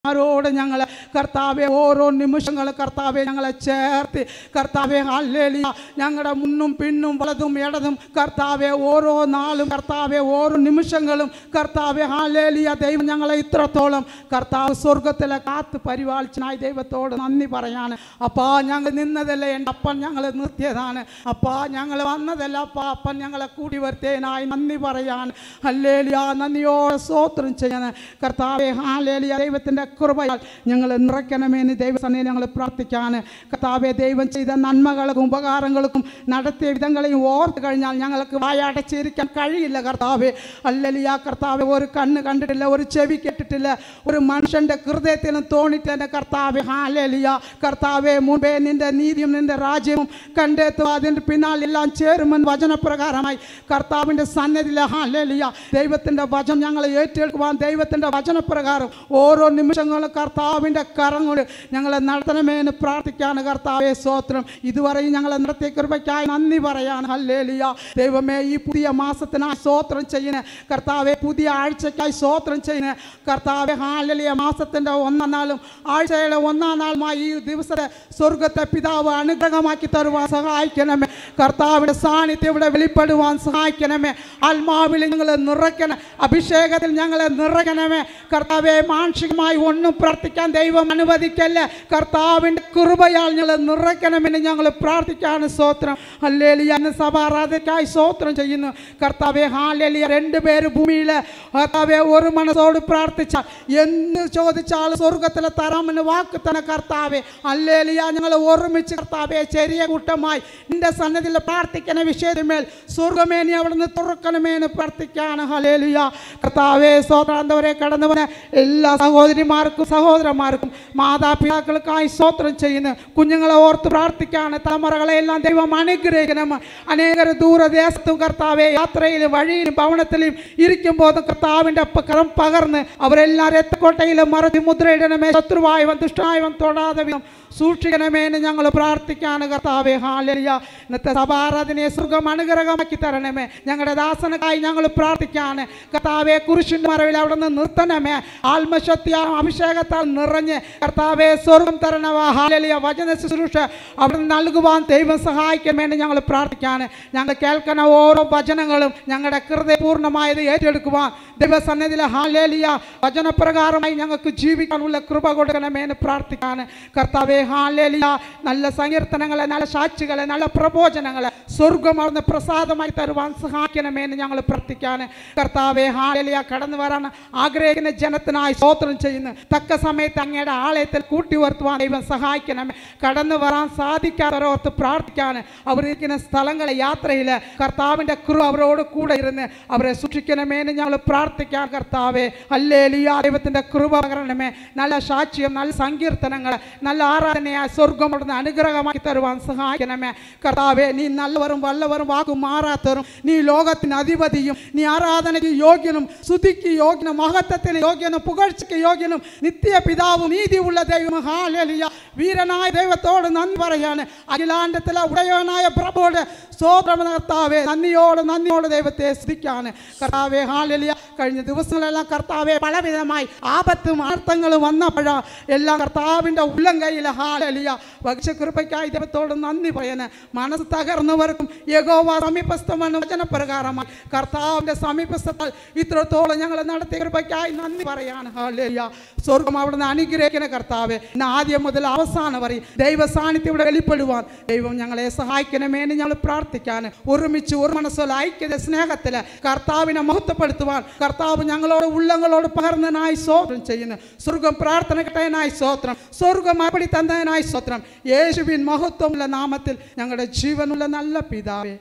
ആരോട് ഞങ്ങൾ കർത്താവെ ഓരോ നിമിഷങ്ങൾ കർത്താവെ ഞങ്ങളെ ചേർത്ത് കർത്താവെ ഹല്ലേലൂയ ഞങ്ങളുടെ മുന്നും പിന്നും വലതും ഇടതും കർത്താവെ ഓരോ നാളും കർത്താവെ ഓരോ നിമിഷങ്ങളും കർത്താവെ ഹാലേലിയ ദൈവം ഞങ്ങളെ ഇത്രത്തോളം കർത്താവ് സ്വർഗത്തിലെ കാത്ത് പരിപാലിച്ചനായി ദൈവത്തോട് നന്ദി പറയാണ് അപ്പാ ഞങ്ങൾ നിന്നതല്ല എൻ്റെ അപ്പൻ ഞങ്ങൾ നിർത്തിയതാണ് അപ്പാ ഞങ്ങൾ വന്നതല്ല അപ്പാ അപ്പൻ ഞങ്ങളെ കൂടി വരുത്തേനായി നന്ദി പറയാൻ ഹല്ലേലിയ നന്ദിയോടെ സ്തോത്രം ചെയ്യാൻ കർത്താവെ ഹാലേലിയ ദൈവത്തിൻ്റെ കൃപയാൽ ഞങ്ങൾ നിറയ്ക്കണമെന്ന് ദൈവസന്നിധി ഞങ്ങൾ പ്രാർത്ഥിക്കാൻ കർത്താവെ ദൈവം ചെയ്ത നന്മകൾക്കും ഉപകാരങ്ങൾക്കും നടത്തിയ വിധങ്ങളെയും ഓർത്ത് കഴിഞ്ഞാൽ ഞങ്ങൾക്ക് വായടച്ചിരിക്കാൻ കഴിയില്ല കർത്താവെ അല്ലലിയ കർത്താവെ ഒരു കണ്ണ് കണ്ടിട്ടില്ല ഒരു ചെവി കേട്ടിട്ടില്ല ഒരു മനുഷ്യൻ്റെ ഹൃദയത്തിലും തോന്നിട്ടില്ല കർത്താവെ ഹാലേലിയ കർത്താവെ മുമ്പേ നിന്റെ നീതിയും നിന്റെ രാജ്യവും കണ്ടെത്തുക അതിൻ്റെ പിന്നാലെല്ലാം ചേരുമെന്ന് വചനപ്രകാരമായി കർത്താവിൻ്റെ സന്നദ്ധിയിലെ ഹാലേലിയ ദൈവത്തിൻ്റെ വചനം ഞങ്ങൾ ഏറ്റെടുക്കുവാൻ ദൈവത്തിൻ്റെ വചനപ്രകാരം ഓരോ നിമിഷങ്ങളും കർത്താവിൻ്റെ കരം കൊണ്ട് ഞങ്ങളെ നടത്തണമേ എന്ന് പ്രാർത്ഥിക്കാണ് കർത്താവെ സ്തോത്രം ഇതുവരെയും ഞങ്ങളെ നടത്തിയ കൃപയ്ക്കായി നന്ദി പറയാൻ ഹല്ലേലിയ ദൈവമേ ഈ പുതിയ മാസത്തിനായി സ്തോത്രം ചെയ്യുന്ന കർത്താവെ പുതിയ ആഴ്ചയ്ക്കായി സ്തോത്രം ചെയ്യുന്ന കർത്താവെ ഹാലലിയ മാസത്തിൻ്റെ ഒന്നാം നാളും ആഴ്ചയുടെ ഒന്നാം നാളുമായി ഈ ദിവസത്തെ സ്വർഗത്തെ പിതാവ് അനുഗ്രഹമാക്കി തരുവാൻ സഹായിക്കണമേ കർത്താവിൻ്റെ സാന്നിധ്യം ഇവിടെ വെളിപ്പെടുവാൻ സഹായിക്കണമേ ആത്മാവിൽ ഞങ്ങളെ നിറയ്ക്കണം അഭിഷേകത്തിൽ ഞങ്ങളെ നിറയ്ക്കണമേ കർത്താവെ മാനുഷികമായി ഒന്നും പ്രാർത്ഥിക്കാൻ ദൈവം അനുവദിക്കല്ലേ കർത്താവിൻ്റെ കൃപയാൽ ഞങ്ങളെ നിറയ്ക്കണമെന്ന് ഞങ്ങൾ പ്രാർത്ഥിക്കാണ് സ്തോത്രം ഹല്ലേലിയ എന്ന സഭാരാധയ്ക്കായി സ്തോത്രം ചെയ്യുന്നു കർത്താവെ ഹാലേലിയ രണ്ടുപേര് ഭൂമിയിൽ കർത്താവെ ഒരു മനസ്സോട് പ്രാർത്ഥിച്ചാൽ എന്ത് ചോദിച്ചാൽ സ്വർഗത്തിലെ തരാമെന്ന് വാക്ക് തന്നെ കർത്താവെ ഹല്ലേലിയ ഞങ്ങൾ ഒരുമിച്ച് കർത്താവെ ചെറിയ കൂട്ടമായി നിന്റെ സന്നദ്ധിയിൽ പ്രാർത്ഥിക്കുന്ന വിഷയത്തിന്മേൽ സ്വർഗമേ നീ അവിടുന്ന് തുറക്കണമേ എന്ന് പ്രാർത്ഥിക്കാണ് ഹലേലിയ കർത്താവെ സ്വതന്ത്രവരെ കടന്നുവന്ന എല്ലാ സഹോദരിമാർക്കും സഹോദരന്മാർക്കും മാതാപിതാക്കൾക്കായി സ്തോത്രം ചെയ്യുന്നു കുഞ്ഞുങ്ങളെ ഓർത്ത് പ്രാർത്ഥിക്കാണ് തലമുറകളെ എല്ലാം ദൈവം അനുഗ്രഹിക്കണം അനേകർ ദൂരദേശത്തും കർത്താവെ യാത്രയിലും വഴിയിലും ഭവനത്തിലും ഇരിക്കുമ്പോൾ കർത്താവിൻ്റെ കരം പകർന്ന് അവരെല്ലാം രക്തക്കോട്ടയിലും മറതി മുദ്രയിടണമേ ശത്രുവായവൻ ദുഷ്ടായവൻ തൊടാതെ വിധം സൂക്ഷിക്കണമേ എന്ന് ഞങ്ങൾ പ്രാർത്ഥിക്കാണ് കർത്താവെ ഹാലരിയ ഇന്നത്തെ സഭാരാധനയെ സുഖം അനുഗ്രഹമാക്കി തരണമേ ഞങ്ങളുടെ ദാസനക്കായി ഞങ്ങൾ പ്രാർത്ഥിക്കാണ് കർത്താവെ കുരിശിൻ്റെ മറവിൽ അവിടെ നിന്ന് നിർത്തണമേ ആത്മശക്തിയാൽ അഭിഷേകത്താൽ നിറഞ്ഞ് കർത്താവെ സ്വർഗം തരണവ ഹാലലിയ വചന ശുശ്രൂഷ അവിടെ നിന്ന് നൽകുവാൻ ദൈവം സഹായിക്കണമെന്ന് ഞങ്ങൾ പ്രാർത്ഥിക്കാണ് ഞങ്ങൾ കേൾക്കുന്ന ഓരോ വചനങ്ങളും ഞങ്ങളുടെ ഹൃദയപൂർണ്ണമായത് ഏറ്റെടുക്കുവാൻ ദൈവസന്നിധിയിലെ ഹാലേലിയ വചനപ്രകാരമായി ഞങ്ങൾക്ക് ജീവിക്കാനുള്ള കൃപ കൊടുക്കണമെന്ന് പ്രാർത്ഥിക്കാണ് കർത്താവെ ഹാലേലിയ നല്ല സങ്കീർത്തനങ്ങളെ നല്ല സാക്ഷികളെ നല്ല പ്രബോധനങ്ങളെ സ്വർഗം അവിടുന്ന് പ്രസാദമായി തരുവാൻ സഹായിക്കണമെന്ന് ഞങ്ങൾ പ്രാർത്ഥിക്കാണ് കർത്താവെ ഹാലേലിയ കടന്നു വരാൻ ആഗ്രഹിക്കുന്ന ജനത്തിനായി സ്തോത്രം ചെയ്യുന്നു തക്ക സമയത്ത് അങ്ങയുടെ ആലയത്തിൽ കൂട്ടി വരുത്തുവാൻ ദൈവം സഹായിക്കണമേ കടന്നു വരാൻ സാധിക്കാത്തവരോർത്ത് പ്രാർത്ഥിക്കാണ് അവരിരിക്കുന്ന സ്ഥലങ്ങളെ യാത്രയിൽ കർത്താവിൻ്റെ കൃപ അവരോട് കൂടെ ഇരുന്ന് അവരെ സൂക്ഷിക്കണമേന്ന് ഞങ്ങൾ പ്രാർത്ഥിക്കാൻ കർത്താവെ അല്ലേലിയ ദൈവത്തിൻ്റെ കൃപ പകരണമേ നല്ല സാക്ഷ്യം നല്ല സങ്കീർത്തനങ്ങൾ നല്ല ആരാധനയായ സ്വർഗം അവിടുന്ന് അനുഗ്രഹമാക്കി തരുവാൻ സഹായിക്കണമേ കർത്താവെ നീ നല്ലവരും വല്ലവരും വാക്കും മാറാത്തവരും നീ ലോകത്തിന് അധിപതിയും നീ ആരാധനയ്ക്ക് യോഗ്യനും സ്തുതിക്ക് യോഗ്യനും മഹത്വത്തിന് യോഗ്യനും പുകഴ്ചയ്ക്ക് യോഗ്യനും നിത്യ പിതാവും നീതിയുള്ള ദൈവം ഹാലലിയ വീരനായ ദൈവത്തോട് നന്ദി പറയാണ് അഖിലാണ്ടത്തിലെ ഉടയവനായ പ്രഭുവിടെ സ്തോത്രം കർത്താവെ നന്ദിയോട് നന്ദിയോട് ദൈവത്തെ സ്തുതിക്കാണ് കർത്താവെ ഹാലലിയ കഴിഞ്ഞ ദിവസങ്ങളെല്ലാം കർത്താവെ പലവിധമായി ആപത്തും ആർത്തങ്ങളും വന്നപ്പോഴാ എല്ലാം കർത്താവിൻ്റെ ഉള്ളം കയ്യിൽ ഹാലലിയ ഭക്ഷ്യകൃപയ്ക്കായി ദൈവത്തോട് നന്ദി പറയന് മനസ്സ് തകർന്നവർക്കും യഗോവ സമീപസ്ഥമെന്ന് വചനപ്രകാരമായി കർത്താവിൻ്റെ സമീപസ്ഥത്താൽ ഇത്രത്തോളം ഞങ്ങൾ നടത്തിയ കൃപയ്ക്കായി നന്ദി പറയാണ് ഹാലലിയ സ്വർഗം അവിടുന്ന് അനുഗ്രഹിക്കുന്ന കർത്താവെ ഇന്ന് ആദ്യം മുതൽ അവസാനം വരെ ദൈവ സാന്നിധ്യം ഇവിടെ വെളിപ്പെടുവാൻ ദൈവം ഞങ്ങളെ സഹായിക്കണമേന്ന് ഞങ്ങൾ പ്രാർത്ഥിക്കാൻ ഒരുമിച്ച് ഒരു മനസ്സിൽ ഐക്യത സ്നേഹത്തിൽ കർത്താവിനെ മഹത്വപ്പെടുത്തുവാൻ കർത്താവ് ഞങ്ങളോട് ഉള്ളങ്ങളോട് പകർന്നതിനായി സ്തോത്രം ചെയ്യുന്നു സ്വർഗം പ്രാർത്ഥന കിട്ടതിനായി സ്തോത്രം സ്വർഗം മറുപടി തന്നതിനായി സ്തോത്രം യേശുവിൻ മഹത്വമുള്ള നാമത്തിൽ ഞങ്ങളുടെ ജീവനുള്ള നല്ല പിതാവേ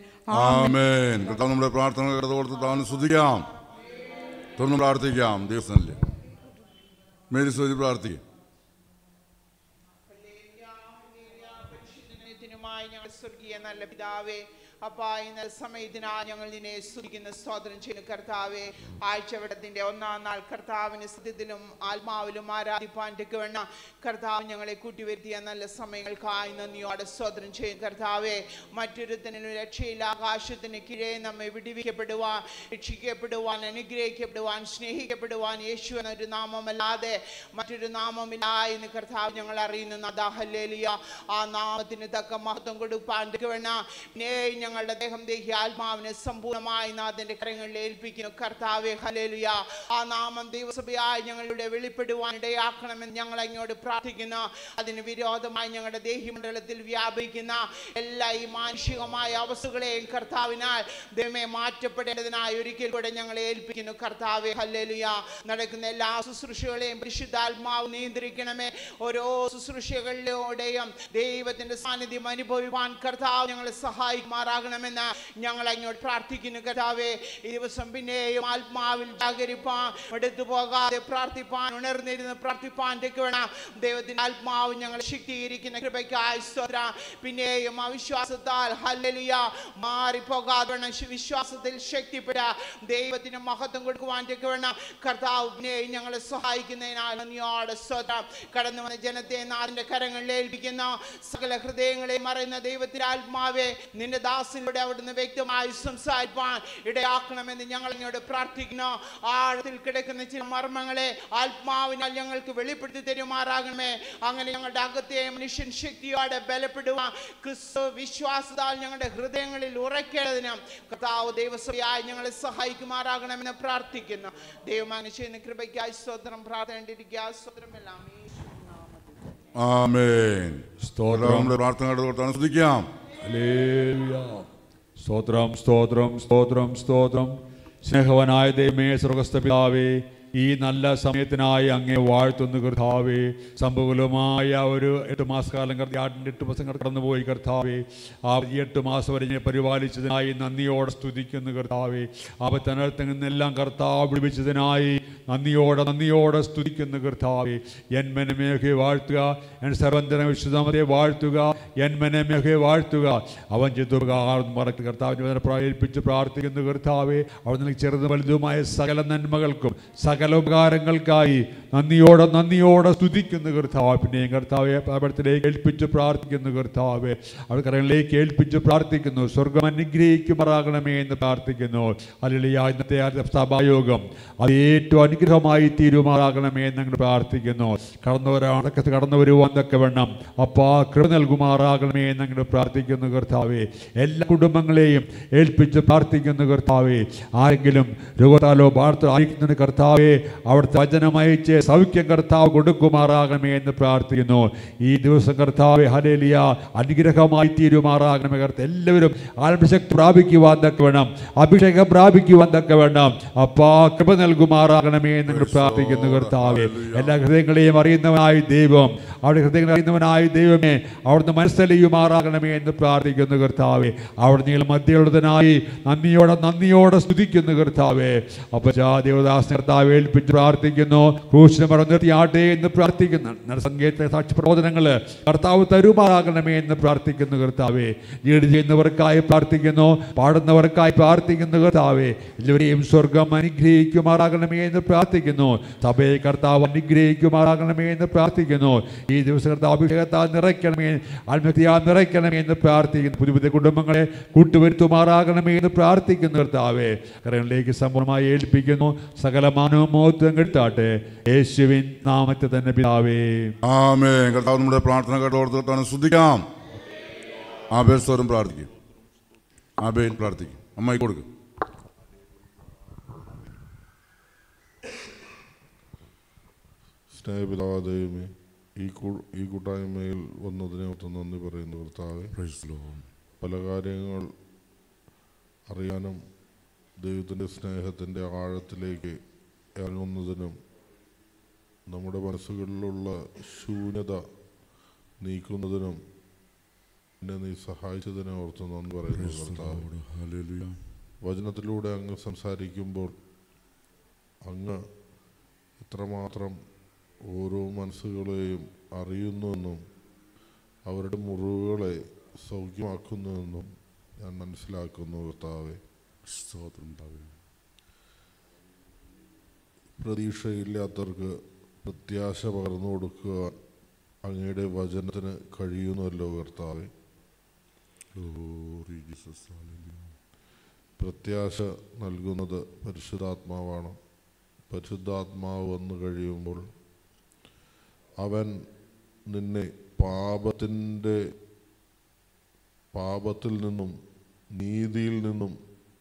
ആമേൻ കർത്താവ് നമ്മുടെ പ്രാർത്ഥന കേട്ടത് കൊടുത്ത് താൻ സ്തുതിക്കാം തുറന്ന് പ്രാർത്ഥിക്കാം ദിവസമല്ലേ മേരി സ്തുതി പ്രാർത്ഥിക്കും പരിശുദ്ധനുമായി ഞങ്ങൾ സ്വർഗീയ നല്ല പിതാവേ അപ്പ ഇന്ന സമയത്തിനായി ഞങ്ങൾ നിന്നെ സ്തുതിക്കുന്ന സ്തോത്രം ചെയ്യുന്നു കർത്താവെ ആഴ്ചവട്ടത്തിന്റെ ഒന്നാം നാൾ കർത്താവിന് സത്യത്തിലും ആത്മാവിലും ആരാധിപ്പാൻ വേണ്ട കർത്താവ് ഞങ്ങളെ കൂട്ടിവരുത്തിയ നല്ല സമയങ്ങൾക്കായി നന്ദിയോടെ സ്തോത്രം ചെയ്യും കർത്താവെ മറ്റൊരുത്തനും രക്ഷയില്ല ആകാശത്തിന് കീഴേ നമ്മെ വിടിവിക്കപ്പെടുവാൻ രക്ഷിക്കപ്പെടുവാൻ അനുഗ്രഹിക്കപ്പെടുവാൻ സ്നേഹിക്കപ്പെടുവാൻ യേശു എന്നൊരു നാമമല്ലാതെ മറ്റൊരു നാമമില്ല എന്ന് കർത്താവ് ഞങ്ങൾ അറിയുന്നു അതാഹല്ലേലിയ ആ നാമത്തിന് തക്ക മഹത്വം കൊടുപ്പാൻ വേണ പിന്നെ ഞങ്ങളുടെ ദേഹം ദേഹി ആത്മാവിനെ സമ്പൂർണ്ണമായി നാഥന്റെ കരങ്ങളിൽ ഏൽപ്പിക്കുന്നു കർത്താവെ ഹലേലുയ ആ നാമം ദൈവസഭയായി ഞങ്ങളുടെ വെളിപ്പെടുവാൻ ഇടയാക്കണമെന്ന് ഞങ്ങൾ അങ്ങോട്ട് പ്രാർത്ഥിക്കുന്നു അതിന് വിരോധമായി ഞങ്ങളുടെ ദേഹിമണ്ഡലത്തിൽ വ്യാപിക്കുന്ന എല്ലാ ഈ മാനുഷികമായ അവസ്ഥകളെയും കർത്താവിനാൽ ദൈവമേ മാറ്റപ്പെടേണ്ടതിനായി ഒരിക്കൽ കൂടെ ഞങ്ങളെ ഏൽപ്പിക്കുന്നു കർത്താവെ ഹല്ലേലുയ നടക്കുന്ന എല്ലാ ശുശ്രൂഷകളെയും പരിശുദ്ധാത്മാവ് നിയന്ത്രിക്കണമേ ഓരോ ശുശ്രൂഷകളിലൂടെയും ദൈവത്തിന്റെ സാന്നിധ്യം അനുഭവിക്കാൻ കർത്താവ് ഞങ്ങളെ സഹായിക്കുമാറാകണമെന്ന് ഞങ്ങൾ അങ്ങോട്ട് പ്രാർത്ഥിക്കുന്നു കർത്താവെ ഈ ദിവസം പിന്നെയും ആത്മാവിൽ ജാഗരിപ്പാൻ എടുത്തു പോകാതെ പ്രാർത്ഥിപ്പാൻ ഉണർന്നിരുന്ന് പ്രാർത്ഥിപ്പാൻ വേണം ദൈവത്തിന്റെ ആത്മാവ് ഞങ്ങൾ ശക്തീകരിക്കുന്ന കൃപയ്ക്കായി സ്തോത്രം പിന്നെയും അവിശ്വാസത്താൽ ഹല്ലലിയ മാറിപ്പോകാതെ വേണം വിശ്വാസത്തിൽ ശക്തിപ്പെട ദൈവത്തിന് മഹത്വം കൊടുക്കുവാൻ വേണം കർത്താവ് പിന്നെയും ഞങ്ങളെ സഹായിക്കുന്നതിനാൽ നന്ദിയോടെ സ്തോത്രം കടന്നു വന്ന ജനത്തെ നാടിന്റെ കരങ്ങളിൽ ഏൽപ്പിക്കുന്ന സകല ഹൃദയങ്ങളെ മറയുന്ന ദൈവത്തിന്റെ ആത്മാവെ നിന്റെ ദാസിലൂടെ അവിടുന്ന് വ്യക്തമായി സംസാരിപ്പാൻ ഇടയാക്കണമെന്ന് ഞങ്ങൾ അങ്ങോട്ട് പ്രാർത്ഥിക്കുന്നു ആഴത്തിൽ കിടക്കുന്ന ചില മർമ്മങ്ങളെ ആത്മാവിനാൽ ഞങ്ങൾക്ക് വെളിപ്പെടുത്തി തരുമാറാകണമേ അങ്ങനെ ഞങ്ങളുടെ അകത്തെ മനുഷ്യൻ ശക്തിയോടെ ബലപ്പെടുവാൻ ക്രിസ്തു വിശ്വാസത്താൽ ഞങ്ങളുടെ ഹൃദയങ്ങളിൽ ഉറക്കേണ്ടതിനും കർത്താവ് ദൈവസഭയായി ഞങ്ങളെ സഹായിക്കുമാറാകണമെന്ന് പ്രാർത്ഥിക്കുന്നു ദൈവമാനം ചെയ്യുന്ന കൃപയ്ക്കായി സ്തോത്രം പ്രാർത്ഥനയിട്ടിരിക്കുക സ്തോത്രം എല്ലാം യേശുവിൻ നാമത്തിൽ ആമേൻ സ്തോത്രം നമ്മുടെ പ്രാർത്ഥന കൊടുത്താണ് ശ്രദ്ധിക്കാം ഹല്ലേലൂയ. സ്തോത്രം സ്തോത്രം സ്തോത്രം സ്തോത്രം സ്നേഹവനായ ദൈവമേ സ്വർഗസ്ഥ പിതാവേ ഈ നല്ല സമയത്തിനായി അങ്ങേ വാഴ്ത്തുന്നു കർത്താവേ സംഭവമായ ഒരു എട്ട് മാസക്കാലം കർത്തി ആടിൻ്റെ എട്ട് മാസം കടന്നുപോയി കർത്താവേ ആ ഈ എട്ട് മാസം വരെ ഞാൻ പരിപാലിച്ചതിനായി നന്ദിയോടെ സ്തുതിക്കുന്നു കർത്താവേ ആപത്തനത്തിൽ നിന്നെല്ലാം കർത്താവ് വിടുവിച്ചതിനായി നന്ദിയോടെ നന്ദിയോടെ സ്തുതിക്കുന്നു കർത്താവേ എൻ മനമേഘയെ വാഴ്ത്തുക എൻ സർവന്തന വിശുദ്ധമതയെ വാഴ്ത്തുക എൻ മനമേഘയെ വാഴ്ത്തുക അവൻ ചിത്തുകാർന്ന് മറക്ക് കർത്താവിനെ വേദന പ്രേരിപ്പിച്ച് പ്രാർത്ഥിക്കുന്നു കർത്താവേ അവൻ നിനക്ക് ചെറുതും വലുതുമായ സകല നന്മകൾക്കും സകല ഉപകാരങ്ങൾക്കായി നന്ദിയോടെ നന്ദിയോടെ സ്തുതിക്കുന്നു കർത്താവ് പിന്നെയും കർത്താവെ അവിടത്തിലേക്ക് ഏൽപ്പിച്ച് പ്രാർത്ഥിക്കുന്നു കർത്താവെ അവർ കരങ്ങളിലേക്ക് ഏൽപ്പിച്ച് പ്രാർത്ഥിക്കുന്നു സ്വർഗം അനുഗ്രഹിക്കുമാറാകണമേ എന്ന് പ്രാർത്ഥിക്കുന്നു അല്ലെങ്കിൽ ഇന്നത്തെ ആ സഭായോഗം അത് ഏറ്റവും അനുഗ്രഹമായി തീരുമാറാകണമേ എന്ന് ഞങ്ങൾ പ്രാർത്ഥിക്കുന്നു കടന്നവരാണൊക്കെ കടന്നു വരുവാൻ തക്ക വേണം അപ്പാ കൃപ നൽകുമാറാകണമേ എന്ന് ഞങ്ങൾ പ്രാർത്ഥിക്കുന്നു കർത്താവെ എല്ലാ കുടുംബങ്ങളെയും ഏൽപ്പിച്ച് പ്രാർത്ഥിക്കുന്നു കർത്താവെ ആരെങ്കിലും രോഗത്താലോ വാർത്ത അയക്കുന്നതിന് കർത്താവെ അവിടുത്തെ വചനമയച്ച് സൗഖ്യം കർത്താവ് കൊടുക്കുമാറാകണമേ എന്ന് പ്രാർത്ഥിക്കുന്നു ഈ ദിവസം കർത്താവെ ഹലേലിയ അനുഗ്രഹമായി തീരുമാറാകണമേ കർത്ത എല്ലാവരും ആത്മശക്തി പ്രാപിക്കുവാൻ തക്ക വേണം അഭിഷേകം പ്രാപിക്കുവാൻ തക്ക വേണം അപ്പാ കൃപ നൽകുമാറാകണമേ എന്ന് ഞങ്ങൾ പ്രാർത്ഥിക്കുന്നു കർത്താവെ എല്ലാ ഹൃദയങ്ങളെയും അറിയുന്നവനായ ദൈവം അവിടെ ഹൃദയങ്ങൾ അറിയുന്നവനായ ദൈവമേ അവിടുന്ന് മനസ്സലിയുമാറാകണമേ എന്ന് പ്രാർത്ഥിക്കുന്നു കർത്താവെ അവിടെ നിങ്ങൾ മധ്യയുള്ളതിനായി നന്ദിയോടെ നന്ദിയോടെ സ്തുതിക്കുന്നു കർത്താവെ അപ്പൊ ദേവദാസ് കർത്താവ് ഏൽപ്പിച്ച് പ്രാർത്ഥിക്കുന്നു ക്രൂശിനെ മറന്നിർത്തിയാട്ടെ എന്ന് പ്രാർത്ഥിക്കുന്നു സംഗീത സാക്ഷി പ്രബോധനങ്ങൾ കർത്താവ് തരുമാറാകണമേ എന്ന് പ്രാർത്ഥിക്കുന്നു കർത്താവെ ലീഡ് ചെയ്യുന്നവർക്കായി പ്രാർത്ഥിക്കുന്നു പാടുന്നവർക്കായി പ്രാർത്ഥിക്കുന്നു കർത്താവെ എല്ലാവരെയും സ്വർഗം അനുഗ്രഹിക്കുമാറാകണമേ എന്ന് പ്രാർത്ഥിക്കുന്നു സഭയെ കർത്താവ് അനുഗ്രഹിക്കുമാറാകണമേ എന്ന് പ്രാർത്ഥിക്കുന്നു ഈ ദിവസം കർത്താവ് അഭിഷേകത്താൽ നിറയ്ക്കണമേ ആത്മഹത്യാൽ നിറയ്ക്കണമേ എന്ന് പ്രാർത്ഥിക്കുന്നു പുതിയ പുതിയ കുടുംബങ്ങളെ കൂട്ടുവരുത്തുമാറാകണമേ എന്ന് പ്രാർത്ഥിക്കുന്നു കർത്താവെ കരങ്ങളിലേക്ക് സമ്പൂർണ്ണമായി ഏൽപ്പിക്കുന്നു സകല മാനവും മോത്വം കെടുത്താട്ടെ യേശുവിൻ നാമത്തെ തന്നെ പിതാവേ ആമേൻ കർത്താവ് നമ്മുടെ പ്രാർത്ഥന കേട്ടോർത്തിട്ടാണ് ശ്രദ്ധിക്കാം ആബേൽ സ്വരം പ്രാർത്ഥിക്കും ആബേൽ പ്രാർത്ഥിക്കും അമ്മായി കൊടുക്കും സ്നേഹപിതാവായ ദൈവമേ ഈ കൂ- ഈ കൂട്ടായ്മയിൽ വന്നതിനെ ഒത്ത് നന്ദി പറയുന്നു കർത്താവെ Praise the Lord. പല കാര്യങ്ങൾ അറിയാനും ദൈവത്തിൻ്റെ സ്നേഹത്തിൻ്റെ ആഴത്തിലേക്ക് ഇറങ്ങുന്നതിനും നമ്മുടെ മനസ്സുകളിലുള്ള ശൂന്യത നീക്കുന്നതിനും എന്നെ നീ സഹായിച്ചതിനെ ഓർത്ത് നന്ദി പറയുന്നു Praise the കർത്താവെ Lord. Hallelujah. വചനത്തിലൂടെ അങ്ങ് സംസാരിക്കുമ്പോൾ അങ്ങ് എത്രമാത്രം ഓരോ മനസ്സുകളെയും അറിയുന്നുവെന്നും അവരുടെ മുറിവുകളെ സൗഖ്യമാക്കുന്നുവെന്നും ഞാൻ മനസ്സിലാക്കുന്നു കർത്താവെ സ്തോത്രം പിതാവേ. പ്രതീക്ഷയില്ലാത്തവർക്ക് പ്രത്യാശ പകർന്നു കൊടുക്കുക അങ്ങയുടെ വചനത്തിന് കഴിയുന്നല്ലോ കർത്താവെ Glory Jesus. Hallelujah. പ്രത്യാശ നൽകുന്നത് പരിശുദ്ധാത്മാവാണ് പരിശുദ്ധാത്മാവ് വന്നു കഴിയുമ്പോൾ അവൻ നിന്നെ പാപത്തിൻ്റെ പാപത്തിൽ നിന്നും നീതിയിൽ നിന്നും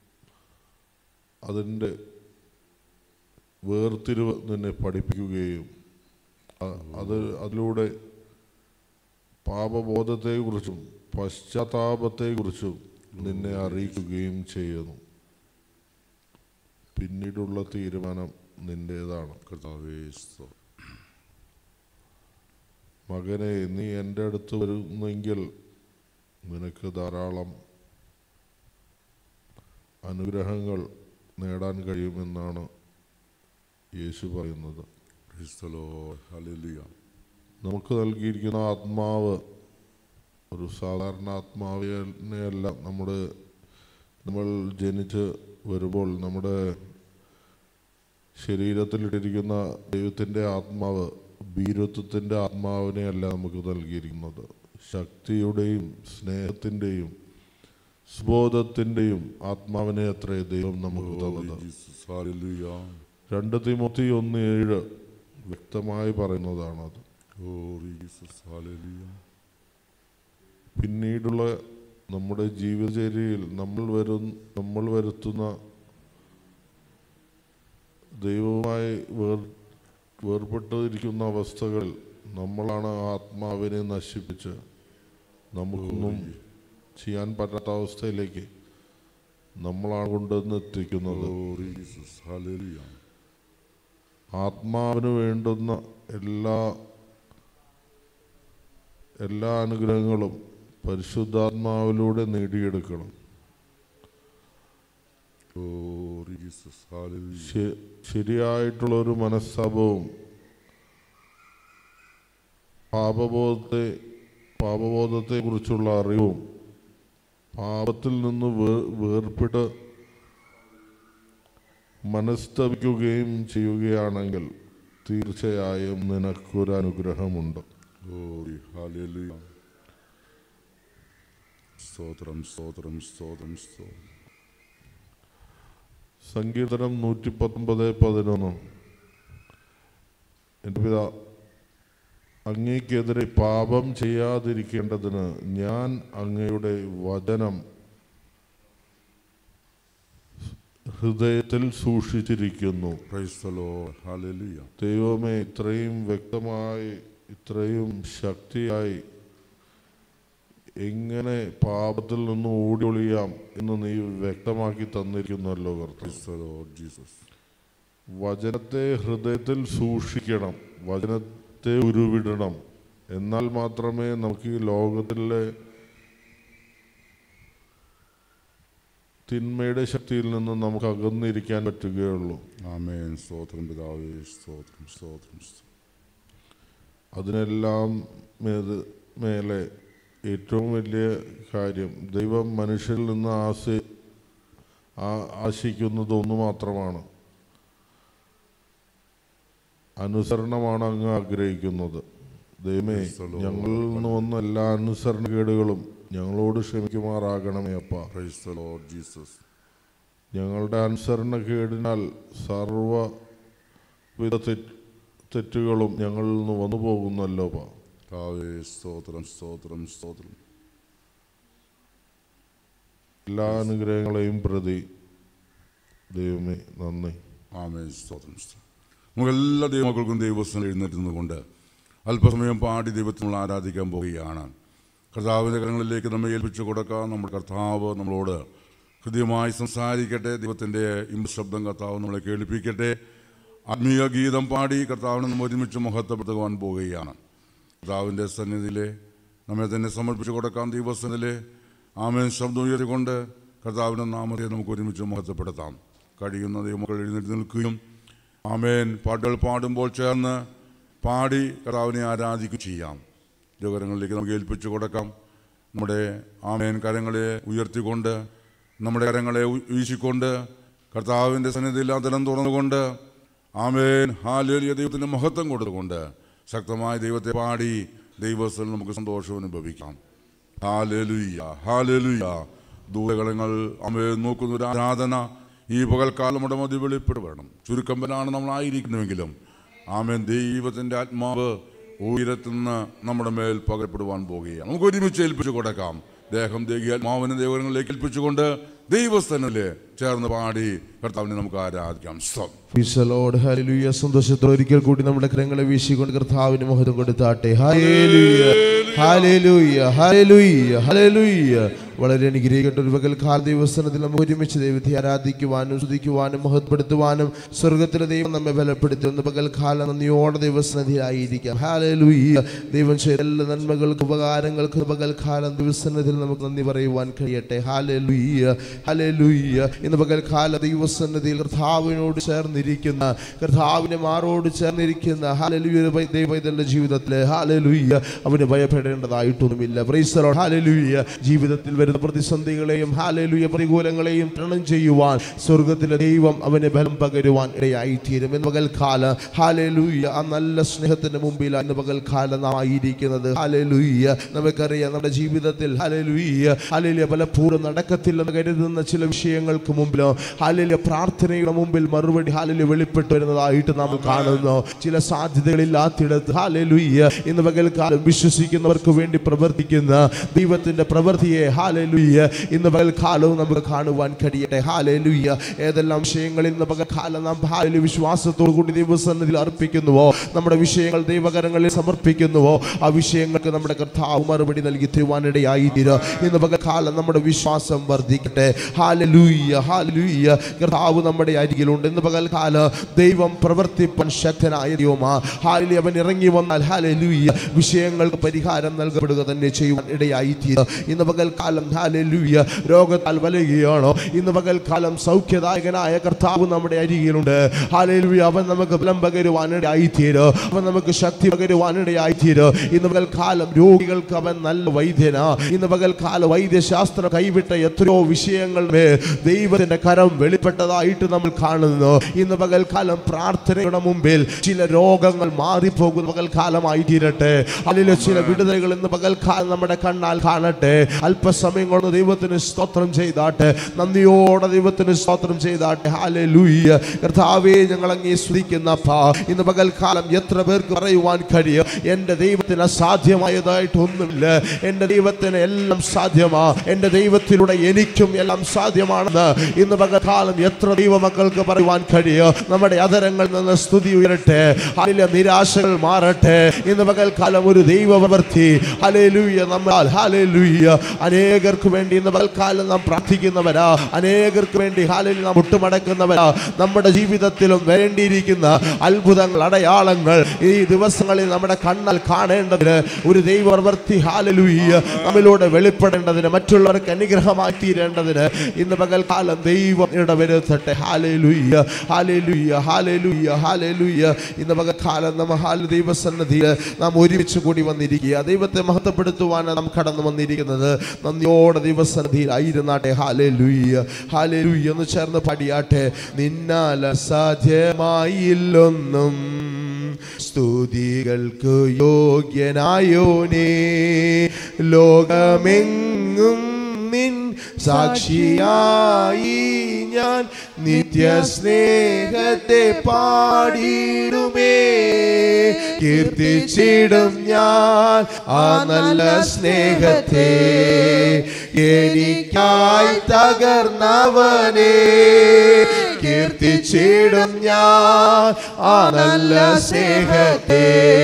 അതിൻ്റെ വേർതിരിവ് നിന്നെ പഠിപ്പിക്കുകയും അ- അത് അതിലൂടെ പാപബോധത്തെക്കുറിച്ചും പശ്ചാത്താപത്തെക്കുറിച്ചും നിന്നെ അറിയിക്കുകയും ചെയ്യുന്നു പിന്നീടുള്ള തീരുമാനം നിന്റേതാണ് കർത്താവേ സ്തോത്രം. മകനെ നീ എൻ്റെ അടുത്ത് വരുന്നെങ്കിൽ നിനക്ക് ധാരാളം അനുഗ്രഹങ്ങൾ നേടാൻ കഴിയുമെന്നാണ് യേശു പറയുന്നത് Praise the Lord. Hallelujah. നമുക്ക് നൽകിയിരിക്കുന്ന ആത്മാവ് ഒരു സാധാരണ ആത്മാവിനെയല്ല നമ്മുടെ നമ്മൾ ജനിച്ച് വരുമ്പോൾ നമ്മുടെ ശരീരത്തിലിട്ടിരിക്കുന്ന ദൈവത്തിൻ്റെ ആത്മാവ് ഭീരുത്വത്തിൻ്റെ ആത്മാവിനെയല്ല നമുക്ക് നൽകിയിരിക്കുന്നത് ശക്തിയുടെയും സ്നേഹത്തിൻ്റെയും സുബോധത്തിൻ്റെയും ആത്മാവിനെ അത്രേ ദൈവം നമുക്ക് Glory തന്നത് Jesus. Hallelujah. രണ്ട് തിമോത്തി ഒന്ന് ഏഴ് വ്യക്തമായി പറയുന്നതാണത് Glory Jesus. Hallelujah. പിന്നീടുള്ള നമ്മുടെ ജീവിതചര്യയിൽ നമ്മൾ വരും നമ്മൾ വരുത്തുന്ന ദൈവവുമായി വേർ വേർപെട്ടിരിക്കുന്ന അവസ്ഥകളിൽ നമ്മളാണ് ആ ആത്മാവിനെ നശിപ്പിച്ച് നമുക്കൊന്നും ചെയ്യാൻ പറ്റാത്ത അവസ്ഥയിലേക്ക് നമ്മളാണ് കൊണ്ടുവന്ന് എത്തിക്കുന്നത് Glory Jesus. Hallelujah. ആത്മാവിന് വേണ്ടുന്ന എല്ലാ എല്ലാ അനുഗ്രഹങ്ങളും പരിശുദ്ധാത്മാവിലൂടെ നേടിയെടുക്കണം Glory Jesus. Hallelujah. ശ- ശരിയായിട്ടുള്ള ഒരു മനസ്താപവും പാപബോധത്തെ പാപബോധത്തെ കുറിച്ചുള്ള അറിവും പാപത്തിൽ നിന്ന് വേ- വേർപെട്ട് മനസ്തപിക്കുകയും ചെയ്യുകയാണെങ്കിൽ തീർച്ചയായും നിനക്കൊരു അനുഗ്രഹമുണ്ട് Glory. Hallelujah. സ്തോത്രം സ്തോത്രം സ്തോത്രം സ്തോത്രം സങ്കീർത്തനം നൂറ്റി പത്തൊമ്പത് പതിനൊന്ന് എൻ്റെ പിതാ അങ്ങേക്കെതിരെ പാപം ചെയ്യാതിരിക്കേണ്ടതിന് ഞാൻ അങ്ങയുടെ വചനം ഹൃദയത്തിൽ സൂക്ഷിച്ചിരിക്കുന്നു Praise the Lord. Hallelujah. ദൈവമേ ഇത്രയും വ്യക്തമായി ഇത്രയും ശക്തിയായി എങ്ങനെ പാപത്തിൽ നിന്ന് ഓടി ഒളിയാം എന്ന് നീ വ്യക്തമാക്കി തന്നിരിക്കുന്നല്ലോ കർത്താവ് Praise the Lord Jesus. വചനത്തെ ഹൃദയത്തിൽ സൂക്ഷിക്കണം വചനത്തെ ഉരുവിടണം എന്നാൽ മാത്രമേ നമുക്ക് ഈ ലോകത്തിലെ തിന്മയുടെ ശക്തിയിൽ നിന്ന് നമുക്ക് അകന്നിരിക്കാൻ പറ്റുകയുള്ളൂ ആമേൻ സ്തോത്രം പിതാവേ സ്തോത്രം സ്തോത്രം സ്തോത്രം. അതിനെല്ലാം മേത് മേലെ ഏറ്റവും വലിയ കാര്യം ദൈവം മനുഷ്യരിൽ നിന്ന് ആശ ആ- ആശിക്കുന്നത് ഒന്ന് മാത്രമാണ് അനുസരണമാണ് അങ്ങ് ആഗ്രഹിക്കുന്നത് ദൈവമേ ഞങ്ങളിൽ നിന്ന് വന്ന എല്ലാ അനുസരണക്കേടുകളും ഞങ്ങളോട് ക്ഷമിക്കുമാറാകണമേ അപ്പ Praise the Lord Jesus. ഞങ്ങളുടെ അനുസരണക്കേടിനാൽ സർവവിധ തെറ്റ് തെറ്റുകളും ഞങ്ങളിൽ നിന്ന് വന്നു പോകുന്നല്ലോ പാ പിതാവേ സ്തോത്രം സ്തോത്രം സ്തോത്രം എല്ലാ അനുഗ്രഹങ്ങളെയും പ്രതി ദൈവമേ നന്ദി ആമേൻ സ്തോത്രം സ്തോത്രം നമുക്ക് എല്ലാ ദൈവമക്കൾക്കും ദൈവസ്ഥം എഴുന്നേറ്റ് നിന്നുകൊണ്ട് അല്പസമയം പാടി ദൈവത്തെ നമ്മൾ ആരാധിക്കാൻ പോവുകയാണ് കർത്താവിൻ്റെ കരങ്ങളിലേക്ക് നമ്മെ ഏൽപ്പിച്ചു കൊടുക്കാം നമ്മുടെ കർത്താവ് നമ്മളോട് ഹൃദ്യമായി സംസാരിക്കട്ടെ ദൈവത്തിൻ്റെ ഇമ്പ ശബ്ദം കർത്താവ് നമ്മളെ കേൾപ്പിക്കട്ടെ ആത്മീയ ഗീതം പാടി കർത്താവിനെ നമ്മൾ ഒരുമിച്ച് മഹത്വപ്പെടുത്തുവാൻ പോവുകയാണ് കർത്താവിൻ്റെ സന്നിധിയിലെ നമ്മെ തന്നെ സമർപ്പിച്ചു കൊടുക്കാം ദൈവസന്നിധിയിലെ ആമേൻ ശബ്ദം ഉയർത്തിക്കൊണ്ട് കർത്താവിൻ്റെ നാമത്തെ നമുക്ക് ഒരുമിച്ച് മഹത്വപ്പെടുത്താം കഴിയുന്ന ദൈവമക്കൾ എഴുന്നേറ്റ് നിൽക്കുകയും ആമേൻ പാട്ടുകൾ പാടുമ്പോൾ ചേർന്ന് പാടി കർത്താവിനെ ആരാധിക്കുകയും ചെയ്യാം ജോകരങ്ങളിലേക്ക് നമുക്ക് ഏൽപ്പിച്ചു കൊടുക്കാം നമ്മുടെ ആമേൻ കരങ്ങളെ ഉയർത്തിക്കൊണ്ട് നമ്മുടെ കരങ്ങളെ ഉ- വീശിക്കൊണ്ട് കർത്താവിൻ്റെ സന്നിധിയിൽ അതിരം തുറന്നുകൊണ്ട് ആമേൻ ഹാലേലിയ ദൈവത്തിൻ്റെ മഹത്വം കൊടുത്തുകൊണ്ട് ശക്തമായ ദൈവത്തെ പാടി ദൈവസ്ഥൽ നമുക്ക് സന്തോഷവും അനുഭവിക്കാം ഹാലേലുയ്യ ഹാലേലുയ്യ ദൂരകളങ്ങൾ അമ്മയെ നോക്കുന്ന ഒരു ആരാധന ഈ പകൽക്കാലം നമ്മുടെ മതി വെളിപ്പെട്ട് വരണം ചുരുക്കമ്പനാണ് നമ്മളായിരിക്കുന്നുവെങ്കിലും ആമേൻ ദൈവത്തിൻ്റെ ആത്മാവ് ഉയരത്തിൽ നിന്ന് നമ്മുടെ മേൽ പകരപ്പെടുവാൻ പോകുകയാണ് നമുക്ക് ഒരുമിച്ച് ഏൽപ്പിച്ചു കൊടുക്കാം ദേഹം ദേഹി ആത്മാവിനെ ദൈവങ്ങളിലേക്ക് ഏൽപ്പിച്ചുകൊണ്ട് ദൈവസ്ഥനില് ചേർന്ന് പാടി കർത്താവിനെ നമുക്ക് ആരാധിക്കാം സ്വം ഈശോലോട് ഹല്ലേലൂയ സന്തോഷത്തോടെ ഒരിക്കൽ കൂടി നമ്മുടെ കരങ്ങളെ വീശിക്കൊണ്ട് കർത്താവിന് മഹത്വം കൊടുത്താട്ടെ ഹല്ലേലൂയ ഹല്ലേലൂയ ഹല്ലേലൂയ ഹല്ലേലൂയ വളരെ അനുഗ്രഹിക്കപ്പെട്ട ഒരു പകൽ കാല ദിവസത്തിൽ നമുക്ക് ഒരുമിച്ച് ദൈവത്തെ ആരാധിക്കുവാനും സ്തുതിക്കുവാനും മഹത്വപ്പെടുത്തുവാനും സ്വർഗത്തിലെ ദൈവം നമ്മെ ബലപ്പെടുത്തുന്ന പകൽ കാലം നന്ദിയോടെ ദിവസനധിയായിരിക്കാം ഹാലലൂയ്യ ദൈവം ചെയ്ത എല്ലാ നന്മകൾക്ക് ഉപകാരങ്ങൾക്ക് പകൽ കാലം ദിവസനത്തിൽ നമുക്ക് നന്ദി പറയുവാൻ കഴിയട്ടെ ഹാലലൂയ്യ ഹല്ലേലൂയ്യ ഇന്ന് പകൽ കാല ദൈവസന്നതിയിൽ കർത്താവിനോട് ചേർന്നിരിക്കുന്ന കർത്താവിനെ മാറോട് ചേർന്നിരിക്കുന്ന ഹാലലൂയ ദൈവത്തിന്റെ ജീവിതത്തിൽ ഹാലലൂയ്യ അവന് ഭയപ്പെടേണ്ടതായിട്ടൊന്നുമില്ല പ്രൈസറോ ഹാലലൂയ്യ ജീവിതത്തിൽ വരുന്ന പ്രതിസന്ധികളെയും ഹാലലൂയ പ്രതികൂലങ്ങളെയും തരണം ചെയ്യുവാൻ സ്വർഗത്തിലെ ദൈവം അവന് ബലം പകരുവാൻ ഇടയായിത്തീരും ഇന്ന് പകൽക്കാല ഹാലലൂയ്യ ആ നല്ല സ്നേഹത്തിന്റെ മുമ്പിൽ ഇന്ന് പകൽക്കാലം നാം ആയിരിക്കുന്നത് ഹാലലൂയ്യ നമുക്കറിയാം നമ്മുടെ ജീവിതത്തിൽ ഹാലലൂയ്യ ഹാലലിയ പലപ്പോഴും നടക്കത്തില്ലെന്ന് കരുതുന്ന ചില വിഷയങ്ങൾക്ക് മുമ്പിൽ ഹാലലിയ പ്രാർത്ഥനയുടെ മുമ്പിൽ മറുപടി ഹാലലിയ വെളിപ്പെട്ട് വരുന്നതായിട്ട് നാം കാണുന്നു ചില സാധ്യതകളില്ലാത്തിടത്ത് ഹാലലുയ്യ ഇന്ന് പകൽക്കാലം വിശ്വസിക്കുന്നവർക്ക് വേണ്ടി പ്രവർത്തിക്കുന്ന ദൈവത്തിന്റെ പ്രവൃത്തിയെ ഹാലലുയ്യ ഇന്ന് പകൽക്കാലവും നമുക്ക് കാണുവാൻ കഴിയട്ടെ ഹാലലുയ്യ ഏതെല്ലാം വിഷയങ്ങളിൽ ഇന്ന് പകൽക്കാലം നാം ഹാലലു വിശ്വാസത്തോടു കൂടി ദൈവസന്നിധിയിൽ അർപ്പിക്കുന്നുവോ നമ്മുടെ വിഷയങ്ങൾ ദൈവകരങ്ങളിൽ സമർപ്പിക്കുന്നുവോ ആ വിഷയങ്ങൾക്ക് നമ്മുടെ കർത്താവ് മറുപടി നൽകി തരുവാനിടയായി തീരുക ഇന്ന് പകൽക്കാലം നമ്മുടെ വിശ്വാസം വർദ്ധിക്കട്ടെ ഹാലലൂയ്യ ഹാലലൂയ്യ കർത്താവ് നമ്മുടെ അരികിലുണ്ട് ഇന്ന് പകൽക്കാല ദൈവം പ്രവർത്തിപ്പാൻ ശക്തനായ ദൈവമാ ഹാലലി അവൻ ഇറങ്ങി വന്നാൽ ഹാലലൂയ്യ വിഷയങ്ങൾക്ക് പരിഹാരം നൽകപ്പെടുക തന്നെ ചെയ്യുവാൻ ഇടയായി തീരുക ഇന്ന് പകൽക്കാലം ഹാലലൂയ്യ രോഗത്താൽ വലയുകയാണോ ഇന്ന് പകൽക്കാലം സൗഖ്യദായകനായ കർത്താവ് നമ്മുടെ അരികിലുണ്ട് ഹാലലൂയ്യ അവൻ നമുക്ക് ബലം പകരുവാനിടയായി തീരും അവൻ നമുക്ക് ശക്തി പകരുവാനിടയായി തീരും ഇന്ന് പകൽക്കാലം രോഗികൾക്ക് അവൻ നല്ല വൈദ്യനാ ഇന്ന് പകൽക്കാലം വൈദ്യശാസ്ത്രം കൈവിട്ട എത്രയോ വിഷയങ്ങൾ മേൽ ദൈവത്തിന്റെ കരം വെളിപ്പെട്ടതായിട്ട് നമ്മൾ കാണുന്നു ഇന്ന് പകൽക്കാലം പ്രാർത്ഥനയുടെ മുമ്പിൽ ചില രോഗങ്ങൾ മാറിപ്പോകുന്ന പകൽക്കാലമായി തീരട്ടെ അതിലെ ചില വിടുതലുകൾ ഇന്ന് പകൽക്കാലം നമ്മുടെ കണ്ണാൽ കാണട്ടെ അല്പസമയം കൊണ്ട് ദൈവത്തിന് സ്തോത്രം ചെയ്താട്ടെ നന്ദിയോടെ ദൈവത്തിന് സ്തോത്രം ചെയ്താട്ടെ ഹാലെ ലൂയ്യ കർത്താവേ ഞങ്ങൾ അങ്ങേ സ്തുതിക്കുന്ന അപ്പാ ഇന്ന് പകൽക്കാലം എത്ര പേർക്ക് പറയുവാൻ കഴിയും എൻ്റെ ദൈവത്തിന് അസാധ്യമായതായിട്ട് ഒന്നുമില്ല എൻ്റെ ദൈവത്തിന് എല്ലാം സാധ്യമാ എൻ്റെ ദൈവത്തിലൂടെ എനിക്കും എല്ലാം സാധ്യമാണെന്ന് ഇന്ന് പകൽക്കാലം എത്ര ദൈവമക്കൾക്ക് പറയുവാൻ കഴിയും നമ്മുടെ അതരങ്ങളിൽ നിന്ന് സ്തുതി ഉയരട്ടെ അതിലെ നിരാശകൾ മാറട്ടെ ഇന്ന് പകൽക്കാലം ഒരു ദൈവപ്രവൃത്തി ഹലേലൂയ നമ്മൾ ഹാലേലൂയ അനേകർക്ക് വേണ്ടി ഇന്ന് പകൽക്കാലം നാം പ്രാർത്ഥിക്കുന്നവരാ അനേകർക്ക് വേണ്ടി ഹാലിൽ നാം മുട്ടുമടക്കുന്നവരാ നമ്മുടെ ജീവിതത്തിലും വേണ്ടിയിരിക്കുന്ന അത്ഭുതങ്ങൾ അടയാളങ്ങൾ ഈ ദിവസങ്ങളിൽ നമ്മുടെ കണ്ണാൽ കാണേണ്ടതിന് ഒരു ദൈവപ്രവൃത്തി ഹാലലൂയ നമ്മിലൂടെ വെളിപ്പെടേണ്ടതിന് മറ്റുള്ളവർക്ക് അനുഗ്രഹമായി തീരേണ്ടതിന് ഇന്ന് പകൽക്കാലം ദൈവം ഇടവരുത്തട്ടെ ഹാലേലൂയ്യ ഹാലേലൂയ്യ ഹാലേലൂയ്യ ഹാലേലൂയ്യ ഇന്ന് പകൽക്കാലം നമ്മ ഹാല ദൈവസന്നദ്ധിയിൽ നാം ഒരുമിച്ച് കൂടി വന്നിരിക്കുക ദൈവത്തെ മഹത്വപ്പെടുത്തുവാനാണ് നാം കടന്നു വന്നിരിക്കുന്നത് നന്ദിയോടെ ദൈവസന്നിധിയിൽ ആയിരുന്നാട്ടെ ഹാലേലൂയ്യ ഹാലേലൂയ്യ എന്ന് ചേർന്ന് പടിയാട്ടെ നിന്നാൽ അസാധ്യമായില്ലൊന്നും സ്തുതികൾക്ക് യോഗ്യനായോനേ ലോകമെങ്ങും നിൻ സാക്ഷിയായി ഞാൻ നിത്യ സ്നേഹത്തെ പാടിയിടുമേ കീർത്തിച്ചിടും ഞാൻ ആ നല്ല സ്നേഹത്തെ എനിക്കായി തകർന്നവനെ കീർത്തിച്ചിടും ഞാൻ ആ നല്ല സ്നേഹത്തെ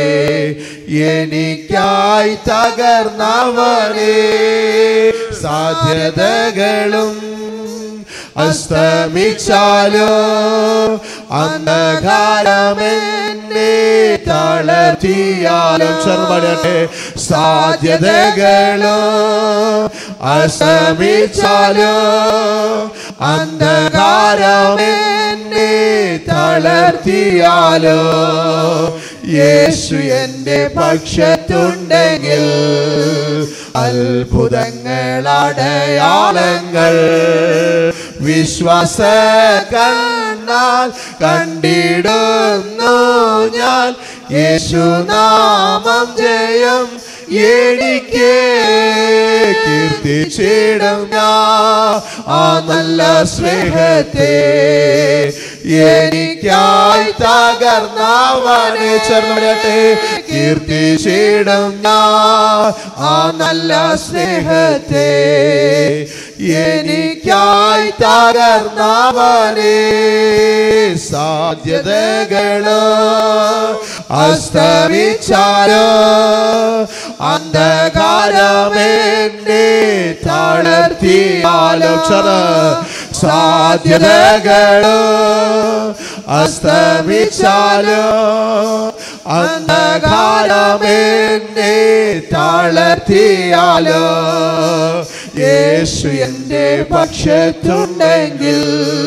എനിക്കായി തകർന്നവനെ സാധ്യതകളും അസ്തമിച്ചാലോ അന്ധകാരമെന്നെ തളർത്തിയാലും ചെറുപടട്ടെ സാധ്യതകളോ അസ്തമിച്ചാലോ അന്ധകാരമെന്നെ തളർത്തിയാലോ യേശു എൻ്റെ പക്ഷത്തുണ്ടെങ്കിൽ അത്ഭുതങ്ങൾ അടയാളങ്ങൾ വിശ്വാസ കണ്ണാൽ കണ്ടിടുന്നു ഞാൻ യേശുനാമം ജയം എനിക്ക് കീർത്തിച്ചിടും ഞാൻ ആ നല്ല സ്നേഹത്തെ എനിക്കായി തകർന്നവനെ ചേർന്നവരട്ടെ കീർത്തിച്ചിടും ഞാൻ ആ നല്ല സ്നേഹത്തെ എനിക്കായി തകർന്നവനെ സാധ്യതകള് അസ്തമിച്ചാല് അന്ധകാരമെന്നെ താളർത്തിയാലോചന സാധ്യതകള് അസ്തമിച്ചാല് അന്ധകാരമെന്നെ താളർത്തിയാലോ യേശു എൻ്റെ പക്ഷത്തുണ്ടെങ്കിൽ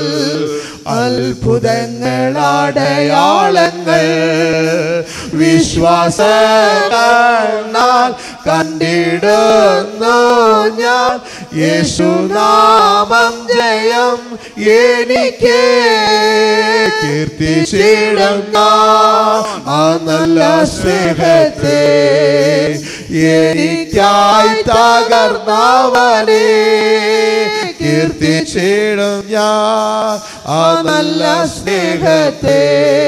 അത്ഭുതങ്ങൾ അടയാളങ്ങൾ വിശ്വാസ കണ്ണാൽ കണ്ടിടുന്നു ഞാൻ യേശുനാമം ജയം എനിക്ക് കീർത്തിച്ചിടും ഞാൻ ആ നല്ല സ്നേഹത്തെ എനിക്കായി തകർന്നവനെ കീർത്തിച്ചിടും ഞാൻ ആ നല്ല സ്നേഹത്തെ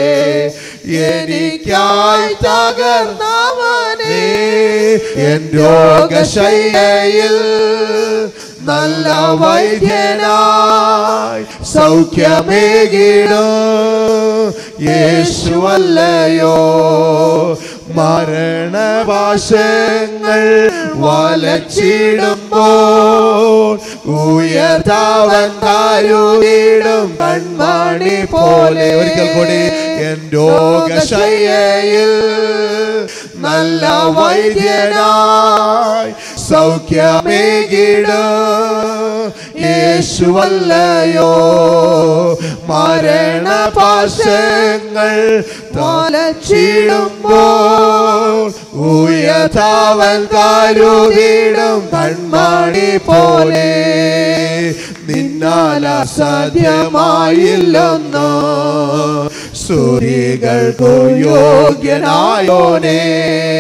എനിക്കായി തകർന്നവനെ എൻ രോഗശയ്യയിൽ നല്ല വൈദ്യനായി സൗഖ്യമേകിടും യേശുവല്ലയോ മരണവാശങ്ങൾ വലച്ചിടുമ്പോൾ ഉയർത്താവൻ കാരുവിടും കൺമണി പോലെ ഒരിക്കൽ കൂടി എൻ രോഗശയ്യയിൽ നല്ല വൈദ്യനായി സൗഖ്യമേകിട യേശുവല്ലയോ മരണപാശങ്ങൾ തോലച്ചിടുമ്പോൾ ഉയർത്താവൻ കാരുതിടും കൺമണി പോലെ നിന്നാൽ അസാധ്യമായില്ലെന്നോ സൂര്യകൾക്കു യോഗ്യനായോനെ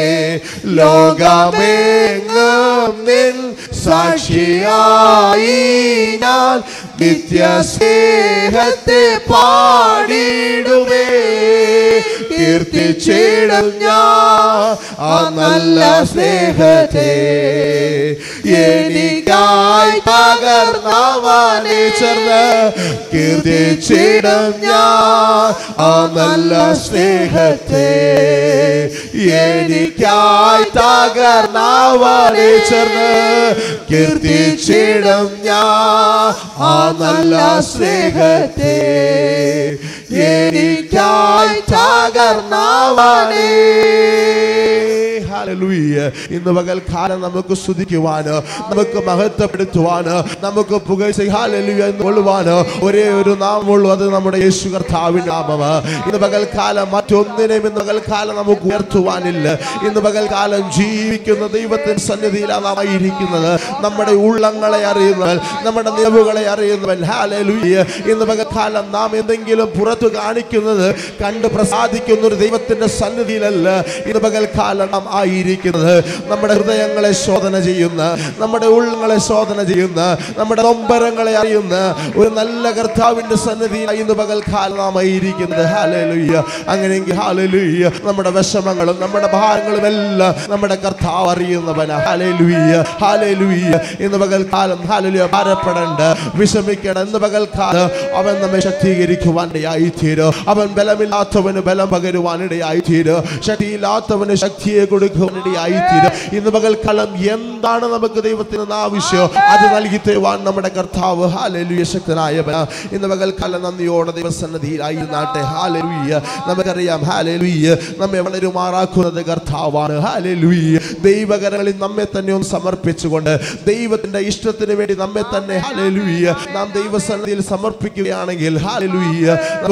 ലോകമെങ്ങും നിൻ സാക്ഷിയായി ഞാൻ നിത്യ സ്നേഹത്തെ പാടിടുമേ കീർത്തിച്ചിടും ഞാൻ ആ നല്ല സ്നേഹത്തെ എനിക്കായി പകർന്നവനെ ചേർന്ന് കീർത്തിച്ചിടും ഞാൻ ആ നല്ല സ്നേഹത്തെ എനിക്കായി തകർന്നവനെ ചേർന്ന് കീർത്തിച്ചിടും ഞാൻ ആ നല്ല സ്നേഹത്തെ എനിക്കായി തകർന്നവനെ ഹല്ലേലൂയ ഇന്ന് പകൽക്കാലം നമുക്ക് സ്തുതിക്കുവാന് നമുക്ക് മഹത്വപ്പെടുത്തുവാന് നമുക്ക് പുകഴ്ച ഹാലലുയ എന്ന് കൊള്ളുവാന് ഒരേ ഒരു നാമമുള്ളൂ അത് നമ്മുടെ യേശു കർത്താവിന്റെ നാമം ഇന്ന് പകൽക്കാലം മറ്റൊന്നിനെയും ഇന്ന് പകൽക്കാലം നമുക്ക് ഉയർത്തുവാനില്ല ഇന്ന് പകൽക്കാലം ജീവിക്കുന്ന ദൈവത്തിന്റെ സന്നിധിയിലാണ് നാം ഇരിക്കുന്നത് നമ്മുടെ ഉള്ളങ്ങളെ അറിയുന്നവൻ നമ്മുടെ നിലവുകളെ അറിയുന്നവൻ ഹാലലുയ ഇന്ന് പകൽക്കാലം നാം എന്തെങ്കിലും പുറത്തു കാണിക്കുന്നത് കണ്ട് പ്രസാദിക്കുന്ന ഒരു ദൈവത്തിന്റെ സന്നിധിയിലല്ല ഇന്ന് പകൽക്കാലം നാം ആയിരിക്കുന്നത് നമ്മുടെ ഹൃദയങ്ങളെ ശോധന ചെയ്യുന്ന നമ്മുടെ ഉള്ളങ്ങളെ ശോധന ചെയ്യുന്ന നമ്മുടെ നൊമ്പരങ്ങളെ അറിയുന്ന ഒരു നല്ല കർത്താവിന്റെ സന്നിധിയിലായി ഇന്ന് പകൽക്കാലം നാം ആയിരിക്കുന്നത് ഹാലലുയ്യ അങ്ങനെയെങ്കിൽ ഹാലലുയ്യ നമ്മുടെ വിഷമങ്ങളും നമ്മുടെ ഭാരങ്ങളും എല്ലാം നമ്മുടെ കർത്താവ് അറിയുന്നവന ഹാലലുയ്യ ഹാലലുയ്യ ഇന്ന് പകൽക്കാലം ഹാലലുയ ഭാരപ്പെടേണ്ട വിഷമിക്കണം ഇന്ന് പകൽക്കാലം അവൻ നമ്മെ ശക്തീകരിക്കുവാനിടയായി തീരും അവൻ ബലമില്ലാത്തവന് ബലം പകരുവാനിടയായി തീരും ശക്തിയില്ലാത്തവന് ശക്തിയെ കൊടുക്കുവാനിടയായി തീരും ഇന്ന് പകൽക്കാലം എന്താണ് നമുക്ക് ദൈവത്തിന് ഇന്ന് ആവശ്യം അത് നൽകി തരുവാൻ നമ്മുടെ കർത്താവ് ഹാലലുയ ശക്തനായവൻ ഇന്ന് പകൽക്കാലം നന്ദിയോടെ ദൈവസന്നദ്ധിയിലായിരുന്നാട്ടെ ഹാലലുയ്യ നമുക്കറിയാം ഹാലലുയ്യ നമ്മെ വളരുമാറാക്കുന്നത് കർത്താവാണ് ഹാലലുയ്യ ദൈവകരങ്ങളിൽ നമ്മെ തന്നെ ഒന്ന് സമർപ്പിച്ചുകൊണ്ട് ദൈവത്തിന്റെ ഇഷ്ടത്തിന് വേണ്ടി നമ്മെ തന്നെ ഹാലലുയ്യ നാം ദൈവസന്നിധിയിൽ സമർപ്പിക്കുകയാണെങ്കിൽ ഹാലലുയ്യ നമുക്ക്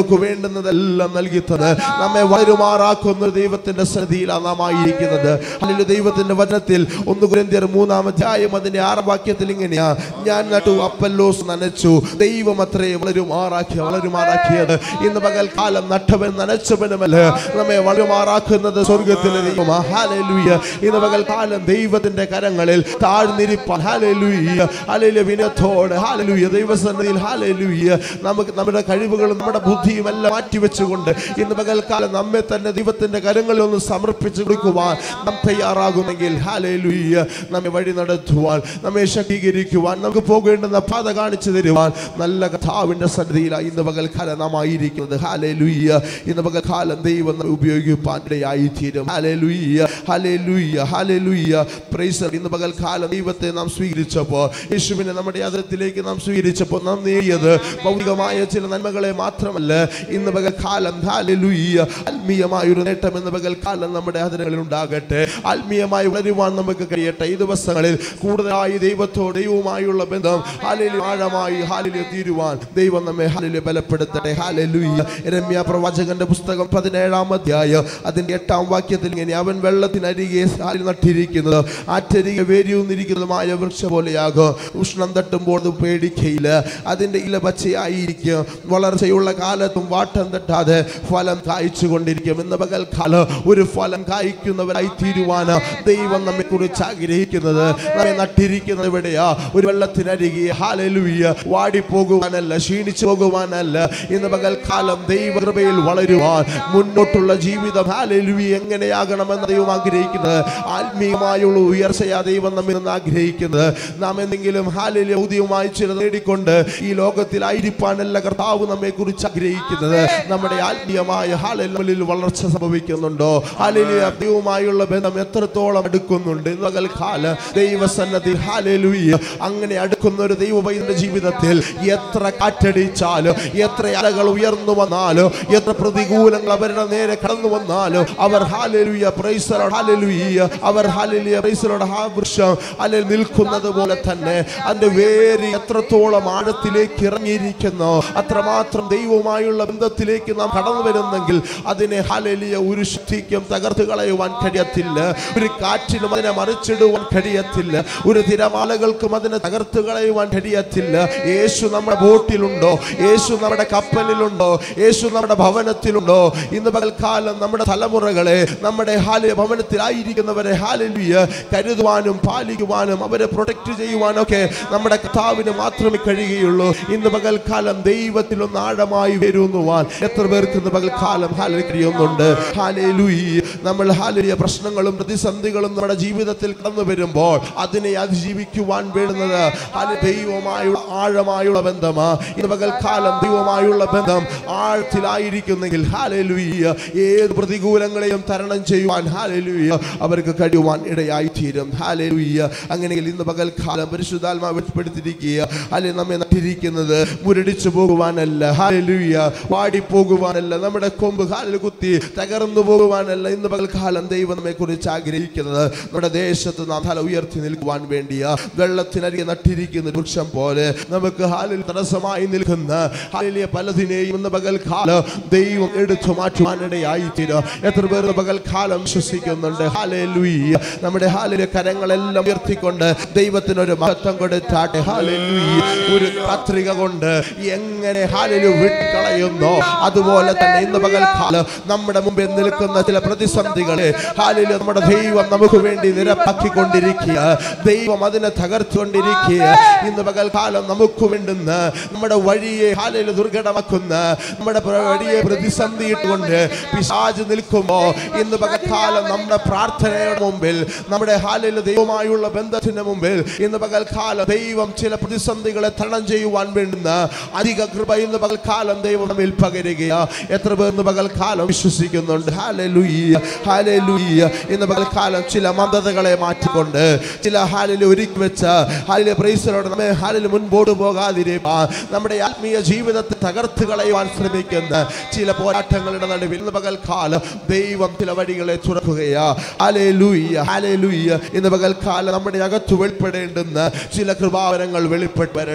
നമുക്ക് വേണ്ടുന്നതെല്ലാം നൽകി തന്ന് നമ്മെ വരുമാറാക്കുന്ന ഒരു ദൈവത്തിന്റെ സന്നിധിയിലാണ് നാം ആയിരിക്കുന്നത് അല്ലെങ്കിൽ ദൈവത്തിന്റെ വചനത്തിൽ ഒന്ന് കുരന്തിയർ മൂന്നാം അധ്യായം അതിന്റെ ആറാം വാക്യത്തിൽ ഇങ്ങനെയാ ഞാൻ നട്ടു അപ്പല്ലോസ് നനച്ചു ദൈവം അത്രേ വളരുമാറാക്കിയ വളരുമാറാക്കിയത് ഇന്ന് പകൽക്കാലം നട്ടവൻ നനച്ചവനുമല്ല നമ്മെ വളരുമാറാക്കുന്നത് സ്വർഗത്തിലെ ദൈവം ഹാലലൂയ ഇന്ന് പകൽക്കാലം ദൈവത്തിന്റെ കരങ്ങളിൽ താഴ്ന്നിരിപ്പാൻ ഹാലലൂയ ഹാലലൂയ വിനത്തോടെ ഹാലലൂയ ദൈവസന്നിധിയിൽ ഹാലലൂയ നമുക്ക് നമ്മുടെ കഴിവുകളും നമ്മുടെ ബുദ്ധിയും എല്ലാം മാറ്റിവെച്ചുകൊണ്ട് ഇന്ന് പകൽക്കാലം നമ്മെ തന്നെ ദൈവത്തിന്റെ കരങ്ങളിൽ ഒന്ന് സമർപ്പിച്ചു കൊടുക്കുവാൻ നാം തയ്യാറാകുമെങ്കിൽ ഹാലലൂയ നമ്മെ വഴി നടത്തുവാൻ നമ്മെ ശക്തീകരിക്കുവാൻ നമുക്ക് പോകേണ്ടുന്ന പാത കാണിച്ചു തരുവാൻ നല്ല കഥാവിന്റെ സന്നിധിയിലായി ഇന്ന് പകൽക്കാലം നാം ആയിരിക്കുന്നത് ഹാലലൂയ ഇന്ന് പകൽക്കാലം ദൈവം നമ്മെ ഉപയോഗിപ്പാൻ ഇടയായി തീരും ഹാലലൂയ ഹാലലൂയ ഹാലലൂയ പ്രൈസർ ഇന്ന് പകൽക്കാലം ദൈവത്തെ നാം സ്വീകരിച്ചപ്പോൾ യേശുവിനെ നമ്മുടെ യാത്രത്തിലേക്ക് നാം സ്വീകരിച്ചപ്പോൾ നാം നേടിയത് ഭൗതികമായ ചില നന്മകളെ മാത്രമല്ല ഇന്ന് പകൽക്കാലം ഹാലലൂയ ആത്മീയമായ ഒരു നേട്ടം ഇന്ന് പകൽക്കാലം നമ്മുടെ ആദരങ്ങളിൽ ഉണ്ടാകട്ടെ ആത്മീയമായി വളരുവാൻ നമുക്ക് കഴിയട്ടെ ഈ ദിവസങ്ങളിൽ കൂടുതലായി ദൈവത്തോട് ദൈവവുമായുള്ള ബന്ധം ഹാലിൽ ആഴമായി ഹാലിൽ തീരുവാൻ ദൈവം നമ്മെ ഹാലിൽ ബലപ്പെടുത്തട്ടെ ഹാലലൂയ രമ്യ പ്രവാചകന്റെ പുസ്തകം പതിനേഴാം അധ്യായം അതിന്റെ എട്ടാം വാക്യത്തിൽ ഇങ്ങനെ അവൻ വെള്ളത്തിനരികെ ഹാലിൽ നട്ടിരിക്കുന്നത് ആറ്റരികെ വേരിയൊന്നിരിക്കുന്നതുമായ വൃക്ഷം പോലെയാകും ഉഷ്ണം തട്ടുമ്പോൾ അത് പേടിക്കയില്ല അതിന്റെ ഇല പച്ചയായിരിക്കും വളർച്ചയുള്ള കാലത്തും വാട്ടം തട്ടാതെ ഫലം കായ്ച്ചു കൊണ്ടിരിക്കും ഇന്ന് പകൽക്കാലം ഒരു ഫലം കായ്ക്കുന്നവരായി തീരുവാന് ദൈവം നമ്മെ കുറിച്ച് ആഗ്രഹിക്കുന്നത് നമ്മെ നട്ടിരിക്കുന്നത് എവിടെയാ ഒരു വെള്ളത്തിനരികെ ഹാലലുയ്യ വാടിപ്പോകുവാനല്ല ക്ഷീണിച്ചു പോകുവാനല്ല ഇന്ന് പകൽക്കാലം ദൈവകൃപയിൽ വളരുവാൻ മുന്നോട്ടുള്ള ജീവിതം ഹാലലുവി എങ്ങനെയാകണമെന്ന് ദൈവം ആഗ്രഹിക്കുന്നത് ആത്മീയമായുള്ള ഉയർച്ചയാ ദൈവം നമ്മിൽ നിന്ന് ആഗ്രഹിക്കുന്നത് നാം എന്തെങ്കിലും ഹാലിലെ ഔദ്യമായി ചില നേടിക്കൊണ്ട് ഈ ലോകത്തിലായിരിക്കാനല്ല കർത്താവ് നമ്മെ കുറിച്ച് ആഗ്രഹിക്കുന്നത് നമ്മുടെ ആത്മീയമായ ഹാലിൽ വളർച്ച സംഭവിക്കുന്നുണ്ടോ ഹാലിലെ ദൈവവുമായുള്ള ബന്ധം എത്രത്തോളം അടുക്കുന്നുണ്ട് ഇന്ന് പകൽക്കാല ദൈവസന്നദ്ധി ഹാലലുയ്യ അങ്ങനെ അടുക്കുന്ന ഒരു ദൈവവൈദ്യ ജീവിതത്തിൽ എത്ര കാറ്റടിച്ചാലും എത്ര അലകൾ ഉയർന്നു വന്നാലും എത്ര പ്രതികൂലങ്ങൾ അവരുടെ നേരെ കടന്നു വന്നാലും അവർ ഹാലലുയ്യ പ്രൈസലോട് ഹാലലുയ്യ അവർ ഹാലലുയ പ്രൈസലോട് ആ വൃക്ഷം അല്ലെ നിൽക്കുന്നത് പോലെ തന്നെ അതിന്റെ വേര് എത്രത്തോളം ആഴത്തിലേക്ക് ഇറങ്ങിയിരിക്കുന്നു അത്രമാത്രം ദൈവവുമായുള്ള ബന്ധത്തിലേക്ക് നാം കടന്നു വരുന്നെങ്കിൽ അതിനെ ഹാലലിയ ഒരു ശക്തിക്കും തകർത്ത് കളയുവാൻ കഴിയത്തില്ല ഒരു കാറ്റിനും അതിനെ മറിച്ചിടുവാൻ കഴിയത്തില്ല ഒരു തിരമാലകൾക്കും അതിനെ തകർത്ത് കളയുവാൻ കഴിയത്തില്ല യേശു നമ്മുടെ ബോട്ടിലുണ്ടോ യേശു നമ്മുടെ കപ്പലിലുണ്ടോ യേശു നമ്മുടെ ഭവനത്തിലുണ്ടോ ഇന്ന് പകൽക്കാലം നമ്മുടെ തലമുറകളെ നമ്മുടെ ഹാലിയ ഭവനത്തിലായിരിക്കുന്നവരെ ഹാലലിയ കരുതുവാനും പാലിക്കുവാനും അവരെ പ്രൊട്ടക്ട് ചെയ്യുവാനും ഒക്കെ നമ്മുടെ കർത്താവിന് മാത്രമേ കഴിയുകയുള്ളൂ ഇന്ന് പകൽക്കാലം ദൈവത്തിലൊന്ന് ആഴമായി വരുന്നുവാൻ എത്ര പേർക്ക് ഇന്ന് പകൽക്കാലം ഹാലി കഴിയുന്നുണ്ട് ഹാലേലൂയി നമ്മൾ ഹാലിയ പ്രശ്നങ്ങളും പ്രതിസന്ധികളും നമ്മുടെ ജീവിതത്തിൽ കടന്നു വരുമ്പോൾ അതിനെ അതിജീവിക്കുവാൻ വേണ്ടുന്നത് ഹാലി ദൈവമായുള്ള ആഴമായുള്ള ബന്ധമാ ഇന്ന് പകൽക്കാലം ദൈവമായുള്ള ബന്ധം ആഴത്തിലായിരിക്കുന്നെങ്കിൽ ഹാലലുയ്യ ഏത് പ്രതികൂലങ്ങളെയും തരണം ചെയ്യുവാൻ ഹാലലുയ്യ അവർക്ക് കഴിയുവാൻ ഇടയായി തീരും ഹാലലുയ്യ അങ്ങനെയെങ്കിൽ ഇന്ന് പകൽക്കാലം പരിശുദ്ധാത്മാ വെളിപ്പെടുത്തിയിരിക്കുക അല്ലെ നമ്മെ നട്ടിരിക്കുന്നത് മുരടിച്ചു പോകുവാനല്ല ഹാലലുയ്യ വാടിപ്പോകുവാനല്ല നമ്മുടെ കൊമ്പ് കാലിൽ കുത്തി തകർന്നു പോകുവാനല്ല ഇന്ന് പകൽക്കാലം ദൈവം നമ്മെ കുറിച്ച് ആഗ്രഹിക്കുന്നത് നമ്മുടെ ദേശത്ത് നാം തല ഉയർത്തി നിൽക്കുവാൻ വേണ്ടിയ വെള്ളത്തിനരികെ നട്ടിരിക്കുന്ന വൃക്ഷം പോലെ നമുക്ക് ഹാലിൽ തടസ്സമായി നിൽക്കുന്ന ഹാലിലെ പലതിനെയും ഇന്ന് പകൽക്കാലം ദൈവം എടുത്തു മാറ്റുവാനിടയായി തീരും എത്ര പേർ ഇന്ന് പകൽക്കാലം വിശ്വസിക്കുന്നുണ്ട് ഹാലലുയ്യ നമ്മുടെ ഹാലിലെ കരങ്ങളെല്ലാം ഉയർത്തിക്കൊണ്ട് ദൈവത്തിനൊരു മഹത്വം കൊടുത്താട്ടെ ഹാലലുയ്യ ഒരു കത്രിക കൊണ്ട് എങ്ങനെ ഹാലിലു വിട്ടുകളയുന്നോ അതുപോലെ തന്നെ ഇന്ന് പകൽക്കാലം നമ്മുടെ മുമ്പിൽ നിൽക്കുന്ന ചില പ്രതിസന്ധികളെ ഹാലിൽ നമ്മുടെ ദൈവം നമുക്ക് വേണ്ടി നിരപ്പാക്കിക്കൊണ്ടിരിക്കുക ദൈവം അതിനെ തകർത്തുകൊണ്ടിരിക്കുക ഇന്ന് പകൽക്കാലം നമുക്ക് വേണ്ടുന്ന നമ്മുടെ വഴിയെ ഹാലിൽ ദുർഘടമാക്കുന്ന നമ്മുടെ പ്ര- വഴിയെ പ്രതിസന്ധി ഇട്ടുകൊണ്ട് പിശാജ് നിൽക്കുമ്പോ ഇന്ന് പകൽക്കാലം നമ്മുടെ പ്രാർത്ഥനയുടെ മുമ്പിൽ നമ്മുടെ ഹാലിൽ ദൈവമായുള്ള ബന്ധത്തിന് മുമ്പിൽ ഇന്ന് പകൽക്കാലം ദൈവം ചില പ്രതിസന്ധികളെ തരണം ചെയ്യുവാൻ വേണ്ടുന്ന അധിക കൃപ ഇന്ന് പകൽക്കാലം ദൈവം നമ്മിൽ പകരുകയാ എത്ര പേർ ഇന്ന് പകൽക്കാലം വിശ്വസിക്കുന്നുണ്ട് ഹാലലുയ്യ ഹാലലുയ്യ ഇന്ന് പകൽക്കാലം ചില മന്ദതകളെ മാറ്റിക്കൊണ്ട് ചില ഹാലിൽ ഒരുക്കി വെച്ച ഹാലിലെ പ്രൈസലോട് നമ്മെ ഹാലിൽ മുൻപോട്ട് പോകാതിരിക്കാൻ നമ്മുടെ ആത്മീയ ജീവിതത്തെ തകർത്ത് കളയുവാൻ ശ്രമിക്കുന്ന ചില പോരാട്ടങ്ങളുടെ നടുവിൽ ഇന്ന് പകൽക്കാലം ദൈവം ചില വഴികളെ തുറക്കുകയാ ഹാലലുയ്യ ഹാലലുയ്യ ഇന്ന് പകൽക്കാലം നമ്മുടെ അകത്ത് വെളിപ്പെടേണ്ടുന്ന ചില കൃപാവരങ്ങൾ വെളിപ്പെട്ട് വരട്ടെ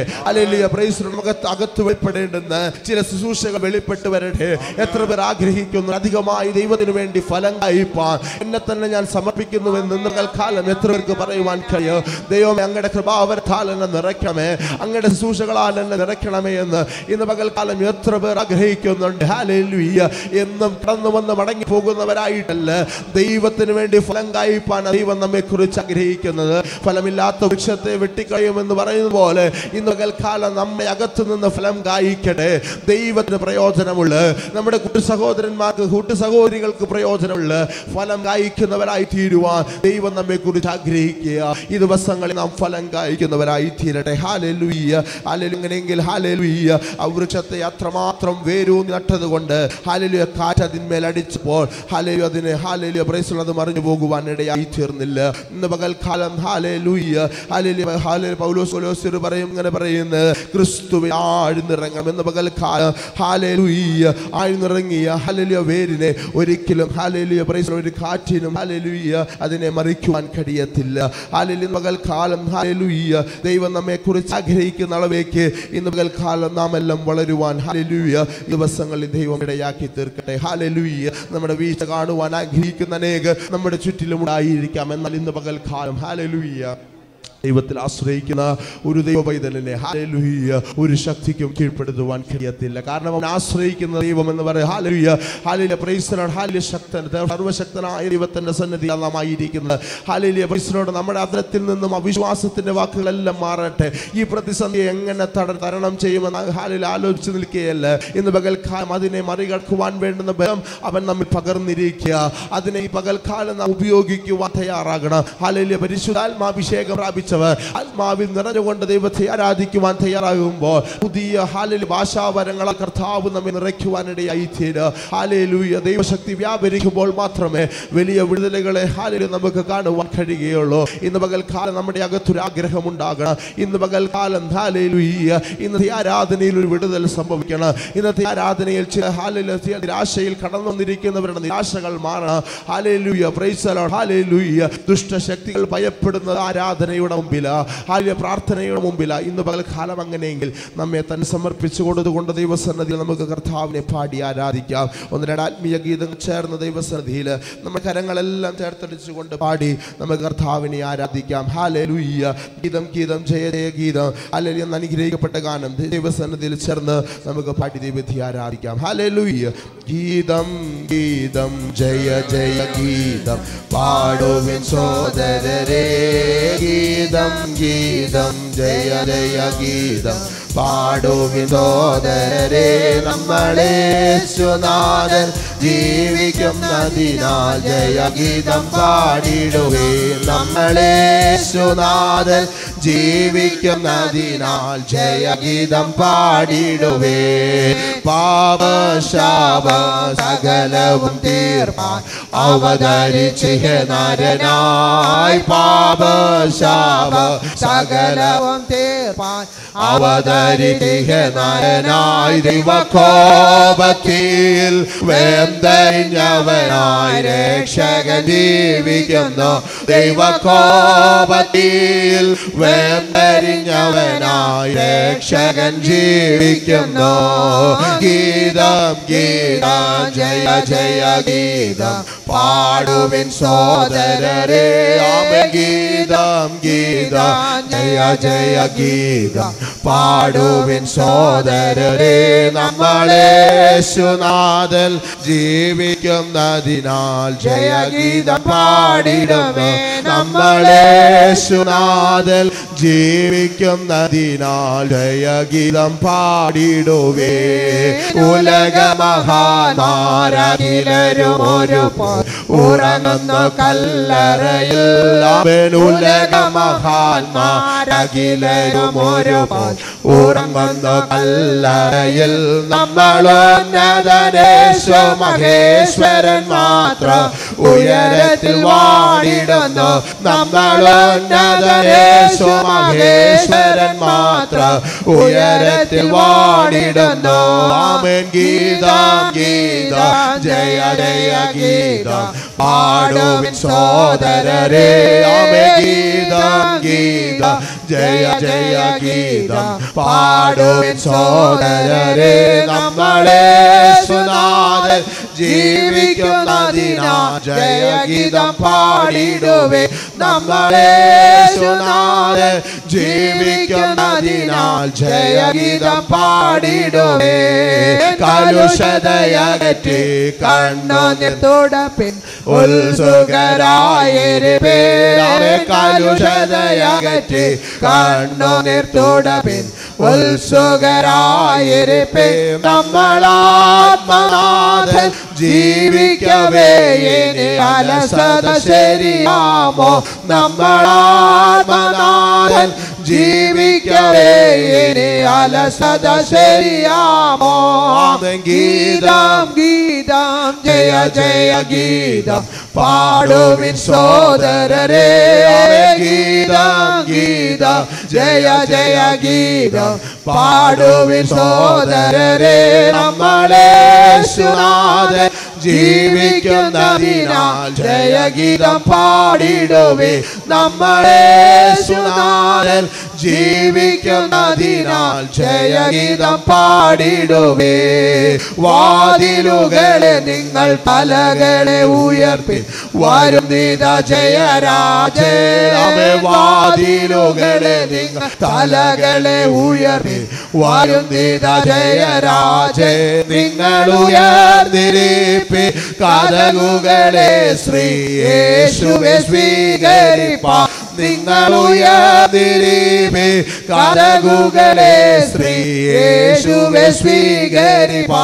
അല്ലെ പ്രൈസ് നമുക്ക് അകത്ത് വെളിപ്പെടേണ്ടുന്ന ചില ശുശ്രൂഷകൾ വെളിപ്പെട്ട് വരട്ടെ എത്ര പേർ ആഗ്രഹിക്കുന്നു അധികമായി ദൈവത്തിന് വേണ്ടി ഫലം കായ്പാൻ എന്നെ തന്നെ ഞാൻ സമർപ്പിക്കുന്നുവെന്ന് ഇന്ന് കാലം എത്ര പേർക്ക് പറയുവാൻ കഴിയും ദൈവമേ അങ്ങയുടെ കൃപാവരത്താൽ എന്നെ നിറയ്ക്കമേ അങ്ങയുടെ ശുശ്രൂഷകളാൽ എന്നെ നിറയ്ക്കണമേ എന്ന് ഇന്ന് പകൽക്കാലം എത്ര പേർ ആഗ്രഹിക്കുന്നുണ്ട് ഹാലേലുയ്യ എന്നും കടന്നു വന്ന് മടങ്ങി പോകുന്നവരായിട്ടല്ല ദൈവത്തിന് വേണ്ടി ഫലം കായ്പാൻ ദൈവം നമ്മെ കുറിച്ച് ആഗ്രഹിക്കുന്നത് ഫലമില്ലാത്ത വൃക്ഷത്തെ വെട്ടിക്കളയുമെന്ന് പറയുന്നത് പോലെ ഇന്ന് പകൽക്കാലം നമ്മെ അകത്തു നിന്ന് ഫലം കായ്ക്കട്ടെ ദൈവത്തിന് പ്രയോജനമുള്ള നമ്മുടെ കൂട്ടു സഹോദരന്മാർക്ക് കൂട്ടു സഹോദരികൾക്ക് പ്രയോജനമുള്ള ഫലം കായ്ക്കുന്നവരായി തീരുവാൻ ദൈവം നമ്മെ കുറിച്ച് ആഗ്രഹിക്കുക ഈ ദിവസങ്ങളിൽ നാം ഫലം കായ്ക്കുന്നവരായി തീരട്ടെ ഹാലലുയ്യ ഹാലലുങ്ങനെങ്കിൽ ഹാലലുയ്യ ആ വൃക്ഷത്തെ അത്രമാത്രം വേരൂന്നി നട്ടത് കൊണ്ട് ഹാലലുയ കാറ്റ് അതിന്മേൽ അടിച്ചപ്പോൾ ഹാലലു അതിന് ഹാലലുയ പ്രൈസുള്ള അത് മറിഞ്ഞു പോകുവാൻ ഇടയായി തീർന്നില്ല ഇന്ന് പകൽക്കാലം ഹാലലുയ്യ ഹാലലു ഹാലലു പൗലോസ് പൗലോസ് പറയും ഇങ്ങനെ പറയുന്നത് ക്രിസ്തുവിൽ ആഴ്ന്നിറങ്ങണം എന്ന് പകൽക്കാലം ഹാലലുയ്യ ആഴ്ന്നിറങ്ങിയ ഹാലലുയ വേരിനെ ഒരിക്കലും ഹാലലുയ പ്രൈസുള്ള ഒരു കാറ്റിനും ഹാലലുയ്യ അതിനെ മറിക്കുവാൻ കഴിയത്തില്ല ഹാലലു പകൽക്കാലം ഹാലലുയ്യ ദൈവം നമ്മെ കുറിച്ച് ആഗ്രഹിക്കുന്ന അളവേക്ക് ഇന്ന് പകൽക്കാലം നാം എല്ലാം വളരുവാൻ ഹാലലുയ്യ ദിവസങ്ങളിൽ ദൈവം ഇടയാക്കി തീർക്കട്ടെ ഹാലലുയ്യ നമ്മുടെ വീഴ്ച കാണുവാൻ ആഗ്രഹിക്കുന്ന അനേക നമ്മുടെ ചുറ്റിലും ഉണ്ടായിരിക്കാം എന്നാൽ ഇന്ന് പകൽക്കാലം ഹാലലുയ്യ ദൈവത്തിൽ ആശ്രയിക്കുന്ന ഒരു ദൈവ പൈതലിനെ ഹാലലുയ്യ ഒരു ശക്തിക്കും കീഴ്പ്പെടുത്തുവാൻ കഴിയത്തില്ല കാരണം അവൻ ആശ്രയിക്കുന്ന ദൈവം എന്ന് പറയും ഹാലലുയ്യ ഹാലിലെ പ്രൈസനാണ് ഹാലിലെ ശക്തൻ സർവശക്തനായ ദൈവത്തിന്റെ സന്നിധി നാം ആയിരിക്കുന്നത് ഹാലിലെ പ്രൈസനോട് നമ്മുടെ അതിരത്തിൽ നിന്നും അവിശ്വാസത്തിന്റെ വാക്കുകളെല്ലാം മാറട്ടെ ഈ പ്രതിസന്ധി എങ്ങനെ തട തരണം ചെയ്യുമെന്ന് ഹാലിൽ ആലോചിച്ച് നിൽക്കുകയല്ല ഇന്ന് പകൽക്കാലം അതിനെ മറികടക്കുവാൻ വേണ്ടുന്ന ബലം അവൻ നമ്മിൽ പകർന്നിരിക്കുക അതിനെ ഈ പകൽക്കാലം നാം ഉപയോഗിക്കുവാൻ തയ്യാറാകണം ഹാലിലെ പരിശുദ്ധാത്മാഭിഷേകം പ്രാപിച്ചവർ ആത്മാവിൽ നിറഞ്ഞുകൊണ്ട് ദൈവത്തെ ആരാധിക്കുവാൻ തയ്യാറാകുമ്പോൾ പുതിയ ഹാലിൽ ഭാഷാവരങ്ങളെ കർത്താവ് നമ്മെ നിറയ്ക്കുവാനിടയായി തീരുക ഹാലേലൂയ ദൈവശക്തി വ്യാപരിക്കുമ്പോൾ മാത്രമേ വലിയ വിടുതലുകളെ ഹാലിൽ നമുക്ക് കാണുവാൻ കഴിയുകയുള്ളൂ ഇന്ന് പകൽക്കാലം നമ്മുടെ അകത്തൊരു ആഗ്രഹം ഉണ്ടാകണം ഇന്ന് പകൽക്കാലം ഹാലേലൂയ ഇന്നത്തെ ആരാധനയിൽ ഒരു വിടുതൽ സംഭവിക്കണം ഇന്നത്തെ ആരാധനയിൽ ചില ഹാലിൽ ചില നിരാശയിൽ കടന്നു വന്നിരിക്കുന്നവരുടെ നിരാശകൾ മാറണം ഹാലേലൂയ പ്രൈസലോ ഹാലേലൂയ ദുഷ്ടശക്തികൾ ഭയപ്പെടുന്നത് ആരാധനയുടെ മുമ്പിലാ ഹാലിയ പ്രാർത്ഥനയുടെ മുമ്പിലാ ഇന്ന് പകൽക്കാലം അങ്ങനെയെങ്കിൽ നമ്മെ തന്നെ സമർപ്പിച്ചു കൊടുത്തുകൊണ്ട് ദൈവസന്നതിയിൽ നമുക്ക് കർത്താവിനെ പാടി ആരാധിക്കാം ഒന്ന് രണ്ട് ആത്മീയ ഗീതം ചേർന്ന ദൈവസന്നിധിയിൽ നമ്മുടെ കരങ്ങളെല്ലാം ചേർത്തടിച്ചുകൊണ്ട് പാടി നമുക്ക് കർത്താവിനെ ആരാധിക്കാം ഹാലേ ലൂയ്യ ഗീതം ഗീതം ജയ ജയ ഗീതം അല്ലെങ്കിൽ എന്ന് അനുഗ്രഹിക്കപ്പെട്ട ഗാനം ദൈവസന്നിധിയിൽ ചേർന്ന് നമുക്ക് പാടി ദൈവത്തെ ആരാധിക്കാം ഹാലേ ലൂയ്യ ഗീതം ഗീതം ജയ ജയ ഗീതം പാടുവിൻ സോദരരേ ഗീതം ഗീതം ജയ ജയ ഗീതം പാടുവിൻ സോദരരേ നമ്മളെ സുനാഥൻ ജീവിക്കുന്നതിനാൽ ജയഗീതം പാടിടുവേ നമ്മളെ സുനാഥൻ ജീവിക്കുന്നതിനാൽ ജയഗീതം പാടിടുവേ പാപശാപ സകലവും തീർപ്പാൻ അവതരിച്ചിഹ നരനായി പാപശാപ സകലവും തീർപ്പാൻ അവതരിച്ചിഹ നരനായി ദൈവകോപത്തിൽ വേന്തരിഞ്ഞവനായി രക്ഷകൻ ജീവിക്കുന്നു ദൈവകോപത്തിൽ വേന്തരിഞ്ഞവനായി രക്ഷകൻ ജീവിക്കുന്നു ഗീതം ഗീതം ജയ ജയ ഗീതം പാടുവിൻ സോദരരേ ആമ ഗീതം ഗീതം ജയ ജയ ഗീതം പാടുവിൻ സോദരരേ നമ്മളെ സുനാഥൽ ജീവിക്കുന്നതിനാൽ ജയഗീതം പാടിടുന്നു നമ്മളെ സുനാഥൽ ജീവിക്കുന്നതിനാൽ ജയഗീതം പാടിടുവേ ഉലകമഹാനാരകിലരും ഒരു പോൽ ഉറങ്ങുന്ന കല്ലറയിൽ അവൻ ഉലകമഹാന്മാരകിലരും ഒരു പോൽ ഉറങ്ങുന്ന കല്ലറയിൽ നമ്മളോന്നതനേശോ മഹേശ്വരൻ മാത്രം ഉയരത്തിൽ വാണിടുന്നു നമ്മളുന്നതേശു മഹേശ്വരൻ മാത്രം ഉയരത്തിൽ വാണിടുന്നു ആമേൻ ഗീതം ഗീതം ജയ ജയ ഗീതം പാടുവിൻ സോദരരെ ആമേ ഗീതം ഗീതം ജയ ജയ ഗീതം പാടുവിൻ സോദരരെ നമ്മളെ സുനാഥൻ ജീവിക്കുന്നതിനാ ജയഗീതം പാടിടുവേ നമ്മളെ സുനാഥൻ ജീവിക്കുന്നതിനാൽ ജയഗീതം പാടിടുവേ കലുഷതയകറ്റി കണ്ണു തുടപ്പിൻ ഉത്സുകരായിരിപ്പേരെ കലുഷതയകറ്റി കണ്ണു നിർത്തുടപ്പിൻ ഉത്സുകരായിരിപ്പേ നമ്മളാത്മനാഥൻ ജീവിക്കവേ ഇനി അലസത ശരിയാമോ നമ്മളാത്മനാഥൻ ജീവിക്കവേ ഇനി അലസത ശരിയാമോ ആമേൻ ഗീതം ഗീതം ജയ ജയ ഗീതം പാടുവിൻ സോദരരെ ആമേൻ ഗീതം ഗീതം ജയ ജയ ഗീതം പാടുവിൻ സോദരരെ നമ്മളെ സുനാഥൻ ജീവിക്കുന്നതിനാൽ ജയഗീതം പാടിടുവേ നമ്മളെ സുനാഥൻ ജീവിക്കുന്നതിനാൽ ജയഗീതം പാടിടുവേ വാതിലുകളെ നിങ്ങൾ തലകളെ ഉയർത്തി വരും നീത ജയരാജേ വാതിലുകളെ നിങ്ങൾ തലകളെ ഉയർത്തി വരും നീത ജയരാജേ നിങ്ങൾ ഉയർന്നിരിപ്പി കഥകുകളെ ശ്രീ യേശുവെ സ്വീകരിപ്പാ നിങ്ങൾ ഉയർന്നിരിപ്പി കഥകുകളെ ശ്രീ യേശുവെ സ്വീകരിപ്പാ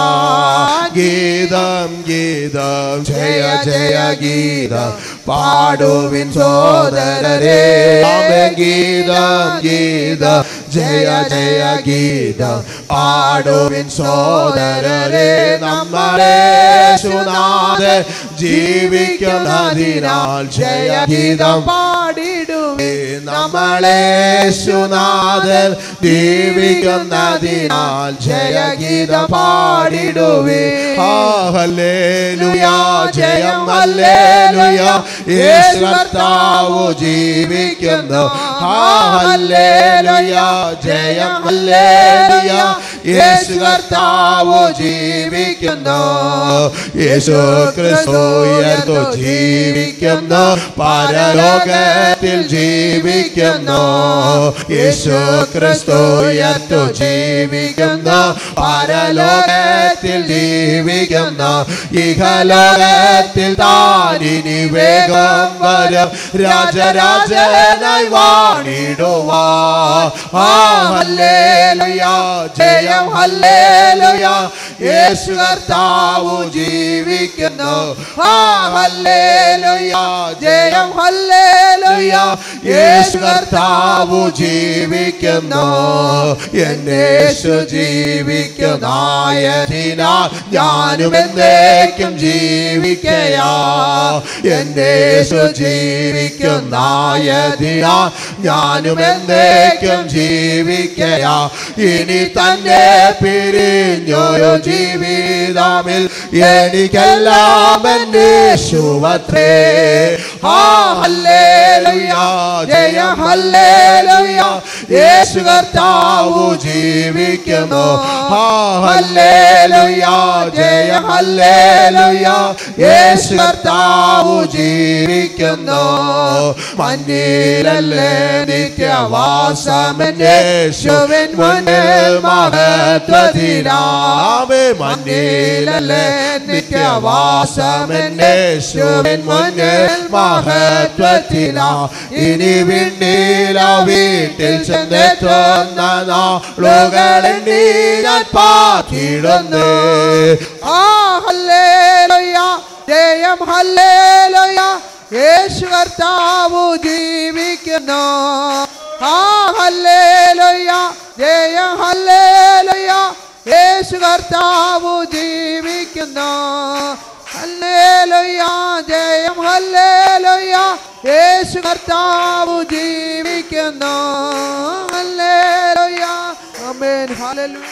ഗീതം ഗീതം ജയ ജയ ഗീതം പാടുവിൻ സോദരരെ ആമേൻ ഗീതം ഗീതം ജയ ജയ ഗീതം പാടുവിൻ സോദരരെ നമ്മളെ സുനാഥൻ ജീവിക്കുന്നതിനാൽ ജയഗീതം പാടിടുവേ നമ്മളെ സുനാഥൻ ജീവിക്കുന്നതിനാൽ ജയഗീതം പാടിടുവേ ആ ഹല്ലേലൂയ ജയം ഹല്ലേലൂയ യേശു കർത്താവ് ജീവിക്കുന്നു ആ ഹല്ലേലൂയ ജയം ഹല്ലേലൂയ യേശു കർത്താവ് ജീവിക്കുന്നു യേശു ക്രിസ്തു ഉയർത്തു ജീവിക്കുന്നു പരലോകത്തിൽ ജീവിക്കുന്നു യേശു ക്രിസ്തു ഉയർത്തു ജീവിക്കുന്നു പരലോകത്തിൽ ജീവിക്കുന്നു ഇഹലോകത്തിൽ താനിനി വേഗം വരും രാജരാജനായി വാണിടുവാ ആ ഹല്ലേലൂയ ജയം ഹല്ലേലൂയ യേശു കർത്താവ് ജീവിക്കുന്നു ആ ഹല്ലേലൂയ ജയം ഹല്ലേലൂയ യേശു കർത്താവ് ജീവിക്കുന്നു എന്റെ യേശു ജീവിക്കുന്നായതിനാൽ ഞാനും എന്നേക്കും ജീവിക്കയാ എന്റെ യേശു ജീവിക്കുന്നായതിനാൽ ഞാനും എന്നേക്കും ജീവിക്കയാ ഇനി തന്നെ പിരിഞ്ഞൊരു ജീവിതമിൽ എനിക്കെല്ലാം എന്റെ യേശുവത്രേ ആ ഹല്ലേലൂയ ജയ ഹല്ലേലൂയ യേശു കർത്താവ് ജീവിക്കുന്നു ആ ഹല്ലേലൂയ ജയ ഹല്ലേലൂയ യേശു കർത്താവ് ജീവിക്കുന്നു മഞ്ഞിലല്ലേ നിത്യവാസമൻ യേശുവിൻ മുന്നിൽ മഹത്വത്തിനാമേ മഞ്ഞിലല്ലേ നിത്യവാസമൻ യേശുവിൻ മുന്നിൽ മഹത്വത്തിനാ ഇനി വിണ്ണീല വീട്ടിൽ ചെന്നെത്തുന്ന നാളുകളെണ്ണി ഞാൻ പാത്തിടുന്നു ആ ഹല്ലേലൂയ ജയം ഹല്ലേലൂയ യേശു കർത്താവ് ജീവിക്കുന്നു ആ ഹല്ലേലൂയ ജയം ഹല്ലേലൂയ യേശു കർത്താവ് ജീവിക്കുന്നു ഹല്ലേലൂയ ജയം ഹല്ലേലൂയ യേശു കർത്താവ് ജീവിക്കുന്നു ഹല്ലേലൂയ ആമേൻ ഹല്ലേലൂയ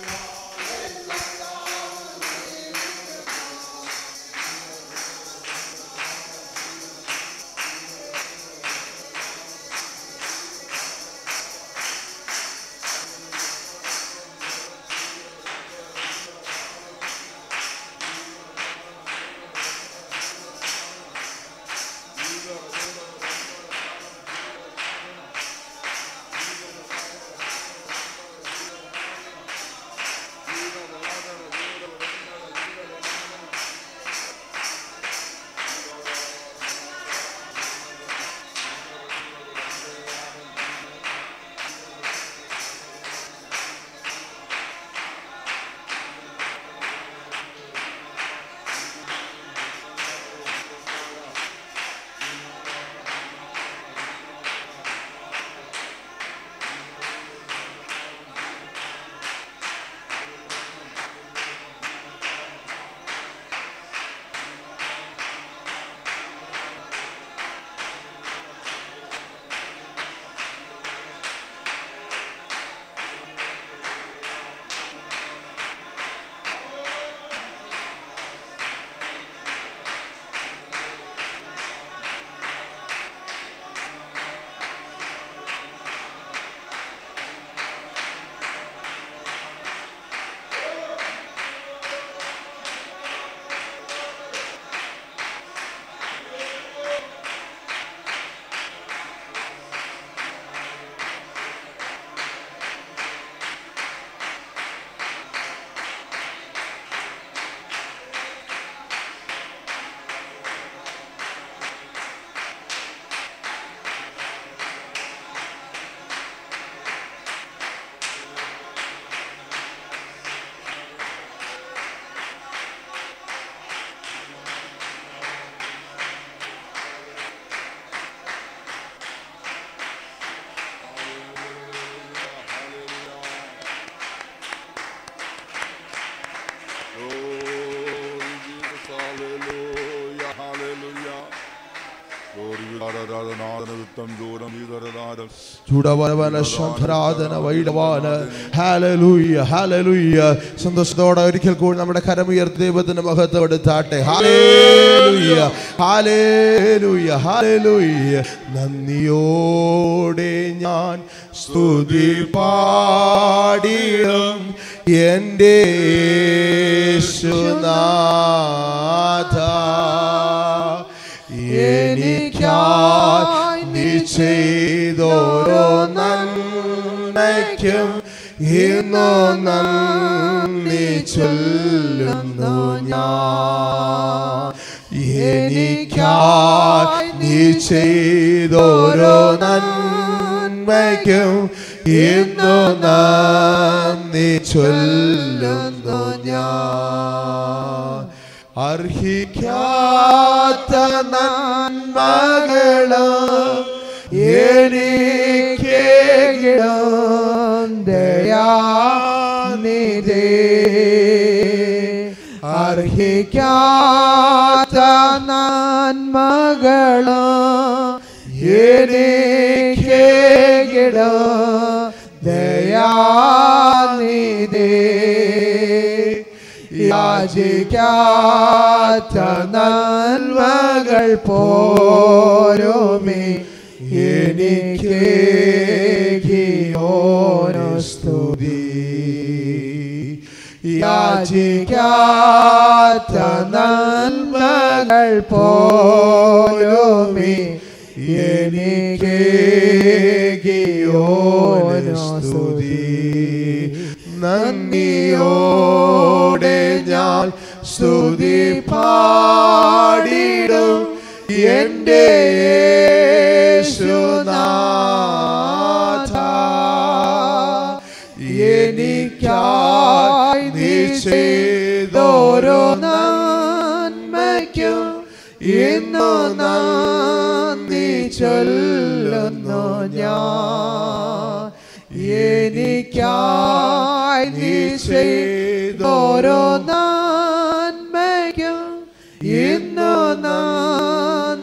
ചൂടവനവന ശംഖരാധന വൈഡവാന ഹാലലൂയ ഹാലലൂയ സന്തോഷത്തോടെ ഒരിക്കൽ കൂടി നമ്മുടെ കരമുയർത്തി ദൈവത്തിന്റെ മഹത്വം എടുത്താട്ടെ ഹാലേലൂയ ഹാലേലൂയ ഹാലേലൂയ നന്ദിയോടെ ഞാൻ സ്തുതി പാടിയും എൻ്റെ യേശുനാഥ എനിക്കായി നീ ചെയ്തോരോ നന്മയ്ക്കും ഇന്നു നന്ദി ചൊല്ലുന്നു ഞാൻ എനിക്കായി നീ ചെയ്തോരോ നന്മയ്ക്കും ഇന്നു നന്ദി ചൊല്ലുന്നു ഞാൻ അർഹിക്കാത്ത നന്മകള് എനിക്കേകിടും ദയാനിധേ അർഹിക്കാത്ത നന്മകള് എനിക്കേകിട ദയാനിധേ യാചിക്കാത്ത നന്മകൾ പോരുമേ എനിക്ക് ഓരോ സ്തുതി യാചിക്കാത്ത നന്മകൾ പോരുമേ എനിക്ക് ഓരോ സ്തുതി നന്ദിയോടെ ഞാൻ സ്തുതി പാടിടും എൻ്റെ യേശുനാഥ എനിക്കായി നീ ചെയ്തോരോ നന്മയ്ക്കും ഇന്നു നന്ദി ചൊല്ലുന്നു ഞാൻ എനിക്കായി നീ ചെയ്തോരോ നന്മയ്ക്കും ഇന്നു നന്ദി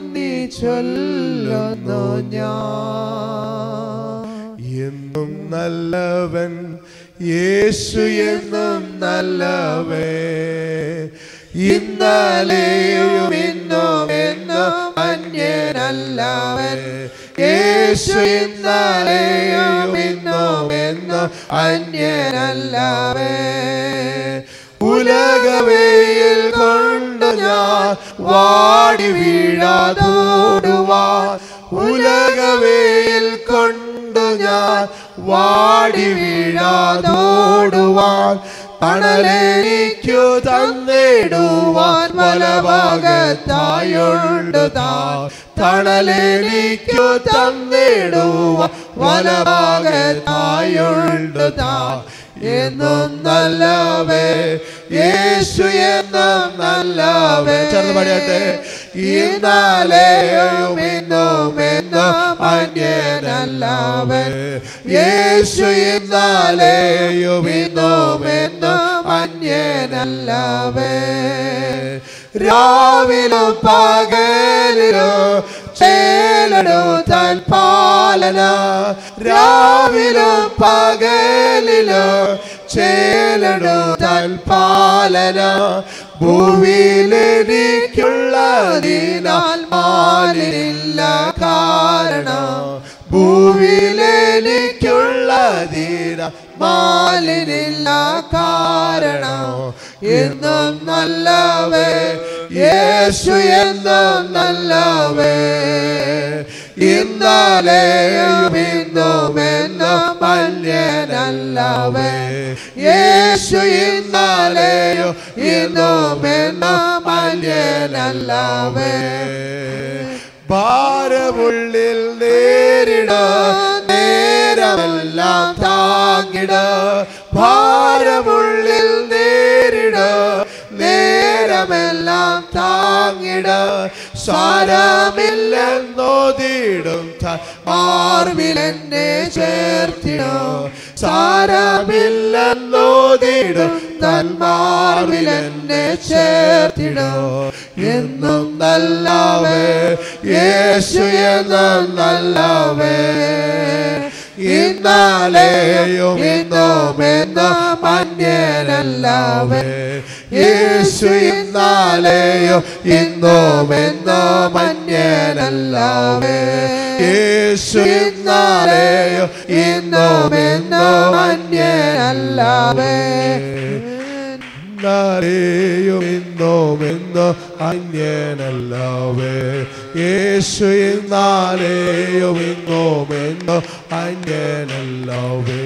ചൊല്ലുന്നു ഞാൻ എന്നും നല്ലവൻ യേശു എന്നും നല്ലവേ ഇന്നലെയും ഇന്നും എന്നും അന്യനല്ലവൻ യേശു ഇന്നലെയും ഇന്നും എന്നും അന്യനല്ലവേ ഉലകവയിൽ കൊണ്ട് ഞാൻ വാടി വീഴാതോടുവാൻ ഉലകവയിൽ കൊണ്ട് ഞാൻ വാടി വീഴാതോടുവാൻ തണലെനിക്കു തന്നിടുവാൻ വലഭാഗത്തായുണ്ട് താ തണലെനിക്കു തന്നിടുവാൻ വലഭാഗത്തായുണ്ട് താ എന്നും നല്ലവേ യേശു എന്നും നല്ലവേ ചേർന്ന് പാടിയാട്ടെ ഇന്നാലെയും ഇന്നും എന്നും അന്യനല്ലവേ യേശു ഇന്നാലെയും ഇന്നും എന്നും അന്യനല്ലവേ രാവിലും പകലിലും ചേലടു തൽപാലന രാവിലും പകലിലും ചേലടു തൽപാലന ഭൂവിയിലെനിക്കുള്ളതിനാൽ മാലിനില്ല കാരണം ഭൂവിയിലെനിക്കുള്ളതിനാൽ മാലിനില്ല കാരണം എന്നും നല്ലവേ യേശു എന്നും നല്ലവേ ഇന്നലെയും ഇന്നും എന്നും മല്യനല്ലവേ യേശു ഇന്നലെയും ഇന്നും എന്നും മല്യനല്ലവേ ഭാരമുള്ളിൽ നേരിട നേരമെല്ലാം താങ്ങിട ഭാരമുള്ളിൽ നേരിട നേരമെല്ലാം താങ്ങിട സാരമില്ലെന്നോതിടും മാർവിലെന്നെ ചേർത്തിട സാരമില്ലെന്നോതിടും തന്മാർവിലെന്നെ ചേർത്തിട എന്നും നല്ലവേ യേശു എന്നും നല്ലവേ ഇന്നാലെയും ഇന്നും എന്നും അന്യനല്ലവേ യേശു ഇന്നാലെയും ഇന്നും എന്നും അന്യനല്ലവേ യേശു ഇന്നാലെയും ഇന്നും എന്നും അന്യനല്ലവേ ഇന്നാലെയും ഇന്നും എന്നും അന്യനല്ലവേ യേശു ഇന്നാലെയും ഇന്നും എന്നും അന്യനല്ലവേ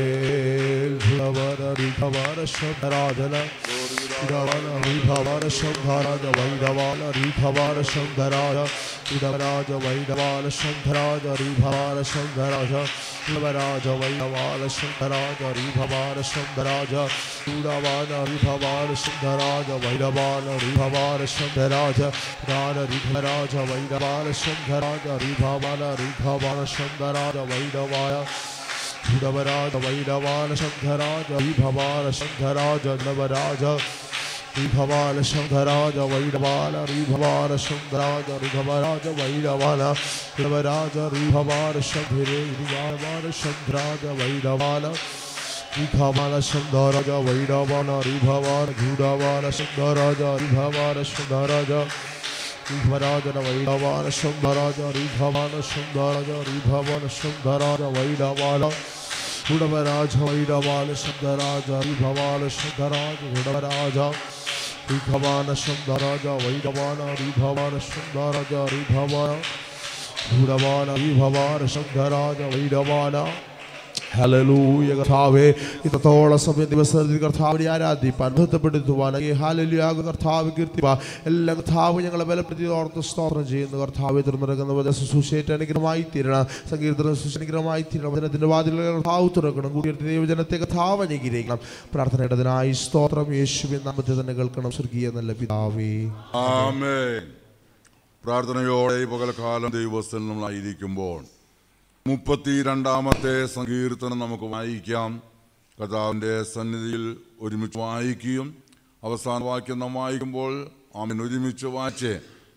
ഭവന ശബ്ദരാധന ഇടവന വിഭവന ശബ്ദരാജ വൈദവാന റിഭവന ശബ്ദരാജ ഇടവരാജ വൈദവാന ശബ്ദരാജ റിഭവാന ശബ്ദരാജ ഇടവരാജ വൈദവാന ശബ്ദരാജ റിഭവാന ശബ്ദരാജ ഇടവാന റിഭവാന ശബ്ദരാജ വൈദവാന റിഭവാന ശബ്ദരാജ ദാന റിഭരാജ വൈദവാന ശബ്ദരാജ റിഭവാന റിഭവാന ശബ്ദരാജ വൈദവായ ഉടവരാജ വൈരവാന ശബ്ദരാജ വിഭവാന ശബ്ദരാജ നവരാജ വിഭവാന ശബ്ദരാജ വൈരവാന റിഭവാന ശബ്ദരാജ ഋഭവരാജ വൈരവാന നവരാജ റിഭവാന ശബ്ദരേ ഋവാന ശബ്ദരാജ വൈരവാന വിഭവാന ശബ്ദരാജ വൈരവാന റിഭവാന ഗൂഢവാന ശബ്ദരാജ റിഭവാന ശബ്ദരാജ ഋഭവരാജന വൈരവാന ശബ്ദരാജ ഋഭവാന ശബ്ദരാജ ഋഭവന ശബ്ദരാജ വൈരവാന ഗുണവരാജ വൈരവാന ശബ്ദരാജ ഋഭവാന ശബ്ദരാജ ഗുണവരാജ ഋഭവാന ശബ്ദരാജ വൈരവാന ഋഭവാന ശബ്ദരാജ ഋഭവാന ഗുണവാന ഋഭവാന ശബ്ദരാജ വൈരവാന ഹലലൂയ കർത്താവേ ഇത്രത്തോളം സമയം ദിവസത്തിൽ കർത്താവിനെ ആരാധിപ്പാൻ ബന്ധപ്പെടുത്തുവാൻ ഹാലലുയാക കർത്താവ് കീർത്തിപ്പാ എല്ലാം കർത്താവ് ഞങ്ങളെ ബലപ്പെടുത്തി ഓർത്ത് സ്തോത്രം ചെയ്യുന്നു കർത്താവ് തുറന്നിറങ്ങുന്ന സുശേഷ അനുഗ്രഹമായി തീരണം സങ്കീർത്തന സുശനുഗ്രഹമായി തീരണം വചനത്തിന്റെ വാതിലുകൾ കർത്താവ് തുറക്കണം കൂടി ദൈവജനത്തെ കർത്താവ് അനുഗ്രഹിക്കണം പ്രാർത്ഥനയുടേതിനായി സ്തോത്രം യേശുവിൻ നാമത്തെ തന്നെ കേൾക്കണം സ്വർഗീയ നല്ല പിതാവേ ആമേൻ പ്രാർത്ഥനയോടെ ഈ പകൽക്കാലം ദൈവസ്ഥൽ നമ്മളായിരിക്കുമ്പോൾ മുപ്പത്തിരണ്ടാമത്തെ സങ്കീർത്തനം നമുക്ക് വായിക്കാം കഥാവിൻ്റെ സന്നിധിയിൽ ഒരുമിച്ച് വായിക്കുകയും അവസാന വാക്യം നാം വായിക്കുമ്പോൾ ആമൻ ഒരുമിച്ച് വായിച്ച്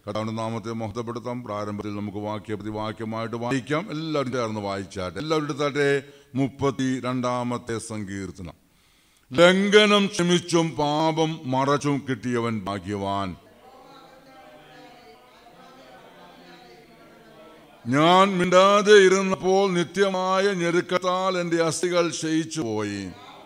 കഥാവിൻ്റെ നാമത്തെ മഹത്വപ്പെടുത്താം പ്രാരംഭത്തിൽ നമുക്ക് വാക്യ പ്രതിവാക്യമായിട്ട് വായിക്കാം എല്ലാവരും ചേർന്ന് വായിച്ചാട്ടെ എല്ലാവരും എടുത്താട്ടെ മുപ്പത്തി രണ്ടാമത്തെ സങ്കീർത്തനം ലംഘനം ക്ഷമിച്ചും പാപം മറച്ചും കിട്ടിയവൻ ഭാഗ്യവാൻ ഞാൻ മിണ്ടാതെ ഇരുന്നപ്പോൾ നിത്യമായ ഞെരുക്കത്താൽ എൻ്റെ അസ്ഥികൾ ക്ഷയിച്ചു പോയി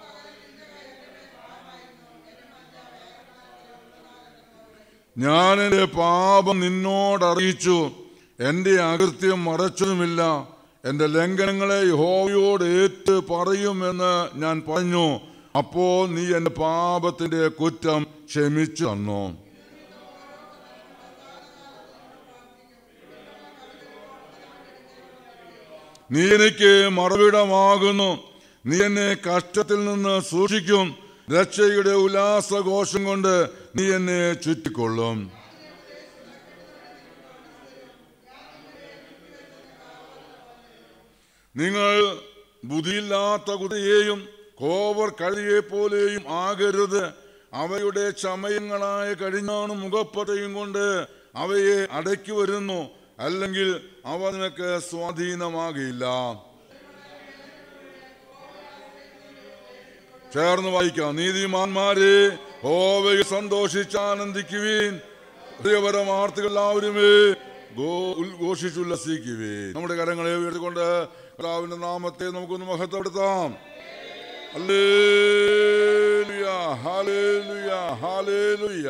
ഞാൻ എൻ്റെ പാപം നിന്നോടറിയിച്ചു എൻ്റെ അകൃത്യം മറച്ചതുമില്ല എൻ്റെ ലംഘനങ്ങളെ യഹോവയോട് ഏറ്റ് പറയുമെന്ന് ഞാൻ പറഞ്ഞു അപ്പോൾ നീ എൻ്റെ പാപത്തിൻ്റെ കുറ്റം ക്ഷമിച്ചു തന്നു നീ എനിക്ക് മറവിടമാകുന്നു നീ എന്നെ കഷ്ടത്തിൽ നിന്ന് സൂക്ഷിക്കും രക്ഷയുടെ ഉല്ലാസഘോഷം കൊണ്ട് നീ എന്നെ ചുറ്റിക്കൊള്ളും നിങ്ങൾ ബുദ്ധിയില്ലാത്ത കുതിരയെയും കോവർ കഴുതിയെ പോലെയും ആകരുത് അവയുടെ ചമയങ്ങളായ കഴിഞ്ഞാണ് മുഖപ്പതയും കൊണ്ട് അവയെ അടക്കി വരുന്നു അല്ലെങ്കിൽ അവ നിനക്ക് സ്വാധീനമാകില്ല ചേർന്ന് വായിക്കാം നീതിമാന്മാരെ ഹോവയിൽ സന്തോഷിച്ചാനന്ദിക്കുവീൻ പ്രിയപരമാർത്ഥികൾ എല്ലാവരുമേ ഗോ- ഉദ്ഘോഷിച്ചുല്ലസിക്കുവേ നമ്മുടെ കരങ്ങളെ ഉയർത്തിക്കൊണ്ട് കർത്താവിന്റെ നാമത്തെ നമുക്കൊന്ന് മഹത്വപ്പെടുത്താം ഹല്ലേലൂയ, ഹല്ലേലൂയ, ഹല്ലേലൂയ.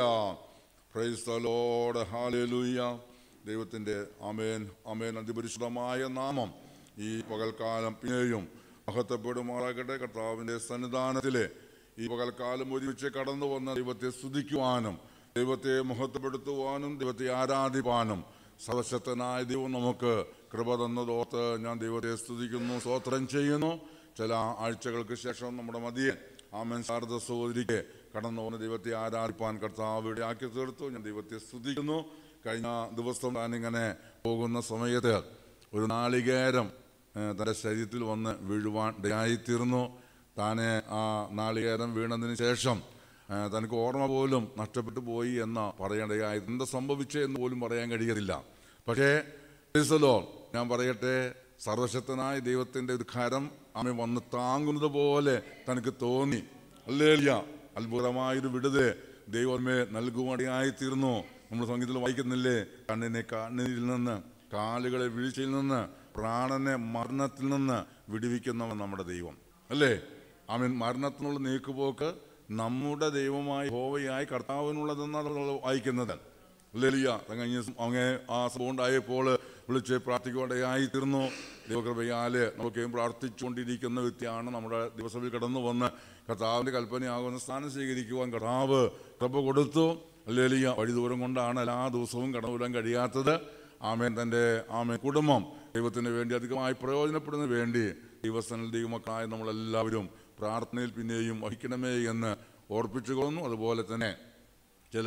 Praise the Lord, hallelujah. ദൈവത്തിന്റെ അമേൻ അമേൻ അതിപരിശുദ്ധമായ നാമം ഈ പകൽക്കാലം പിന്നെയും മഹത്വപ്പെടുമാറാകട്ടെ കർത്താവിന്റെ സന്നിധാനത്തിലെ ഈ പകൽക്കാലം ഒരുമിച്ച് കടന്നു വന്ന ദൈവത്തെ സ്തുതിക്കുവാനും ദൈവത്തെ മഹത്വപ്പെടുത്തുവാനും ദൈവത്തെ ആരാധിപ്പാനും സർവശക്തനായ ദൈവം നമുക്ക് കൃപ തന്നതോർത്ത് ഞാൻ ദൈവത്തെ സ്തുതിക്കുന്നു സ്തോത്രം ചെയ്യുന്നു ചില ആഴ്ചകൾക്ക് ശേഷം നമ്മുടെ മതിയെ ആമൻ ശാരദ സഹോദരിക്ക് കടന്നു വന്ന ദൈവത്തെ ആരാധിപ്പാൻ കർത്താവ് ഇവിടെ ആക്കി തീർത്തു ഞാൻ ദൈവത്തെ സ്തുതിക്കുന്നു കഴിഞ്ഞ ദിവസം താനിങ്ങനെ പോകുന്ന സമയത്ത് ഒരു നാളികേരം ഏഹ്, തൻ്റെ ശരീരത്തിൽ വന്ന് വീഴുവാൻ ഇടയായിത്തീർന്നു താനെ ആ നാളികേരം വീണതിന് ശേഷം ഏഹ്, തനിക്ക് ഓർമ്മ പോലും നഷ്ടപ്പെട്ടു പോയി എന്ന് പറയേണ്ടതായി എന്താ സംഭവിച്ചേ എന്ന് പോലും പറയാൻ കഴിയത്തില്ല പക്ഷേ praise the Lord. ഞാൻ പറയട്ടെ സർവശക്തനായ ദൈവത്തിൻ്റെ ഒരു കരം അമ്മ വന്ന് താങ്ങുന്നത് പോലെ തനിക്ക് തോന്നി അല്ലേലിയ അത്ഭുതമായൊരു വിടുതൽ ദൈവമേ നൽകുവാടിയായി തീർന്നു നമ്മൾ സംഗീതത്തിൽ വായിക്കുന്നില്ലേ കണ്ണിനെ കണ്ണിൽ നിന്ന് കാലുകളെ വീഴ്ചയിൽ നിന്ന് പ്രാണനെ മരണത്തിൽ നിന്ന് വിടുവിക്കുന്നവൻ നമ്മുടെ ദൈവം അല്ലേ അവൻ മരണത്തിനുള്ള നീക്കുപോക്ക് നമ്മുടെ ദൈവമായി ഹോവയായി കർത്താവിനുള്ളതെന്നാണ് നമ്മൾ വായിക്കുന്നത് ലലിയ കഴിഞ്ഞ ദിവസം അങ്ങേ ആ സംഭവം ഉണ്ടായപ്പോൾ വിളിച്ച് പ്രാർത്ഥിക്കുവാണ്ടായി തീർന്നു ദൈവകൃപയാല് നമുക്കെയും പ്രാർത്ഥിച്ചുകൊണ്ടിരിക്കുന്ന വ്യക്തിയാണ് നമ്മുടെ ദിവസത്തിൽ കടന്നു വന്ന് കർത്താവിൻ്റെ കൽപ്പനയാകുന്ന സ്ഥാനം സ്വീകരിക്കുവാൻ കർത്താവ് കൃപ കൊടുത്തു ലലിയ വഴി ദൂരം കൊണ്ടാണ് എല്ലാ ദിവസവും കടന്നു വരാൻ കഴിയാത്തത് ആമേൻ തൻ്റെ ആമേൻ കുടുംബം ദൈവത്തിന് വേണ്ടി അധികമായി പ്രയോജനപ്പെടുന്നതിന് വേണ്ടി ദൈവസ്ഥനിൽ ദൈവമക്കളായ നമ്മളെല്ലാവരും പ്രാർത്ഥനയിൽ പിന്നെയും വഹിക്കണമേ എന്ന് ഓർപ്പിച്ചുകൊള്ളുന്നു അതുപോലെ തന്നെ ചില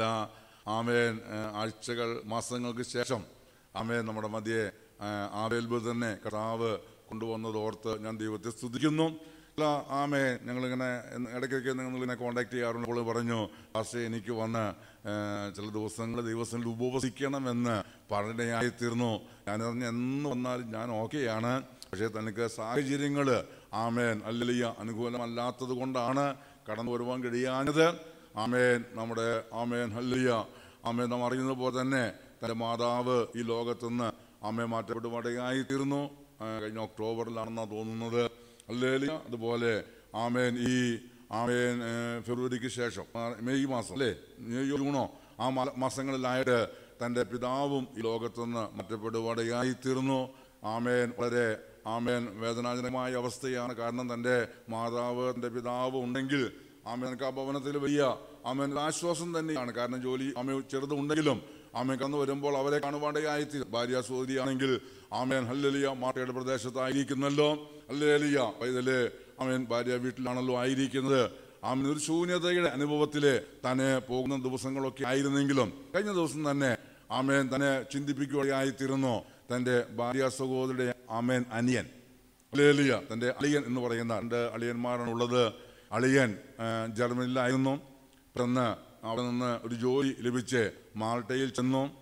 ആമേൻ ഏഹ്, ആഴ്ചകൾ മാസങ്ങൾക്ക് ശേഷം ആമേൻ നമ്മുടെ മധ്യേ ഏഹ്, ആവേൽബ് തന്നെ കർത്താവ് കൊണ്ടുവന്നത് ഓർത്ത് ഞാൻ ദൈവത്തെ സ്തുതിക്കുന്നു അല്ല ആമേ ഞങ്ങളിങ്ങനെ എന്ന് ഇടയ്ക്കൊക്കെ നിങ്ങളിങ്ങനെ കോണ്ടാക്ട് ചെയ്യാറുണ്ട് അപ്പോൾ പറഞ്ഞു പക്ഷേ എനിക്ക് വന്ന് ഏഹ്, ചില ദിവസങ്ങൾ ദിവസങ്ങളിൽ ഉപവസിക്കണമെന്ന് പറഞ്ഞായി തീർന്നു ഞാൻ പറഞ്ഞ എന്ന് വന്നാലും ഞാൻ ഓക്കെയാണ് പക്ഷേ തനിക്ക് സാഹചര്യങ്ങൾ ആമേൻ അല്ലലിയ അനുകൂലമല്ലാത്തത് കൊണ്ടാണ് കടന്നു വരുവാൻ കഴിയാഞ്ഞത് ആമേൻ നമ്മുടെ ആമേൻ ഹല്ലിയ ആമേൻ നാം അറിയുന്നത് പോലെ തന്നെ തൻ്റെ മാതാവ് ഈ ലോകത്തുനിന്ന് അമ്മയെ മാറ്റപ്പെടുവാടകയായി തീർന്നു ആ, കഴിഞ്ഞ ഒക്ടോബറിലാണെന്നാണ് തോന്നുന്നത് അല്ലേലിയ അതുപോലെ ആമേൻ ഈ ആമേൻ ഏ, ഫെബ്രുവരിക്ക് ശേഷം ആ, മെയ് മാസം അല്ലേ മെയ് ജൂണോ ആ മാ- മാസങ്ങളിലായിട്ട് തൻ്റെ പിതാവും ഈ ലോകത്തുനിന്ന് മാറ്റപ്പെടുവാടകയായി തീർന്നു ആമേൻ വളരെ ആമേൻ വേദനാജനകമായ അവസ്ഥയാണ് കാരണം തൻ്റെ മാതാവ് തൻ്റെ പിതാവ് ഉണ്ടെങ്കിൽ ആമേൻ എനിക്ക് ആ ഭവനത്തിൽ വലിയ ആമേൻ ഒരു ആശ്വാസം തന്നെയാണ് കാരണം ജോലി ആമ ചെറുതുണ്ടെങ്കിലും ആമേൻ കന്നു വരുമ്പോൾ അവരെ കാണുവാണ്ടായി ഭാര്യ സോദരിയാണെങ്കിൽ ആമേൻ ഹല്ലലിയ മാട്ടയുടെ പ്രദേശത്തായിരിക്കുന്നല്ലോ ഹല്ലേലിയ പൈതല് ആമേൻ ഭാര്യ വീട്ടിലാണല്ലോ ആയിരിക്കുന്നത് ആമേൻ ഒരു ശൂന്യതയുടെ അനുഭവത്തില് തന്നെ പോകുന്ന ദിവസങ്ങളൊക്കെ ആയിരുന്നെങ്കിലും കഴിഞ്ഞ ദിവസം തന്നെ ആമേൻ തന്നെ ചിന്തിപ്പിക്കുകയായി തീർന്നു തൻ്റെ ഭാര്യ സഹോദരിയുടെ ആമേൻ അനിയൻ ലേലിയ തൻ്റെ അളിയൻ എന്ന് പറയുന്ന രണ്ട് അളിയന്മാരാണ് ഉള്ളത് അളിയൻ ആ, ജർമ്മനിയിലായിരുന്നു പെട്ടെന്ന് അവിടെ നിന്ന് ഒരു ജോലി ലഭിച്ച് മാൾട്ടയിൽ ചെന്നു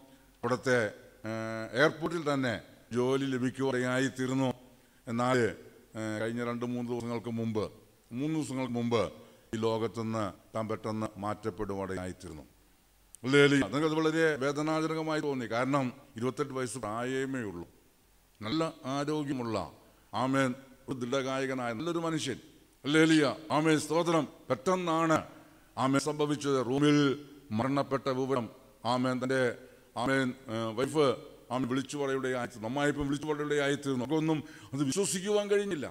അവിടുത്തെ ഏഹ്, എയർപോർട്ടിൽ തന്നെ ജോലി ലഭിക്കുവാനായിത്തീരുന്നു എന്നാൽ ഏഹ്, കഴിഞ്ഞ രണ്ട് മൂന്ന് ദിവസങ്ങൾക്ക് മുമ്പ് മൂന്ന് ദിവസങ്ങൾക്ക് മുമ്പ് ഈ ലോകത്തുനിന്ന് താൻ പെട്ടെന്ന് മാറ്റപ്പെടുവാനായിത്തീരുന്നു ലേലിയ നിങ്ങൾക്ക് വളരെ വേദനാജനകമായി തോന്നി കാരണം ഇരുപത്തെട്ട് വയസ്സ് പ്രായമേ ഉള്ളൂ നല്ല ആരോഗ്യമുള്ള ആമേൻ ഒരു ദൃഢകായകനായ നല്ലൊരു മനുഷ്യൻ ലേലിയ ആമേൻ സ്തോത്രം പെട്ടെന്നാണ് ആമേൻ സംഭവിച്ചത് റൂമിൽ മരണപ്പെട്ട വിവരം ആമേൻ തൻ്റെ ആമേൻ ഏഹ്, വൈഫ് ആമൻ വിളിച്ചു പറയുടെ ആയിത്തീർന്നു അമ്മായിപ്പം വിളിച്ചു പറയുടെ ആയിത്തീർന്നു നമുക്കൊന്നും അത് വിശ്വസിക്കുവാൻ കഴിഞ്ഞില്ല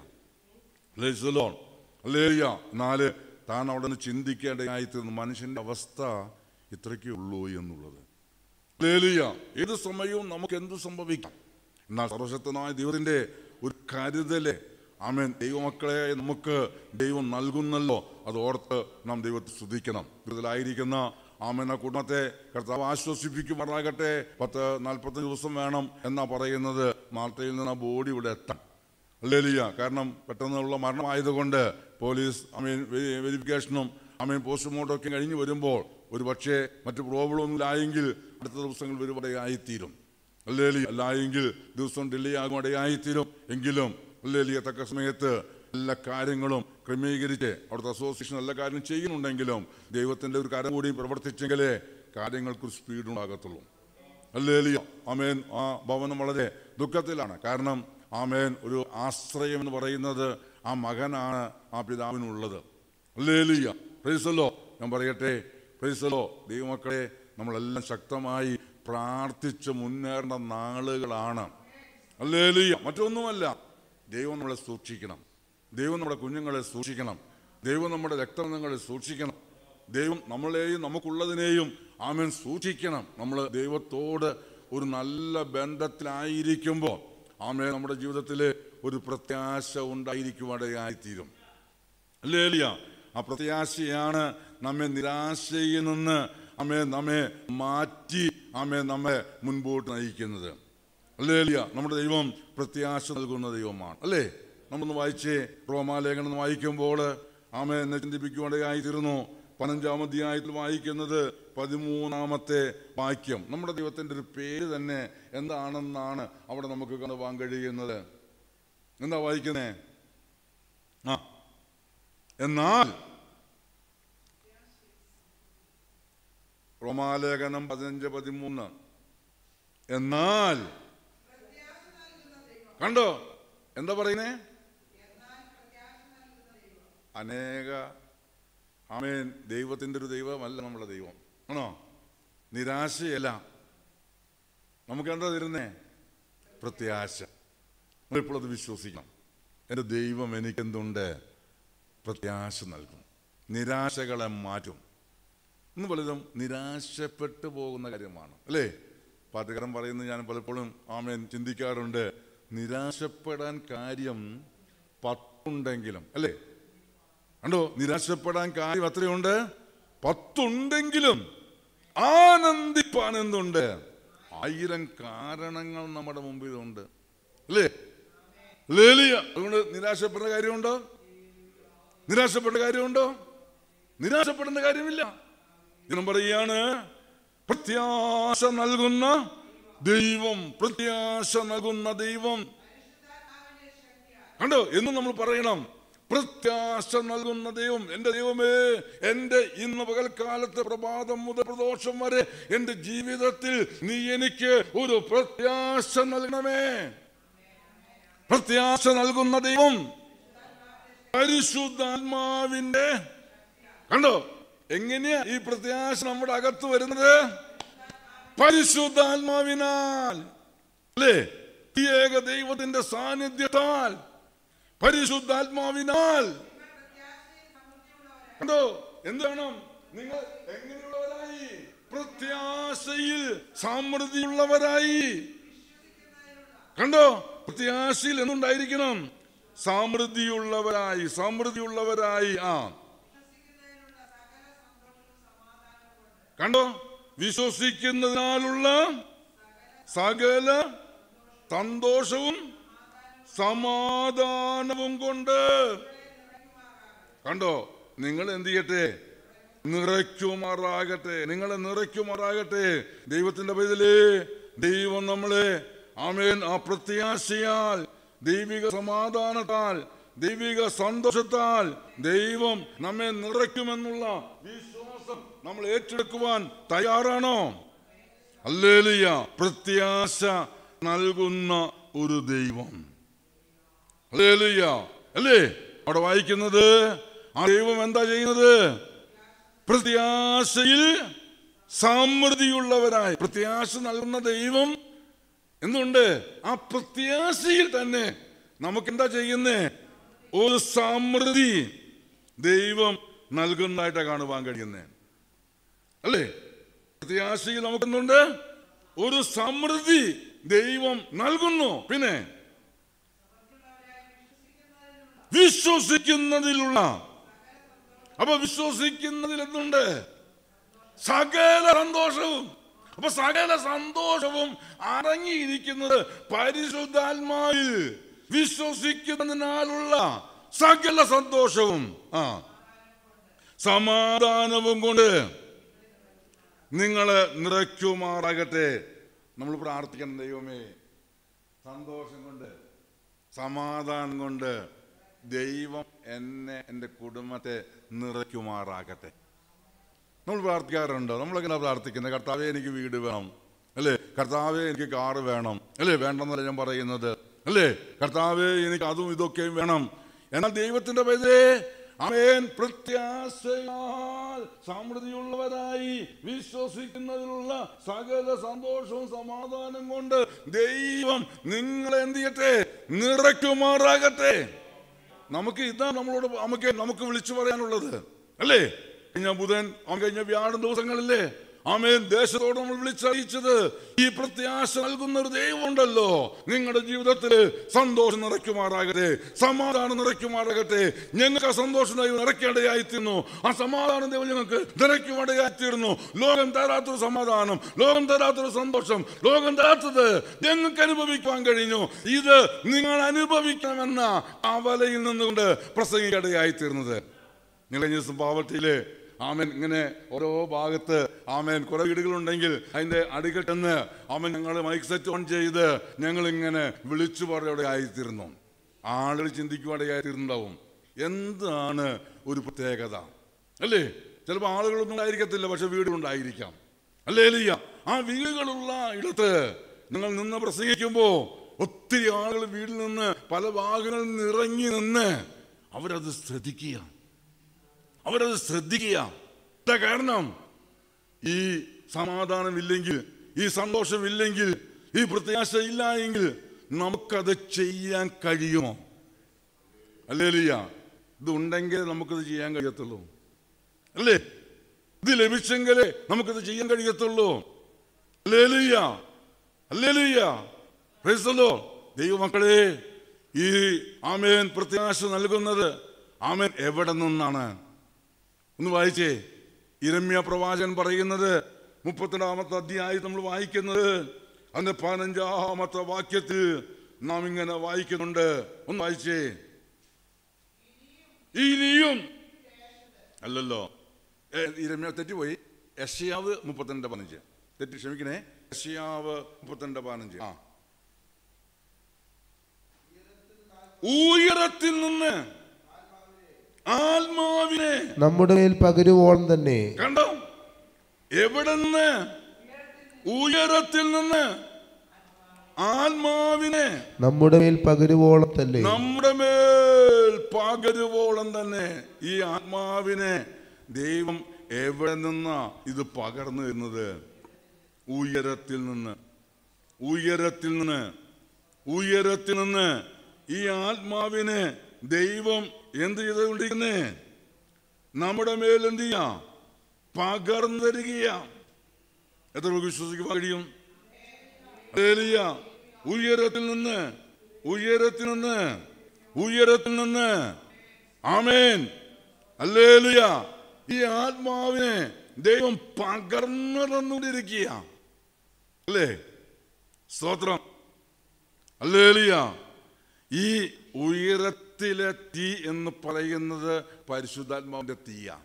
ലേസലോൺ ലേലിയ നാല് താൻ അവിടെ നിന്ന് ചിന്തിക്കേണ്ടതായിത്തീർന്നു മനുഷ്യന്റെ അവസ്ഥ ഇത്രയ്ക്കേ ഉള്ളൂ എന്നുള്ളത് ലേലിയ ഏത് സമയവും നമുക്ക് എന്തു സംഭവിക്കാം എന്നാൽ സർവശക്തനായ ദൈവത്തിന്റെ ഒരു കരുതല് ആമേൻ ദൈവമക്കളെ നമുക്ക് ദൈവം നൽകുന്നല്ലോ അത് ഓർത്ത് നാം ദൈവത്തെ സ്തുതിക്കണം ദുരിതത്തിലായിരിക്കുന്ന ആമേന കുടുംബത്തെ കർത്താവ് ആശ്വസിപ്പിക്കുമാറാകട്ടെ പത്ത് നാൽപ്പത്തഞ്ച് ദിവസം വേണം എന്നാ പറയുന്നത് മാർത്തയിൽ നിന്ന് ആ ബോഡി ഇവിടെ എത്താൻ ലേലിയ കാരണം പെട്ടെന്നുള്ള മരണമായതുകൊണ്ട് പോലീസ് ഐ മീൻ വെരിഫിക്കേഷനും ഐ മീൻ പോസ്റ്റ്മോർട്ടം ഒക്കെ കഴിഞ്ഞ് വരുമ്പോൾ ഒരു പക്ഷേ മറ്റു പ്രോബ്ലം ഒന്നും ഇല്ലായെങ്കിൽ അടുത്ത ദിവസങ്ങൾ വരുവടയായിത്തീരും ലേലി അല്ലായെങ്കിൽ ദിവസം ഡിലേ ആകുമടയായിത്തീരും എങ്കിലും ലേലിയ തക്ക സമയത്ത് എല്ലാ കാര്യങ്ങളും ക്രമീകരിച്ച് അവിടുത്തെ അസോസിയേഷൻ എല്ലാ കാര്യം ചെയ്യുന്നുണ്ടെങ്കിലും ദൈവത്തിന്റെ ഒരു കാര്യം കൂടി പ്രവർത്തിച്ചെങ്കിലേ കാര്യങ്ങൾക്കൊരു സ്പീഡ് ഉണ്ടാകത്തുള്ളൂ അല്ലേലിയ ആമേൻ ആ ഭവനം വളരെ ദുഃഖത്തിലാണ് കാരണം ആമേൻ ഒരു ആശ്രയം എന്ന് പറയുന്നത് ആ മകനാണ് ആ പിതാവിനുള്ളത് അല്ലേലിയ പ്രൈസല്ലോ ഞാൻ പറയട്ടെ പ്രൈസലോ ദൈവമക്കളെ നമ്മളെല്ലാം ശക്തമായി പ്രാർത്ഥിച്ച് മുന്നേറേണ്ട നാളുകളാണ് അല്ലേലിയ മറ്റൊന്നുമല്ല ദൈവം നമ്മളെ സൂക്ഷിക്കണം ദൈവം നമ്മുടെ കുഞ്ഞുങ്ങളെ സൂക്ഷിക്കണം ദൈവം നമ്മുടെ രക്തബന്ധങ്ങളെ സൂക്ഷിക്കണം ദൈവം നമ്മളെയും നമുക്കുള്ളതിനെയും ആമേൻ സൂക്ഷിക്കണം നമ്മൾ ദൈവത്തോട് ഒരു നല്ല ബന്ധത്തിലായിരിക്കുമ്പോൾ ആമേ നമ്മുടെ ജീവിതത്തിൽ ഒരു പ്രത്യാശ ഉണ്ടായിരിക്കുവാനായിത്തീരും ലേലിയ ആ പ്രത്യാശയാണ് നമ്മെ നിരാശയിൽ നിന്ന് അമ്മേ നമ്മെ മാറ്റി അമ്മേ നമ്മെ മുൻപോട്ട് നയിക്കുന്നത് ലേലിയ നമ്മുടെ ദൈവം പ്രത്യാശ നൽകുന്ന ദൈവമാണ് അല്ലേ നമ്മളൊന്ന് വായിച്ചേ റോമാലേഖനം വായിക്കുമ്പോൾ ആമേ എന്നെ ചിന്തിപ്പിക്കുവാനായിത്തീരുന്നു പതിനഞ്ചാം അധ്യായത്തിൽ വായിക്കുന്നത് പതിമൂന്നാമത്തെ വാക്യം നമ്മുടെ ദൈവത്തിന്റെ ഒരു പേര് തന്നെ എന്താണെന്നാണ് അവിടെ നമുക്ക് കാണുവാൻ കഴിയുന്നത് എന്താ വായിക്കുന്നേ ആ എന്നാൽ റോമാലേഖനം പതിനഞ്ച് പതിമൂന്ന് എന്നാൽ കണ്ടോ എന്താ പറയുന്നേ അനേക ആമേൻ ദൈവത്തിൻ്റെ ഒരു ദൈവമല്ല നമ്മുടെ ദൈവം ആണോ നിരാശയല്ല നമുക്ക് എന്താ തരുന്നേ പ്രത്യാശ നമ്മളിപ്പോൾ അത് വിശ്വസിക്കണം എൻ്റെ ദൈവം എനിക്കെന്തുണ്ട് പ്രത്യാശ നൽകും നിരാശകളെ മാറ്റും ഇന്ന് പലതും നിരാശപ്പെട്ടു പോകുന്ന കാര്യമാണ് അല്ലേ പാട്ടുകാരൻ പറയുന്നത് ഞാൻ പലപ്പോഴും ആമേൻ ചിന്തിക്കാറുണ്ട് നിരാശപ്പെടാൻ കാര്യം പത്തുണ്ടെങ്കിലും അല്ലേ കണ്ടോ നിരാശപ്പെടാൻ കാര്യം എത്രയുണ്ട് പത്തുണ്ടെങ്കിലും ആനന്ദിപ്പാൻ എന്തുണ്ട് ആയിരം കാരണങ്ങൾ നമ്മുടെ മുമ്പിലുണ്ട് അല്ലേ ലേലിയ അതുകൊണ്ട് നിരാശപ്പെടുന്ന കാര്യമുണ്ടോ നിരാശപ്പെട്ട കാര്യമുണ്ടോ നിരാശപ്പെടേണ്ട കാര്യമില്ല ദിനം പറയുകയാണ് പ്രത്യാശ നൽകുന്ന ദൈവം പ്രത്യാശ നൽകുന്ന ദൈവം കണ്ടോ എന്നും നമ്മൾ പറയണം പ്രത്യാശ നൽകുന്ന ദൈവം എൻ്റെ ദൈവമേ എൻ്റെ ഇന്ന് പകൽക്കാലത്തെ പ്രഭാതം മുതൽ പ്രദോഷം വരെ എൻ്റെ ജീവിതത്തിൽ നീ എനിക്ക് ഒരു പ്രത്യാശ നൽകണമേ പ്രത്യാശ നൽകുന്ന ദൈവം പരിശുദ്ധാത്മാവിന്റെ കണ്ടോ എങ്ങനെയാ ഈ പ്രത്യാശ നമ്മുടെ അകത്ത് വരുന്നത് പരിശുദ്ധാത്മാവിനാൽ അല്ലേ ഈ ഏക ദൈവത്തിന്റെ സാന്നിധ്യത്താൽ പരിശുദ്ധാത്മാവിനാൽ കണ്ടോ എന്ത് വേണം നിങ്ങൾ എങ്ങനെയുള്ളവരായി പ്രത്യാശയിൽ സമൃദ്ധിയുള്ളവരായി കണ്ടോ പ്രത്യാശയിൽ എന്തുണ്ടായിരിക്കണം സമൃദ്ധിയുള്ളവരായി സമൃദ്ധിയുള്ളവരായി ആ കണ്ടോ വിശ്വസിക്കുന്നതിനാലുള്ള സകല സന്തോഷവും സമാധാനവും കൊണ്ട് കണ്ടോ നിങ്ങൾ എന്ത് ചെയ്യട്ടെ നിറയ്ക്കുമാറാകട്ടെ നിങ്ങളെ നിറയ്ക്കുമാറാകട്ടെ ദൈവത്തിന്റെ പൈതലേ ദൈവം നമ്മളെ ആമേൻ ആ പ്രത്യാശയാൽ ദൈവിക സമാധാനത്താൽ ദൈവിക സന്തോഷത്താൽ ദൈവം നമ്മെ നിറയ്ക്കുമെന്നുള്ള വിശ്വാസം നമ്മൾ ഏറ്റെടുക്കുവാൻ തയ്യാറാണോ അല്ലേലിയ പ്രത്യാശ നൽകുന്ന ഒരു ദൈവം അല്ലേലിയ അല്ലേ അവിടെ വായിക്കുന്നത് ആ ദൈവം എന്താ ചെയ്യുന്നത് പ്രത്യാശയിൽ സമൃദ്ധിയുള്ളവരായി പ്രത്യാശ നൽകുന്ന ദൈവം എന്തുണ്ട് ആ പ്രത്യാശയിൽ തന്നെ നമുക്ക് എന്താ ചെയ്യുന്നേ ഒരു സമൃദ്ധി ദൈവം നൽകുന്നതായിട്ടാണ് കാണുവാൻ കഴിയുന്നത് അല്ലേ പ്രത്യാശയിൽ നമുക്കെന്തുണ്ട് ഒരു സമൃദ്ധി ദൈവം നൽകുന്നു പിന്നെ വിശ്വസിക്കുന്നതിലുള്ള അപ്പൊ വിശ്വസിക്കുന്നതിൽ എന്തുണ്ട് സകല സന്തോഷവും അപ്പൊ സകല സന്തോഷവും അടങ്ങിയിരിക്കുന്നത് പരിശുദ്ധാത്മാവിൽ വിശ്വസിക്കുന്നതിനാലുള്ള സകല സന്തോഷവും ആ സമാധാനവും കൊണ്ട് നിങ്ങളെ നിറയ്ക്കുമാറാകട്ടെ നമ്മൾ പ്രാർത്ഥിക്കണം ദൈവമേ സന്തോഷം കൊണ്ട് സമാധാനം കൊണ്ട് ദൈവം എന്നെ എൻ്റെ കുടുംബത്തെ നിറയ്ക്കുമാറാകട്ടെ നമ്മൾ പ്രാർത്ഥിക്കാറുണ്ടോ നമ്മളെങ്ങനെ പ്രാർത്ഥിക്കുന്നത് കർത്താവെ എനിക്ക് വീട് വേണം അല്ലേ കർത്താവെ എനിക്ക് കാറ് വേണം അല്ലേ വേണ്ടെന്നല്ല ഞാൻ പറയുന്നത് അല്ലേ കർത്താവെ എനിക്ക് അതും ഇതൊക്കെയും വേണം എന്നാൽ ദൈവത്തിന്റെ പേരെ അവൻ പ്രത്യാശയാൽ സമൃദ്ധിയുള്ളവരായി വിശ്വസിക്കുന്നതിലുള്ള സകല സന്തോഷവും സമാധാനം കൊണ്ട് ദൈവം നിങ്ങളെ എന്ത് ചെയ്യട്ടെ നിറയ്ക്കുമാറാകട്ടെ നമുക്ക് ഇതാ നമ്മളോട് നമുക്ക് നമുക്ക് വിളിച്ചു പറയാനുള്ളത് അല്ലേ കഴിഞ്ഞ ബുധൻ അവൻ കഴിഞ്ഞ വ്യാഴം ദിവസങ്ങളില്ലേ ആമേൻ ദേശത്തോട് നമ്മൾ വിളിച്ചറിയിച്ചത് ഈ പ്രത്യാശ നൽകുന്ന ഒരു ദൈവമുണ്ടല്ലോ നിങ്ങളുടെ ജീവിതത്തിൽ സന്തോഷം നിറയ്ക്കുമാറാകട്ടെ സമാധാനം നിറയ്ക്കുമാറാകട്ടെ ഞങ്ങൾക്ക് ആ സന്തോഷം ദൈവം നിറയ്ക്കേണ്ടതായിത്തീർന്നു ആ സമാധാനം ദൈവം ഞങ്ങൾക്ക് നിറയ്ക്കുവേണ്ടതായിത്തീർന്നു ലോകം തരാത്തൊരു സമാധാനം ലോകം തരാത്തൊരു സന്തോഷം ലോകം തരാത്തത് ഞങ്ങൾക്ക് അനുഭവിക്കാൻ കഴിഞ്ഞു ഇത് നിങ്ങൾ അനുഭവിക്കണമെന്ന ആ വലയിൽ നിന്നുകൊണ്ട് പ്രസംഗിക്കേണ്ടതായിത്തീർന്നത് നിങ്ങൾ കഴിഞ്ഞ ദിവസം പാവട്ടിയിലെ ആമൻ ഇങ്ങനെ ഓരോ ഭാഗത്ത് ആമൻ കുറെ വീടുകളുണ്ടെങ്കിൽ അതിന്റെ അടികെട്ടെന്ന് ആമൻ ഞങ്ങൾ മൈക്ക് സെറ്റ് ഓൺ ചെയ്ത് ഞങ്ങൾ ഇങ്ങനെ വിളിച്ചു പറയുടെ ആയിത്തീർന്നു ആളുകൾ ചിന്തിക്കുവാടയായിത്തീർന്നുണ്ടാവും എന്താണ് ഒരു പ്രത്യേകത അല്ലേ ചിലപ്പോൾ ആളുകളൊന്നും ഉണ്ടായിരിക്കത്തില്ല പക്ഷെ വീടുകളുണ്ടായിരിക്കാം അല്ലേ ലിയ ആ വീടുകളുള്ള ഇടത്ത് നിങ്ങൾ നിന്ന് പ്രസംഗിക്കുമ്പോ ഒത്തിരി ആളുകൾ വീട്ടിൽ നിന്ന് പല ഭാഗങ്ങളിൽ നിന്ന് ഇറങ്ങി നിന്ന് അവരത് ശ്രദ്ധിക്കുക അവരത് ശ്രദ്ധിക്കുക എന്താ കാരണം ഈ സമാധാനമില്ലെങ്കിൽ ഈ സന്തോഷമില്ലെങ്കിൽ ഈ പ്രത്യാശ ഇല്ല എങ്കിൽ നമുക്കത് ചെയ്യാൻ കഴിയുമോ അല്ലേലിയ ഇത് ഉണ്ടെങ്കിൽ നമുക്കത് ചെയ്യാൻ കഴിയത്തുള്ളൂ അല്ലേ ഇത് ലഭിച്ചെങ്കിലേ നമുക്കത് ചെയ്യാൻ കഴിയത്തുള്ളൂ അല്ലേലിയ അല്ലേലിയ പ്രൈസല്ലോ ദൈവമക്കളെ ഈ ആമേൻ പ്രത്യാശ നൽകുന്നത് ആമേൻ എവിടെ നിന്നാണ് ഒന്ന് വായിച്ചേ ഇരമ്യ പ്രവാചകൻ പറയുന്നത് മുപ്പത്തിരണ്ടാമത്തെ അധ്യായം നമ്മൾ വായിക്കുന്നത് അതിന്റെ പതിനഞ്ചാമത്തെ വാക്യത്തിൽ നാം ഇങ്ങനെ വായിക്കുന്നുണ്ട് ഒന്ന് വായിച്ചേ ഇനിയും അല്ലല്ലോ ഏ, ഇരമ്യ തെറ്റിപ്പോയി യഷ്യാവ് മുപ്പത്തിരണ്ട് പതിനഞ്ച് തെറ്റി ക്ഷമിക്കണേ യഷ്യാവ് മുപ്പത്തിരണ്ട് പതിനഞ്ച് ആ ഉയരത്തിൽ നിന്ന് ആത്മാവിനെ നമ്മുടെ മേൽ പകരുവോളം തന്നെ കണ്ടോ എവിടെ നിന്ന് ഉയരത്തിൽ നിന്ന് ആത്മാവിനെ നമ്മുടെ മേൽ പകരുവോളം തന്നെ നമ്മുടെ മേൽ പകരുവോളം തന്നെ ഈ ആത്മാവിനെ ദൈവം എവിടെ നിന്നാ ഇത് പകർന്നു തരുന്നത് ഉയരത്തിൽ നിന്ന് ഉയരത്തിൽ നിന്ന് ഉയരത്തിൽ നിന്ന് ഈ ആത്മാവിനെ ദൈവം എന്ത് ചെയ്തുകൊണ്ടിരിക്കുന്നേ നമ്മുടെ മേൽ എന്ത് ചെയ്യാം പകർന്നു തരികയാ എത്ര പേർക്ക് വിശ്വസിക്കാൻ കഴിയും ഹല്ലേലൂയ. ഉയരത്തിൽ നിന്ന് ഉയരത്തിൽ നിന്ന് ഉയരത്തിൽ നിന്ന് ആമേൻ അല്ലേലുയ ഈ ആത്മാവിനെ ദൈവം പകർന്നു തന്നുകൊണ്ടിരിക്കുക അല്ലേ സ്തോത്രം അല്ലേലുയ ഈ ഉയരത്തിലെ തീ എന്ന് പറയുന്നത് പരിശുദ്ധാത്മാവിന്റെ തീയാണ്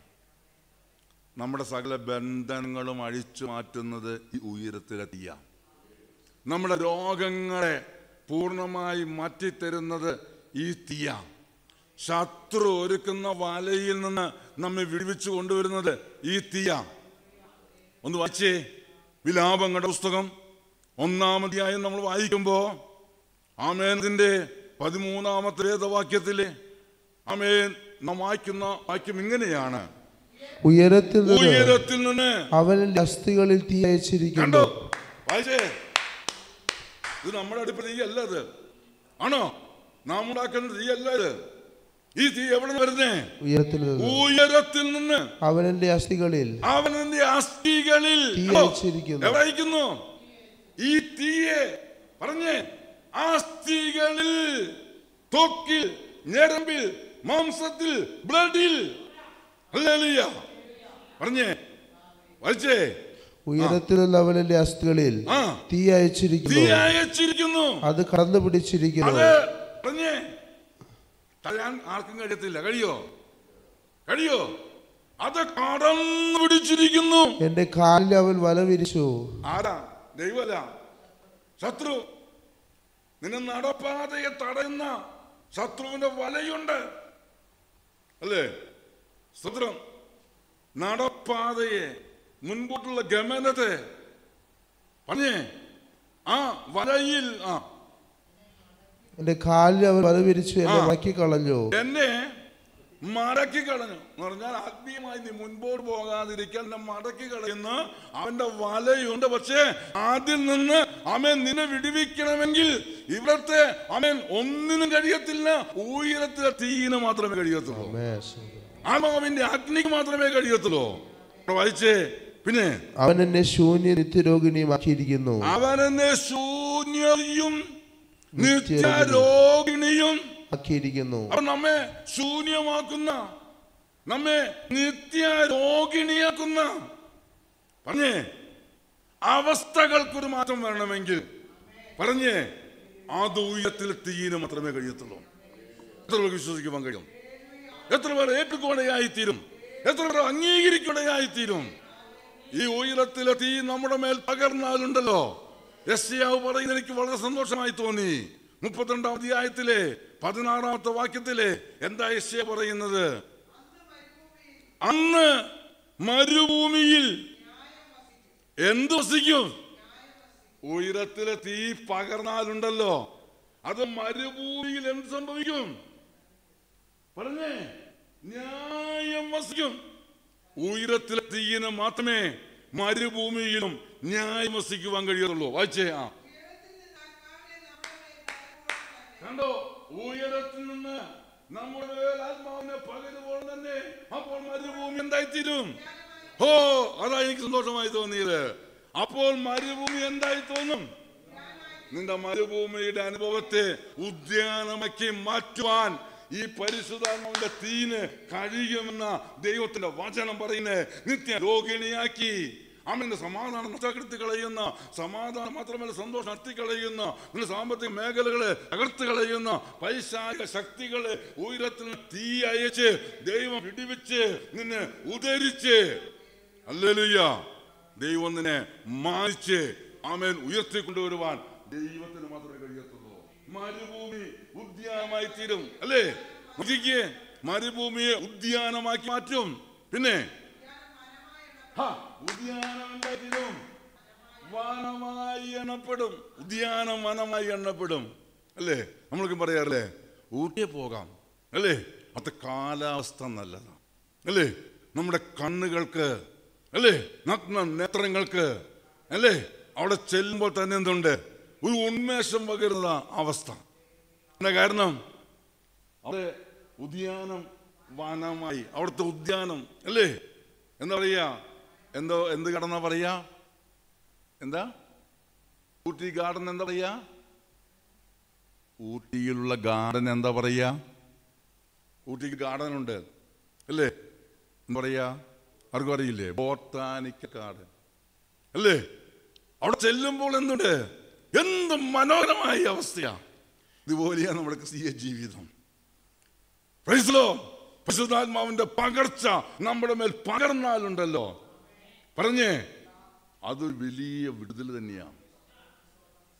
നമ്മുടെ സകല ബന്ധനങ്ങളും അഴിച്ചു മാറ്റുന്നത് ഈ ഉയരത്തിലെ തീയാണ് നമ്മുടെ രോഗങ്ങളെ പൂർണ്ണമായി മാറ്റിത്തരുന്നത് ഈ തീയ ശത്രു ഒരുക്കുന്ന വലയിൽ നിന്ന് നമ്മെ വിടുവിച്ചു കൊണ്ടുവരുന്നത് ഈ തീയ ഒന്ന് വായിച്ചേ വിലാപങ്ങളുടെ പുസ്തകം ഒന്നാമധ്യായം നമ്മൾ വായിക്കുമ്പോ ആമേനത്തിന്റെ പതിമൂന്നാമത്തെ വേദവാക്യത്തിലെ ആമേൻ നാം വായിക്കുന്ന വാക്യം ഇങ്ങനെയാണ് ഉയരത്തിൽ നിന്ന് ഉയരത്തിൽ നിന്ന് അവന്റെ അസ്ഥികളിൽ തീ അയച്ചിരിക്കുന്നു കണ്ടോ വായിച്ചേ ഇത് നമ്മുടെ അടുപ്പ് തീയല്ല ഇത് ആണോ നാം ഉണ്ടാക്കുന്ന തീയല്ല ഇത് ഈ തീ എവിടെ നിന്ന് വരുന്നേ ഉയരത്തിൽ നിന്ന് ഉയരത്തിൽ നിന്ന് അവന്റെ അസ്ഥികളിൽ അവനെ അസ്ഥികളിൽ തീ കണ്ടോ? അയച്ചിരിക്കുന്നു. എവിടെ അയക്കുന്നു ഈ തീയെ പറഞ്ഞേ അസ്ഥികളിൽ തൊക്കിൽ ഞരമ്പിൽ മാംസത്തിൽ ബ്ലഡിൽ ഹല്ലേലൂയ പറഞ്ഞേ വലിച്ചേ ഉയരത്തിൽ നിന്ന് അവന്റെ അസ്ഥികളിൽ ആ തീ തീ അയച്ചിരിക്കുന്നു അയച്ചിരിക്കുന്നു അത് കടന്നു പിടിച്ചിരിക്കുന്നു അത് പറഞ്ഞേ തരാൻ ആർക്കും കഴിയത്തില്ല കഴിയോ കഴിയോ അത് കടന്നു പിടിച്ചിരിക്കുന്നു എന്റെ കാലിൽ അവൻ വല വിരിച്ചു ആരാ ദൈവമല്ല ശത്രു നിന്നെ നടപ്പാതയെ തടയുന്ന ശത്രുവിന്റെ വലയുണ്ട് അല്ലേ ശത്രു നടപ്പാതയെ മുൻപോട്ടുള്ള ഗമനത്തെ പറഞ്ഞേ ആ വലയിൽ ആ എന്റെ കാലിൽ അവൻ വല വിരിച്ചു എന്നെ ആ. മടക്കി കളഞ്ഞു എന്നെ മടക്കി കളഞ്ഞു എന്ന് പറഞ്ഞാൽ ആത്മീയമായി നീ മുൻപോട്ട് പോകാതിരിക്കാൻ എന്നെ മടക്കി കളയുന്ന അവന്റെ വലയുണ്ട് പക്ഷേ അതിൽ നിന്ന് അവൻ നിന്നെ വിടുവിക്കണമെങ്കിൽ ഇവിടത്തെ അവൻ ഒന്നിനും കഴിയത്തില്ല ഉയരത്തിലെ തീയിന് മാത്രമേ കഴിയത്തുള്ളൂ ആത്മാവിന്റെ അഗ്നിക്ക് മാത്രമേ കഴിയത്തുള്ളൂ ഇവിടെ വായിച്ചേ പിന്നെ അവൻ എന്നെ ശൂന്യ നിത്യരോഗിണിയുമാക്കിയിരിക്കുന്നു അവൻ എന്നെ ശൂന്യയും നിത്യരോഗിണിയും. നിത്യരോഗിണിയും ആക്കിയിരിക്കുന്നു അവൻ നമ്മെ ശൂന്യമാക്കുന്ന നമ്മെ നിത്യ രോഗിണിയാക്കുന്ന പറഞ്ഞേ അവസ്ഥകൾക്കൊരു മാറ്റം വരണമെങ്കിൽ പറഞ്ഞേ അത് ഉയരത്തിൽ തീയിന് മാത്രമേ കഴിയത്തുള്ളൂ എത്ര പേർക്ക് വിശ്വസിക്കുവാൻ കഴിയും എത്ര പേർ ഏറ്റുകൊടയായിത്തീരും എത്ര പേർ അംഗീകരിക്കുകയായിത്തീരും ഈ ഉയരത്തിലെ തീ നമ്മുടെ മേൽ പകർന്നാലുണ്ടല്ലോ യസ്യാവ് പറയുന്നത് എനിക്ക് വളരെ സന്തോഷമായി തോന്നി മുപ്പത്തിരണ്ടാം അധ്യായത്തിലെ പതിനാറാമത്തെ വാക്യത്തിലെ എന്താ യസ്യ പറയുന്നത് അന്ന് മരുഭൂമിയിൽ എന്ത് വസിക്കും ഉയരത്തിലെ തീ പകർന്നാലുണ്ടല്ലോ അത് മരുഭൂമിയിൽ എന്ത് സംഭവിക്കും പറഞ്ഞേ ന്യായം വസിക്കും ഉയരത്തിലെ തീയിന് മാത്രമേ മരുഭൂമിയിലും ന്യായം വസിക്കുവാൻ കഴിയുള്ളൂ വായിച്ചേ ആ കണ്ടോ ഉയരത്തിൽ നിന്ന് നമ്മുടെ മേൽ ആത്മാവിനെ പകരുമ്പോൾ തന്നെ അപ്പോൾ മരുഭൂമി എന്തായിത്തീരും ഓ അതാ എനിക്ക് സന്തോഷമായി തോന്നിയത് അപ്പോൾ മരുഭൂമി എന്തായി തോന്നും നിന്റെ മരുഭൂമിയുടെ അനുഭവത്തെ ഉദ്യാനമാക്കി മാറ്റുവാൻ ഈ പരിശുദ്ധാത്മാവിന്റെ തീന് കഴിയുമെന്ന ദൈവത്തിന്റെ വചനം പറയുന്നത് നിത്യ രോഗിണിയാക്കി അമ്മന്റെ സമാധാനം നഷ്ടപ്പെടുത്തി കളയുന്ന സമാധാനം മാത്രമല്ല സന്തോഷം നടത്തി കളയുന്ന നിന്റെ സാമ്പത്തിക മേഖലകളെ തകർത്ത് കളയുന്ന പൈശാചിക ശക്തികളെ ഉയരത്തിൽ നിന്ന് തീ അയച്ച് ദൈവം വിടിവിച്ച് നിന്നെ ഉദരിച്ച് അല്ലേലുയ്യ ദൈവം നിന്നെ മാനിച്ച് ആമേൻ ഉയർത്തിക്കൊണ്ടുവരുവാൻ ദൈവത്തിന് മാത്രമേ കഴിയത്തുള്ളൂ മരുഭൂമി ഉദ്യാനമായി തീരും അല്ലേ നോക്കിക്കേ മരുഭൂമിയെ ഉദ്യാനമാക്കി മാറ്റും പിന്നെ ഹാ, ഉദ്യാനം എന്തായി തീരും വനമായി എണ്ണപ്പെടും ഉദ്യാനം വനമായി എണ്ണപ്പെടും അല്ലേ നമ്മൾക്ക് പറയാറില്ലേ ഊട്ടിയെ പോകാം അല്ലേ അത് കാലാവസ്ഥ നല്ലതാണ് അല്ലേ നമ്മുടെ കണ്ണുകൾക്ക് അല്ലേ നഗ്ന നേത്രങ്ങൾക്ക് അല്ലേ അവിടെ ചെല്ലുമ്പോൾ തന്നെ എന്തുണ്ട് ഒരു ഉന്മേഷം പകരുന്ന അവസ്ഥ എന്താ കാരണം അവിടെ ഉദ്യാനം വനമായി അവിടുത്തെ ഉദ്യാനം അല്ലേ എന്താ പറയാ എന്തോ എന്ത് കടന്നാ പറയാ എന്താ ഊട്ടി ഗാർഡൻ എന്താ പറയാ ഊട്ടിയിലുള്ള ഗാർഡൻ എന്താ പറയാ ഊട്ടി ഗാർഡൻ ഉണ്ട് അല്ലേ എന്താ പറയാ ആർക്കും അറിയില്ലേ ബോട്ടാനിക്കൽ ഗാർഡൻ അല്ലേ അവിടെ ചെല്ലുമ്പോൾ എന്തുണ്ട് എന്ത് മനോഹരമായ അവസ്ഥയാ ഇതുപോലെയാണ് നമ്മുടെ ക്രിസ്തീയ ജീവിതം പ്രൈസ്ലോ പരിശുദ്ധാത്മാവിന്റെ പകർച്ച നമ്മുടെ മേൽ പകർന്നാലുണ്ടല്ലോ പറഞ്ഞേ അതൊരു വലിയ വിടുതൽ തന്നെയാണ്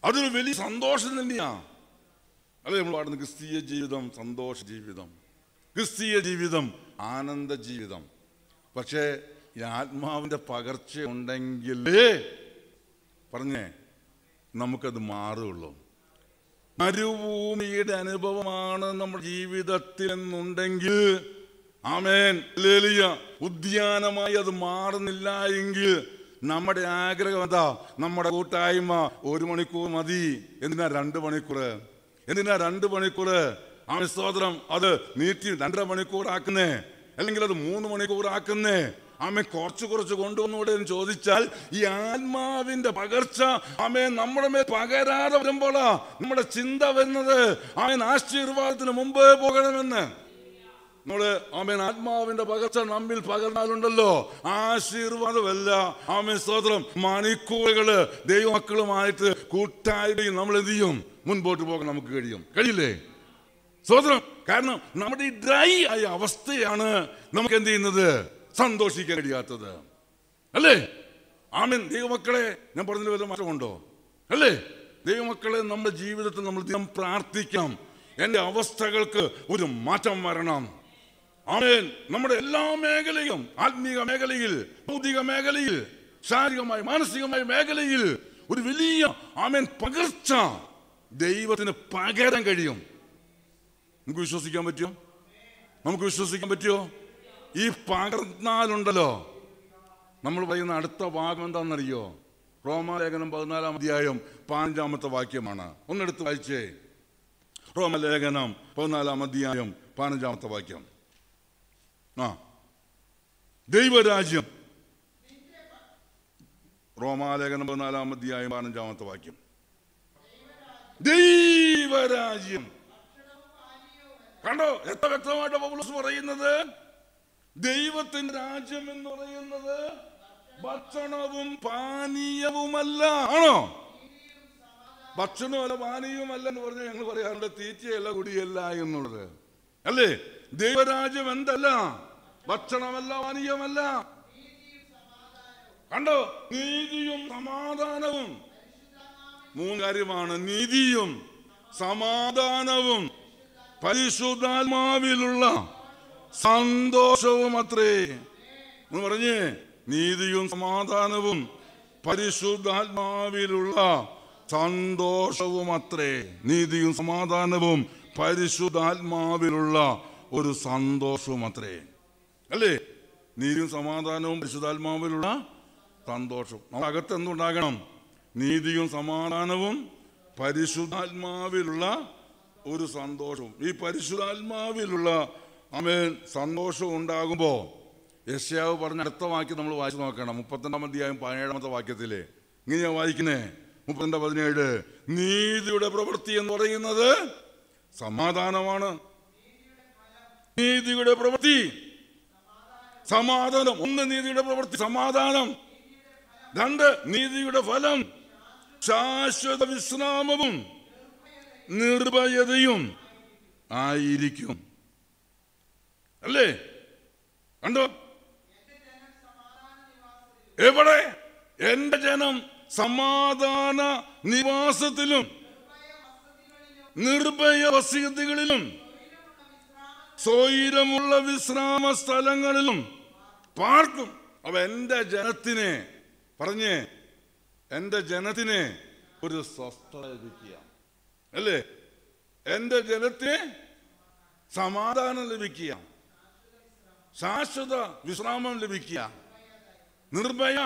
അതൊരു വലിയ സന്തോഷം തന്നെയാ അല്ലേ നമ്മൾ പാടുന്ന ക്രിസ്തീയ ജീവിതം സന്തോഷ ജീവിതം ക്രിസ്തീയ ജീവിതം ആനന്ദ ജീവിതം പക്ഷേ ഈ ആത്മാവിന്റെ പകർച്ച ഉണ്ടെങ്കിലേ പറഞ്ഞേ നമുക്കത് മാറുള്ളൂ മരുഭൂമിയുടെ അനുഭവമാണ് നമ്മുടെ ജീവിതത്തിൽ എന്നുണ്ടെങ്കിൽ ആമേൻ ലേലിയ ഉദ്യാനമായി അത് മാറുന്നില്ല എങ്കിൽ നമ്മുടെ ആഗ്രഹം എന്താ നമ്മുടെ കൂട്ടായ്മ ഒരു മണിക്കൂർ മതി എന്തിനാ രണ്ട് മണിക്കൂർ എന്തിനാ രണ്ട് മണിക്കൂർ ആമേ സ്തോത്രം അത് നീട്ടി രണ്ടര മണിക്കൂർ ആക്കുന്നേ അല്ലെങ്കിൽ അത് മൂന്ന് മണിക്കൂർ ആക്കുന്നേ ആമേ കുറച്ച് കുറച്ച് കൊണ്ടുവന്നൂടെ എന്ന് ചോദിച്ചാൽ ഈ ആത്മാവിന്റെ പകർച്ച ആമേ നമ്മുടെ മേൽ പകരാതെ വരുമ്പോഴാ നമ്മുടെ ചിന്ത വരുന്നത് ആമേൻ ആശീർവാദത്തിന് മുമ്പേ പോകണമെന്ന് നമ്മള് ആമേൻ ആത്മാവിന്റെ പകർച്ച നമ്മിൽ പകർന്നാലുണ്ടല്ലോ ആശീർവാദമല്ല ആമേൻ സ്തോത്രം മണിക്കൂറുകള് ദൈവമക്കളുമായിട്ട് കൂട്ടായി നമ്മൾ എന്ത് ചെയ്യും മുൻപോട്ട് പോകാൻ നമുക്ക് കഴിയും കഴിയില്ലേ സ്വതന്ത്രം കാരണം നമ്മുടെ ഈ ഡ്രൈ ആയ അവസ്ഥയാണ് നമുക്ക് എന്ത് ചെയ്യുന്നത് സന്തോഷിക്കാൻ കഴിയാത്തത് അല്ലേ ആമൻ ദൈവമക്കളെ ഞാൻ പറഞ്ഞതിൽ വല്ല മാറ്റമുണ്ടോ അല്ലേ ദൈവമക്കളെ നമ്മുടെ ജീവിതത്തിൽ നമ്മൾ ദിനം പ്രാർത്ഥിക്കാം എൻ്റെ അവസ്ഥകൾക്ക് ഒരു മാറ്റം വരണം ആമേൻ നമ്മുടെ എല്ലാ മേഖലയും ആത്മീക മേഖലയിൽ ഭൗതിക മേഖലയിൽ ശാരീരികമായി മാനസികമായ മേഖലയിൽ ഒരു വലിയ ആമേൻ പകർച്ച ദൈവത്തിന് പകരം കഴിയും നമുക്ക് വിശ്വസിക്കാൻ പറ്റുമോ നമുക്ക് വിശ്വസിക്കാൻ പറ്റുമോ ഈ പകർന്നാലുണ്ടല്ലോ നമ്മൾ പറയുന്ന അടുത്ത ഭാഗം എന്താണെന്നറിയോ റോമാലേഖനം പതിനാലാം അധ്യായം പതിനഞ്ചാമത്തെ വാക്യമാണ് ഒന്നെടുത്ത് വായിച്ചേ റോമലേഖനം പതിനാലാം അധ്യായം പതിനഞ്ചാമത്തെ വാക്യം ആ ദൈവരാജ്യം റോമാലേഖനം പതിനാലാം അധ്യായം പതിനഞ്ചാമത്തെ വാക്യം ദൈവരാജ്യം കണ്ടോ എത്ര വ്യക്തമായിട്ട് പൗലോസ് പറയുന്നത് ദൈവത്തിന്റെ രാജ്യം എന്ന് പറയുന്നത് ഭക്ഷണവും പാനീയവുമല്ല ആണോ ഭക്ഷണമല്ല പാനീയവുമല്ല എന്ന് പറഞ്ഞാൽ ഞങ്ങൾ പറയാറുണ്ട് തീറ്റയല്ല കുടിയല്ല എന്നുള്ളത് അല്ലേ ദൈവരാജ്യം എന്തല്ല ഭക്ഷണമല്ല പാനീയമല്ല കണ്ടോ നീതിയും സമാധാനവും മൂന്ന് കാര്യമാണ് നീതിയും സമാധാനവും പരിശുദ്ധാത്മാവിലുള്ള സന്തോഷവും അത്രേ എന്ന് പറഞ്ഞേ നീതിയും സമാധാനവും പരിശുദ്ധാത്മാവിലുള്ള സന്തോഷവും അത്രേ നീതിയും സമാധാനവും പരിശുദ്ധാത്മാവിലുള്ള ഒരു സന്തോഷവും അത്രേ അല്ലേ നീതിയും സമാധാനവും പരിശുദ്ധാത്മാവിലുള്ള സന്തോഷം നമ്മുടെ അകത്ത് എന്തുണ്ടാകണം നീതിയും സമാധാനവും പരിശുദ്ധാത്മാവിലുള്ള ഒരു സന്തോഷവും ഈ പരിശുദ്ധാത്മാവിലുള്ള അമേൻ സന്തോഷം ഉണ്ടാകുമ്പോ യശ്യാവ് പറഞ്ഞ അടുത്ത വാക്യം നമ്മൾ വായിച്ചു നോക്കണം മുപ്പത്തിരണ്ടാം അധ്യായം പതിനേഴാമത്തെ വാക്യത്തിലെ ഇങ്ങനെയാ വായിക്കുന്നേ മുപ്പത്തിരണ്ട് പതിനേഴ് നീതിയുടെ പ്രവൃത്തി എന്ന് പറയുന്നത് സമാധാനമാണ് നീതിയുടെ പ്രവൃത്തി സമാധാനം ഒന്ന് നീതിയുടെ പ്രവൃത്തി സമാധാനം രണ്ട് നീതിയുടെ ഫലം ശാശ്വത വിശ്രാമവും നിർഭയതയും ആയിരിക്കും അല്ലേ കണ്ടോ എവിടെ എന്റെ ജനം സമാധാന നിവാസത്തിലും നിർഭയ വസതികളിലും സ്വൈരമുള്ള വിശ്രാമ സ്ഥലങ്ങളിലും പാർക്കും അവ എന്റെ ജനത്തിനെ പറഞ്ഞേ എന്റെ ജനത്തിനെ ഒരു സ്വസ്ഥത ലഭിക്കുക അല്ലേ എന്റെ ജനത്തിന് സമാധാനം ലഭിക്കുക ശാശ്വത വിശ്രാമം ലഭിക്കുക നിർഭയ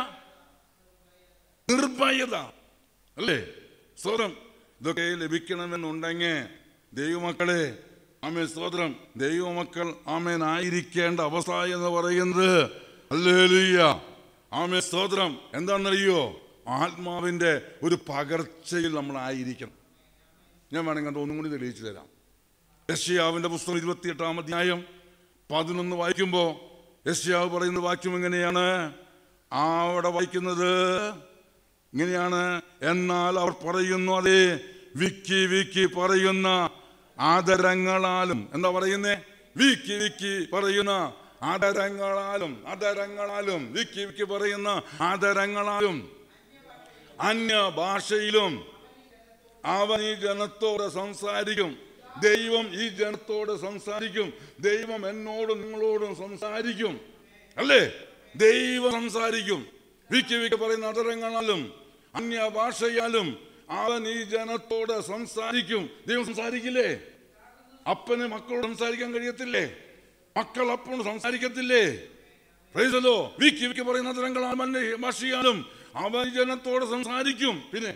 നിർഭയത അല്ലേ സ്തോത്രം ഇതൊക്കെ ലഭിക്കണമെന്നുണ്ടെങ്കിൽ ദൈവമക്കളെ ആമേ സ്തോത്രം ദൈവമക്കൾ ആമേൻ ആയിരിക്കേണ്ട അവസ്ഥ എന്ന് പറയുന്നത് അല്ലേലുയ്യ ആമേ സ്തോത്രം എന്താണെന്നറിയോ ആത്മാവിന്റെ ഒരു പകർച്ചയിൽ നമ്മൾ ആയിരിക്കണം ഞാൻ വേണമെങ്കിൽ അത് ഒന്നും കൂടി തെളിയിച്ചു തരാം യഷ്യാവിന്റെ പുസ്തകം ഇരുപത്തിയെട്ടാം അധ്യായം പതിനൊന്ന് വായിക്കുമ്പോൾ യഷ്യാവ് പറയുന്ന വാക്യം എങ്ങനെയാണ് അവിടെ വായിക്കുന്നത് ഇങ്ങനെയാണ് എന്നാൽ അവർ പറയുന്നു അതേ വിക്കി വിക്കി പറയുന്ന ആദരങ്ങളാലും എന്താ പറയുന്നേ വിക്കി വിക്കി പറയുന്ന ആദരങ്ങളാലും ആദരങ്ങളാലും വിക്കി വിക്കി പറയുന്ന ആദരങ്ങളാലും അന്യ ഭാഷയിലും അവൻ ഈ ജനത്തോട് സംസാരിക്കും ദൈവം ഈ ജനത്തോട് സംസാരിക്കും ദൈവം എന്നോടും നിങ്ങളോടും സംസാരിക്കും അല്ലേ ദൈവം സംസാരിക്കും വിക്കി വിക്കി പറയുന്ന അതരങ്ങളാലും അന്യ ഭാഷയാലും അവൻ ഈ ജനത്തോട് സംസാരിക്കും ദൈവം സംസാരിക്കില്ലേ അപ്പന് മക്കളോട് സംസാരിക്കാൻ കഴിയത്തില്ലേ മക്കൾ അപ്പനോട് സംസാരിക്കത്തില്ലേ പ്രൈസലോ വിക്കി വിക്കി പറയുന്ന തരങ്ങളാലും അന്യ ഭാഷയാലും അവൻ ഈ ജനത്തോട് സംസാരിക്കും പിന്നെ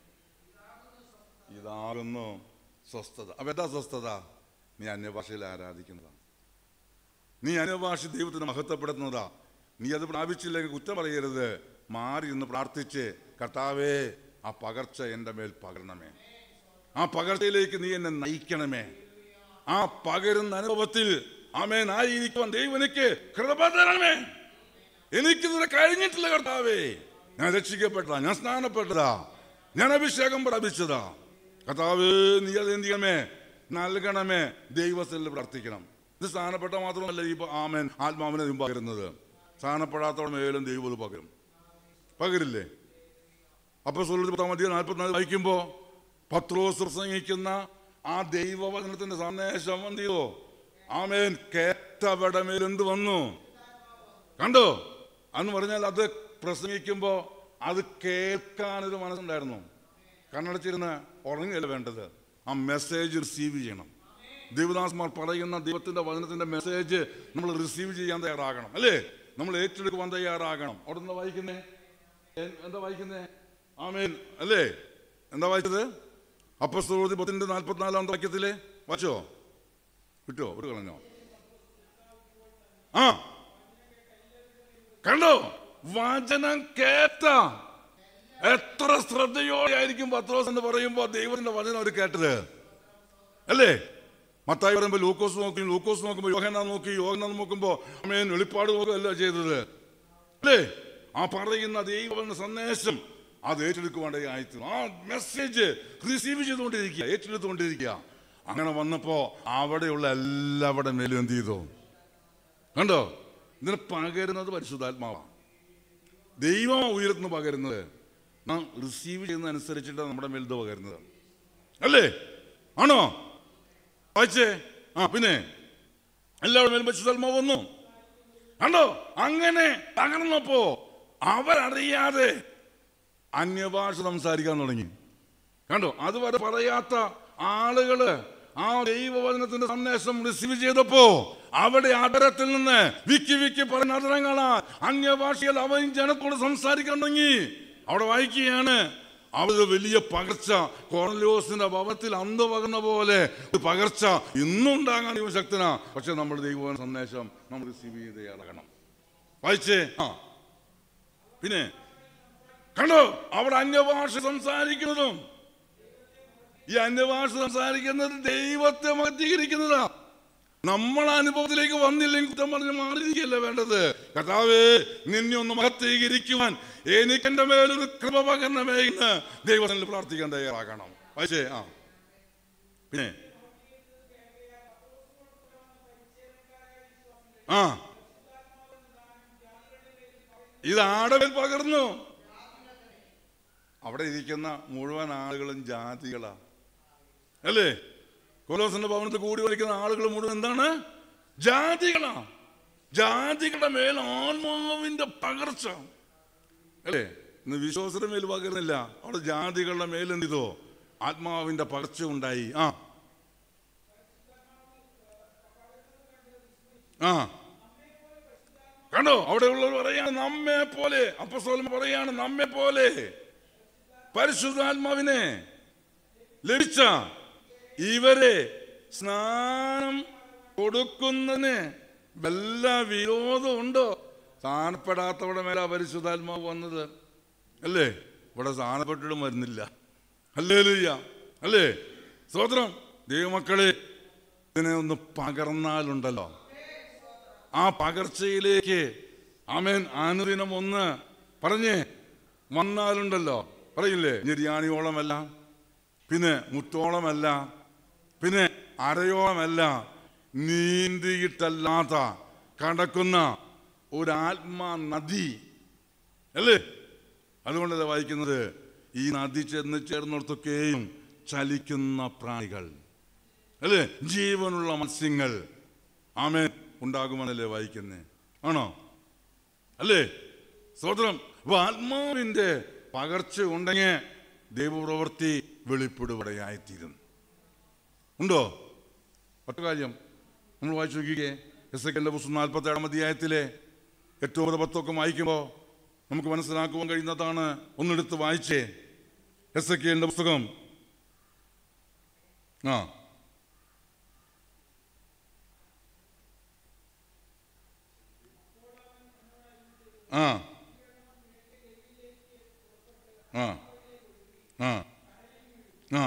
ഇതാകുന്നു സ്വസ്ഥത അപ്പൊ എന്താ സ്വസ്ഥത നീ അന്യഭാഷയിൽ ആരാധിക്കുന്നതാ നീ അന്യഭാഷ ദൈവത്തിന് മഹത്വപ്പെടുത്തുന്നതാ നീ അത് പ്രാപിച്ചില്ലെങ്കിൽ കുറ്റം പറയരുത് മാറി എന്ന് പ്രാർത്ഥിച്ച് കർത്താവേ ആ പകർച്ച എൻ്റെ മേൽ പകരണമേ ആ പകർച്ചയിലേക്ക് നീ എന്നെ നയിക്കണമേ ആ പകരുന്ന അനുഭവത്തിൽ ആമേൻ ആയിരിക്കുവാൻ ദൈവം എനിക്ക് കൃപ തരണമേ എനിക്കിതുവരെ കഴിഞ്ഞിട്ടില്ല കർത്താവേ ഞാൻ രക്ഷിക്കപ്പെട്ടതാ ഞാൻ സ്നാനപ്പെട്ടതാ ഞാൻ അഭിഷേകം പ്രാപിച്ചതാ കർത്താവേ നീ അത് എന്ത് ചെയ്യണമേ നൽകണമേ ദൈവത്തിൽ പ്രാർത്ഥിക്കണം ഇത് സ്ഥാനപ്പെട്ട മാത്രമല്ല ഈ പ- ആമേൻ ആത്മാവിനെ ദൈവം പകരുന്നത് സ്ഥാനപ്പെടാത്തവടെ മേലും ദൈവം ഇത് പകരും പകരില്ലേ അപ്പൊ പത്താം അധികം നാൽപ്പത്തിനാല് വായിക്കുമ്പോ പത്രോസ് പ്രസംഗിക്കുന്ന ആ ദൈവവചനത്തിന്റെ സന്ദേശം എന്ത് ചെയ്തോ ആമേൻ കേട്ടവടെ മേൽ എന്ത് വന്നു കണ്ടോ അന്ന് പറഞ്ഞാൽ അത് പ്രസംഗിക്കുമ്പോ അത് കേൾക്കാനൊരു മനസ്സുണ്ടായിരുന്നു കണ്ണടച്ചിരുന്ന് ഉറങ്ങുകയല്ല വേണ്ടത് ആ മെസ്സേജ് റിസീവ് ചെയ്യണം ദേവദാസ്മാർ പറയുന്ന ദൈവത്തിന്റെ വചനത്തിന്റെ മെസ്സേജ് നമ്മൾ റിസീവ് ചെയ്യാൻ തയ്യാറാകണം അല്ലേ നമ്മൾ ഏറ്റെടുക്കുവാൻ തയ്യാറാകണം അവിടെ എന്താ വായിക്കുന്നേ എ- എന്താ വായിക്കുന്നേ ആമേൻ അല്ലേ എന്താ വായിച്ചത് അപ്പസ്തോതി പത്തിന്റെ നാൽപ്പത്തിനാലാം വാക്യത്തിലെ വായിച്ചോ വിട്ടോ ഒരു കളഞ്ഞോ ആ കണ്ടോ വചനം കേട്ട എത്ര ശ്രദ്ധയോടെ ആയിരിക്കും പത്രോസ് എന്ന് പറയുമ്പോ ദൈവത്തിന്റെ വചനം അവർ കേട്ടത് അല്ലേ മത്തായി പറയുമ്പോൾ ലൂക്കോസ് നോക്കി ലൂക്കോസ് നോക്കുമ്പോൾ യോഹന നോക്കി യോഹന നോക്കുമ്പോ അമ്മേൻ വെളിപ്പാട് നോക്കുകയല്ല ചെയ്തത് അല്ലേ ആ പറയുന്ന ദൈവത്തിന്റെ സന്ദേശം അത് ഏറ്റെടുക്കുവാണ്ടേ ആയിട്ട് ആ മെസ്സേജ് റിസീവ് ചെയ്തുകൊണ്ടിരിക്കുക ഏറ്റെടുത്തുകൊണ്ടിരിക്കുക അങ്ങനെ വന്നപ്പോ അവിടെയുള്ള എല്ലാവരുടെ മേലും എന്ത് ചെയ്തു കണ്ടോ ഇതിന് പകരുന്നത് പരിശുദ്ധാത്മാവാണ് ദൈവം ഉയർത്തുന്ന പകരുന്നത് നാം റിസീവ് ചെയ്യുന്നതനുസരിച്ചിട്ടാണ് നമ്മുടെ മേൽത് പകരുന്നത് അല്ലേ ആണോ വായിച്ചേ ആ പിന്നെ എല്ലാവരുടെ മേലും പരിശുദ്ധാത്മാവ് വന്നു കണ്ടോ അങ്ങനെ പകർന്നപ്പോ അവരറിയാതെ അന്യഭാഷ സംസാരിക്കാൻ തുടങ്ങി കണ്ടോ അതുവരെ പറയാത്ത ആളുകള് ആ ദൈവവചനത്തിന്റെ സന്ദേശം റിസീവ് ചെയ്തപ്പോ അവിടെ അതരത്തിൽ നിന്ന് വിക്കി വിക്കി പറഞ്ഞ അതരങ്ങളാ അന്യഭാഷയിൽ അവൻ ജനത്തോട് സംസാരിക്കാൻ തുടങ്ങി അവിടെ വായിക്കുകയാണ് അവിടെ വലിയ പകർച്ച കോർലോസിന്റെ ഭവനത്തിൽ അന്ന് പകർന്ന പോലെ ഒരു പകർച്ച ഇന്നും ഉണ്ടാകാൻ ദൈവം ശക്തനാ പക്ഷെ നമ്മൾ ദൈവ സന്ദേശം നമ്മൾ റിസീവ് ചെയ്ത് ഇറങ്ങണം വായിച്ചേ ആ പിന്നെ കണ്ടോ അവിടെ അന്യഭാഷ സംസാരിക്കുന്നതും ഈ അന്യഭാഷ സംസാരിക്കുന്നത് ദൈവത്തെ മഹത്വീകരിക്കുന്നതാ നമ്മൾ അനുഭവത്തിലേക്ക് വന്നില്ലെങ്കിൽ കുറ്റം പറഞ്ഞ് മാറിയിരിക്കല്ല വേണ്ടത് കർത്താവേ നിന്നെ ഒന്ന് മഹത്വീകരിക്കുവാൻ എനിക്ക് എന്റെ മേലൊരു കൃപ പകരണമേ എന്ന് ദൈവത്തിൽ പ്രാർത്ഥിക്കാൻ തയ്യാറാകണം വായിച്ചേ ആ പിന്നെ ആ ഇത് ആടവിൽ പകർന്നു അവിടെ ഇരിക്കുന്ന മുഴുവൻ ആളുകളും ജാതികളാ അല്ലേ കൊലോസിന്റെ ഭവനത്തിൽ കൂടി വലിക്കുന്ന ആളുകൾ മുഴുവൻ എന്താണ് ജാതികളാ ജാതികളുടെ മേൽ ആത്മാവിന്റെ പകർച്ച അല്ലേ ഇന്ന് വിശ്വാസത്തിന്റെ മേൽ പകരുന്നില്ല അവിടെ ജാതികളുടെ മേൽ എന്ത് ചെയ്തോ ആത്മാവിന്റെ പകർച്ച ഉണ്ടായി ആ ആ കണ്ടോ അവിടെ ഉള്ളവർ പറയാണ് നമ്മെ പോലെ അപ്പസ്തോലൻ പറയാണ് നമ്മെ പോലെ പരിശുദ്ധാത്മാവിനെ ലഭിച്ച ഇവരെ സ്നാനം കൊടുക്കുന്നതിന് വല്ല വിരോധമുണ്ടോ സ്ഥാനപ്പെടാത്തവിടെ മേലെ പരിശുദ്ധാത്മാവ് വന്നത് അല്ലേ ഇവിടെ സ്ഥാനപ്പെട്ടിട്ടും വരുന്നില്ല അല്ലേ ലുയ്യ അല്ലേ സ്തോത്രം ദൈവമക്കളെ ഇതിനെ ഒന്ന് പകർന്നാലുണ്ടല്ലോ ആ പകർച്ചയിലേക്ക് ആമേൻ അനുദിനം ഒന്ന് പറഞ്ഞേ വന്നാലുണ്ടല്ലോ പറയില്ലേ ഞെരിയാണിയോളമല്ല പിന്നെ മുത്തോളമല്ല പിന്നെ അരയോളമല്ല നീന്തിയിട്ടല്ലാത്ത കടക്കുന്ന ഒരു ആത്മാ നദി അല്ലേ അതുകൊണ്ടല്ലേ വായിക്കുന്നത് ഈ നദി ചെന്ന് ചേർന്നിടത്തൊക്കെയും ചലിക്കുന്ന പ്രാണികൾ അല്ലേ ജീവനുള്ള മത്സ്യങ്ങൾ ആമേൻ ഉണ്ടാകുമെന്നല്ലേ വായിക്കുന്നേ ആണോ അല്ലേ സ്വതന്ത്രം അപ്പൊ ആത്മാവിന്റെ പകർച്ച ഉണ്ടെങ്കിൽ ദൈവപ്രവൃത്തി വെളിപ്പെടുവടയായിത്തീരും ഉണ്ടോ ഒറ്റ കാര്യം നമ്മൾ വായിച്ചു നോക്കിക്കേ എസ് എ പുസ്തകം നാൽപ്പത്തി ഏഴാം അധ്യായത്തിലെ എട്ട് ഒമ്പത് പത്തൊക്കെ വായിക്കുമ്പോൾ നമുക്ക് മനസ്സിലാക്കുവാൻ കഴിയുന്നതാണ് ഒന്നെടുത്ത് വായിച്ചേ എസ് എ കെന്റെ പുസ്തകം ആ ആ ആ ആ ആ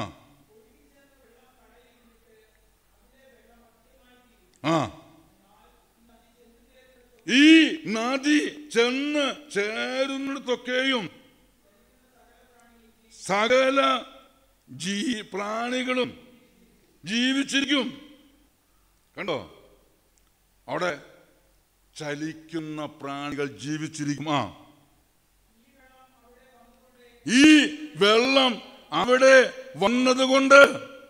ആ ഈ നദി ചെന്ന് ചേരുന്നിടത്തൊക്കെയും സകല ജീ പ്രാണികളും ജീവിച്ചിരിക്കും കണ്ടോ അവിടെ ചലിക്കുന്ന പ്രാണികൾ ജീവിച്ചിരിക്കും ആ ഈ വെള്ളം അവിടെ വന്നതുകൊണ്ട്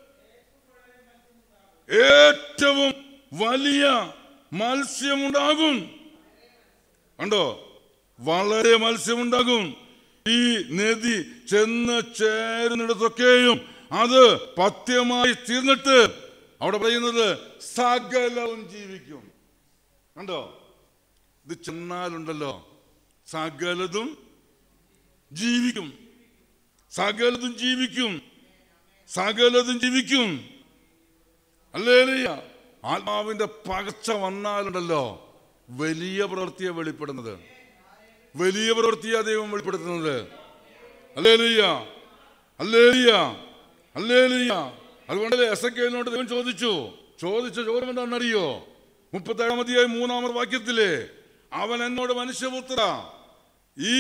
ഏറ്റവും വലിയ മത്സ്യമുണ്ടാകും കണ്ടോ വളരെ മത്സ്യമുണ്ടാകും ഈ നദി ചെന്ന് ചേരുന്നിടത്തൊക്കെയും അത് പഥ്യമായി തീർന്നിട്ട് അവിടെ പറയുന്നത് സകലവും ജീവിക്കും കണ്ടോ ഇത് ചെന്നാലുണ്ടല്ലോ സകലതും ജീവിക്കും സകലതും ജീവിക്കും സകലതും ജീവിക്കും അല്ലേലിയ ആത്മാവിന്റെ പകച്ച വന്നാലുണ്ടല്ലോ വലിയ പ്രവൃത്തിയെ വെളിപ്പെടുന്നത് വലിയ പ്രവൃത്തിയാ ദൈവം വെളിപ്പെടുത്തുന്നത് അല്ലേലിയ അല്ലേലിയ അല്ലേലിയ അതുകൊണ്ടല്ലേ എസ് എ കെയിലോട്ട് ദൈവം ചോദിച്ചു ചോദിച്ച ചോദ്യം എന്താണെന്നറിയോ മുപ്പത്തേഴാം അധ്യായം മൂന്നാമത് വാക്യത്തില് അവൻ എന്നോട് മനുഷ്യപുത്ര ഈ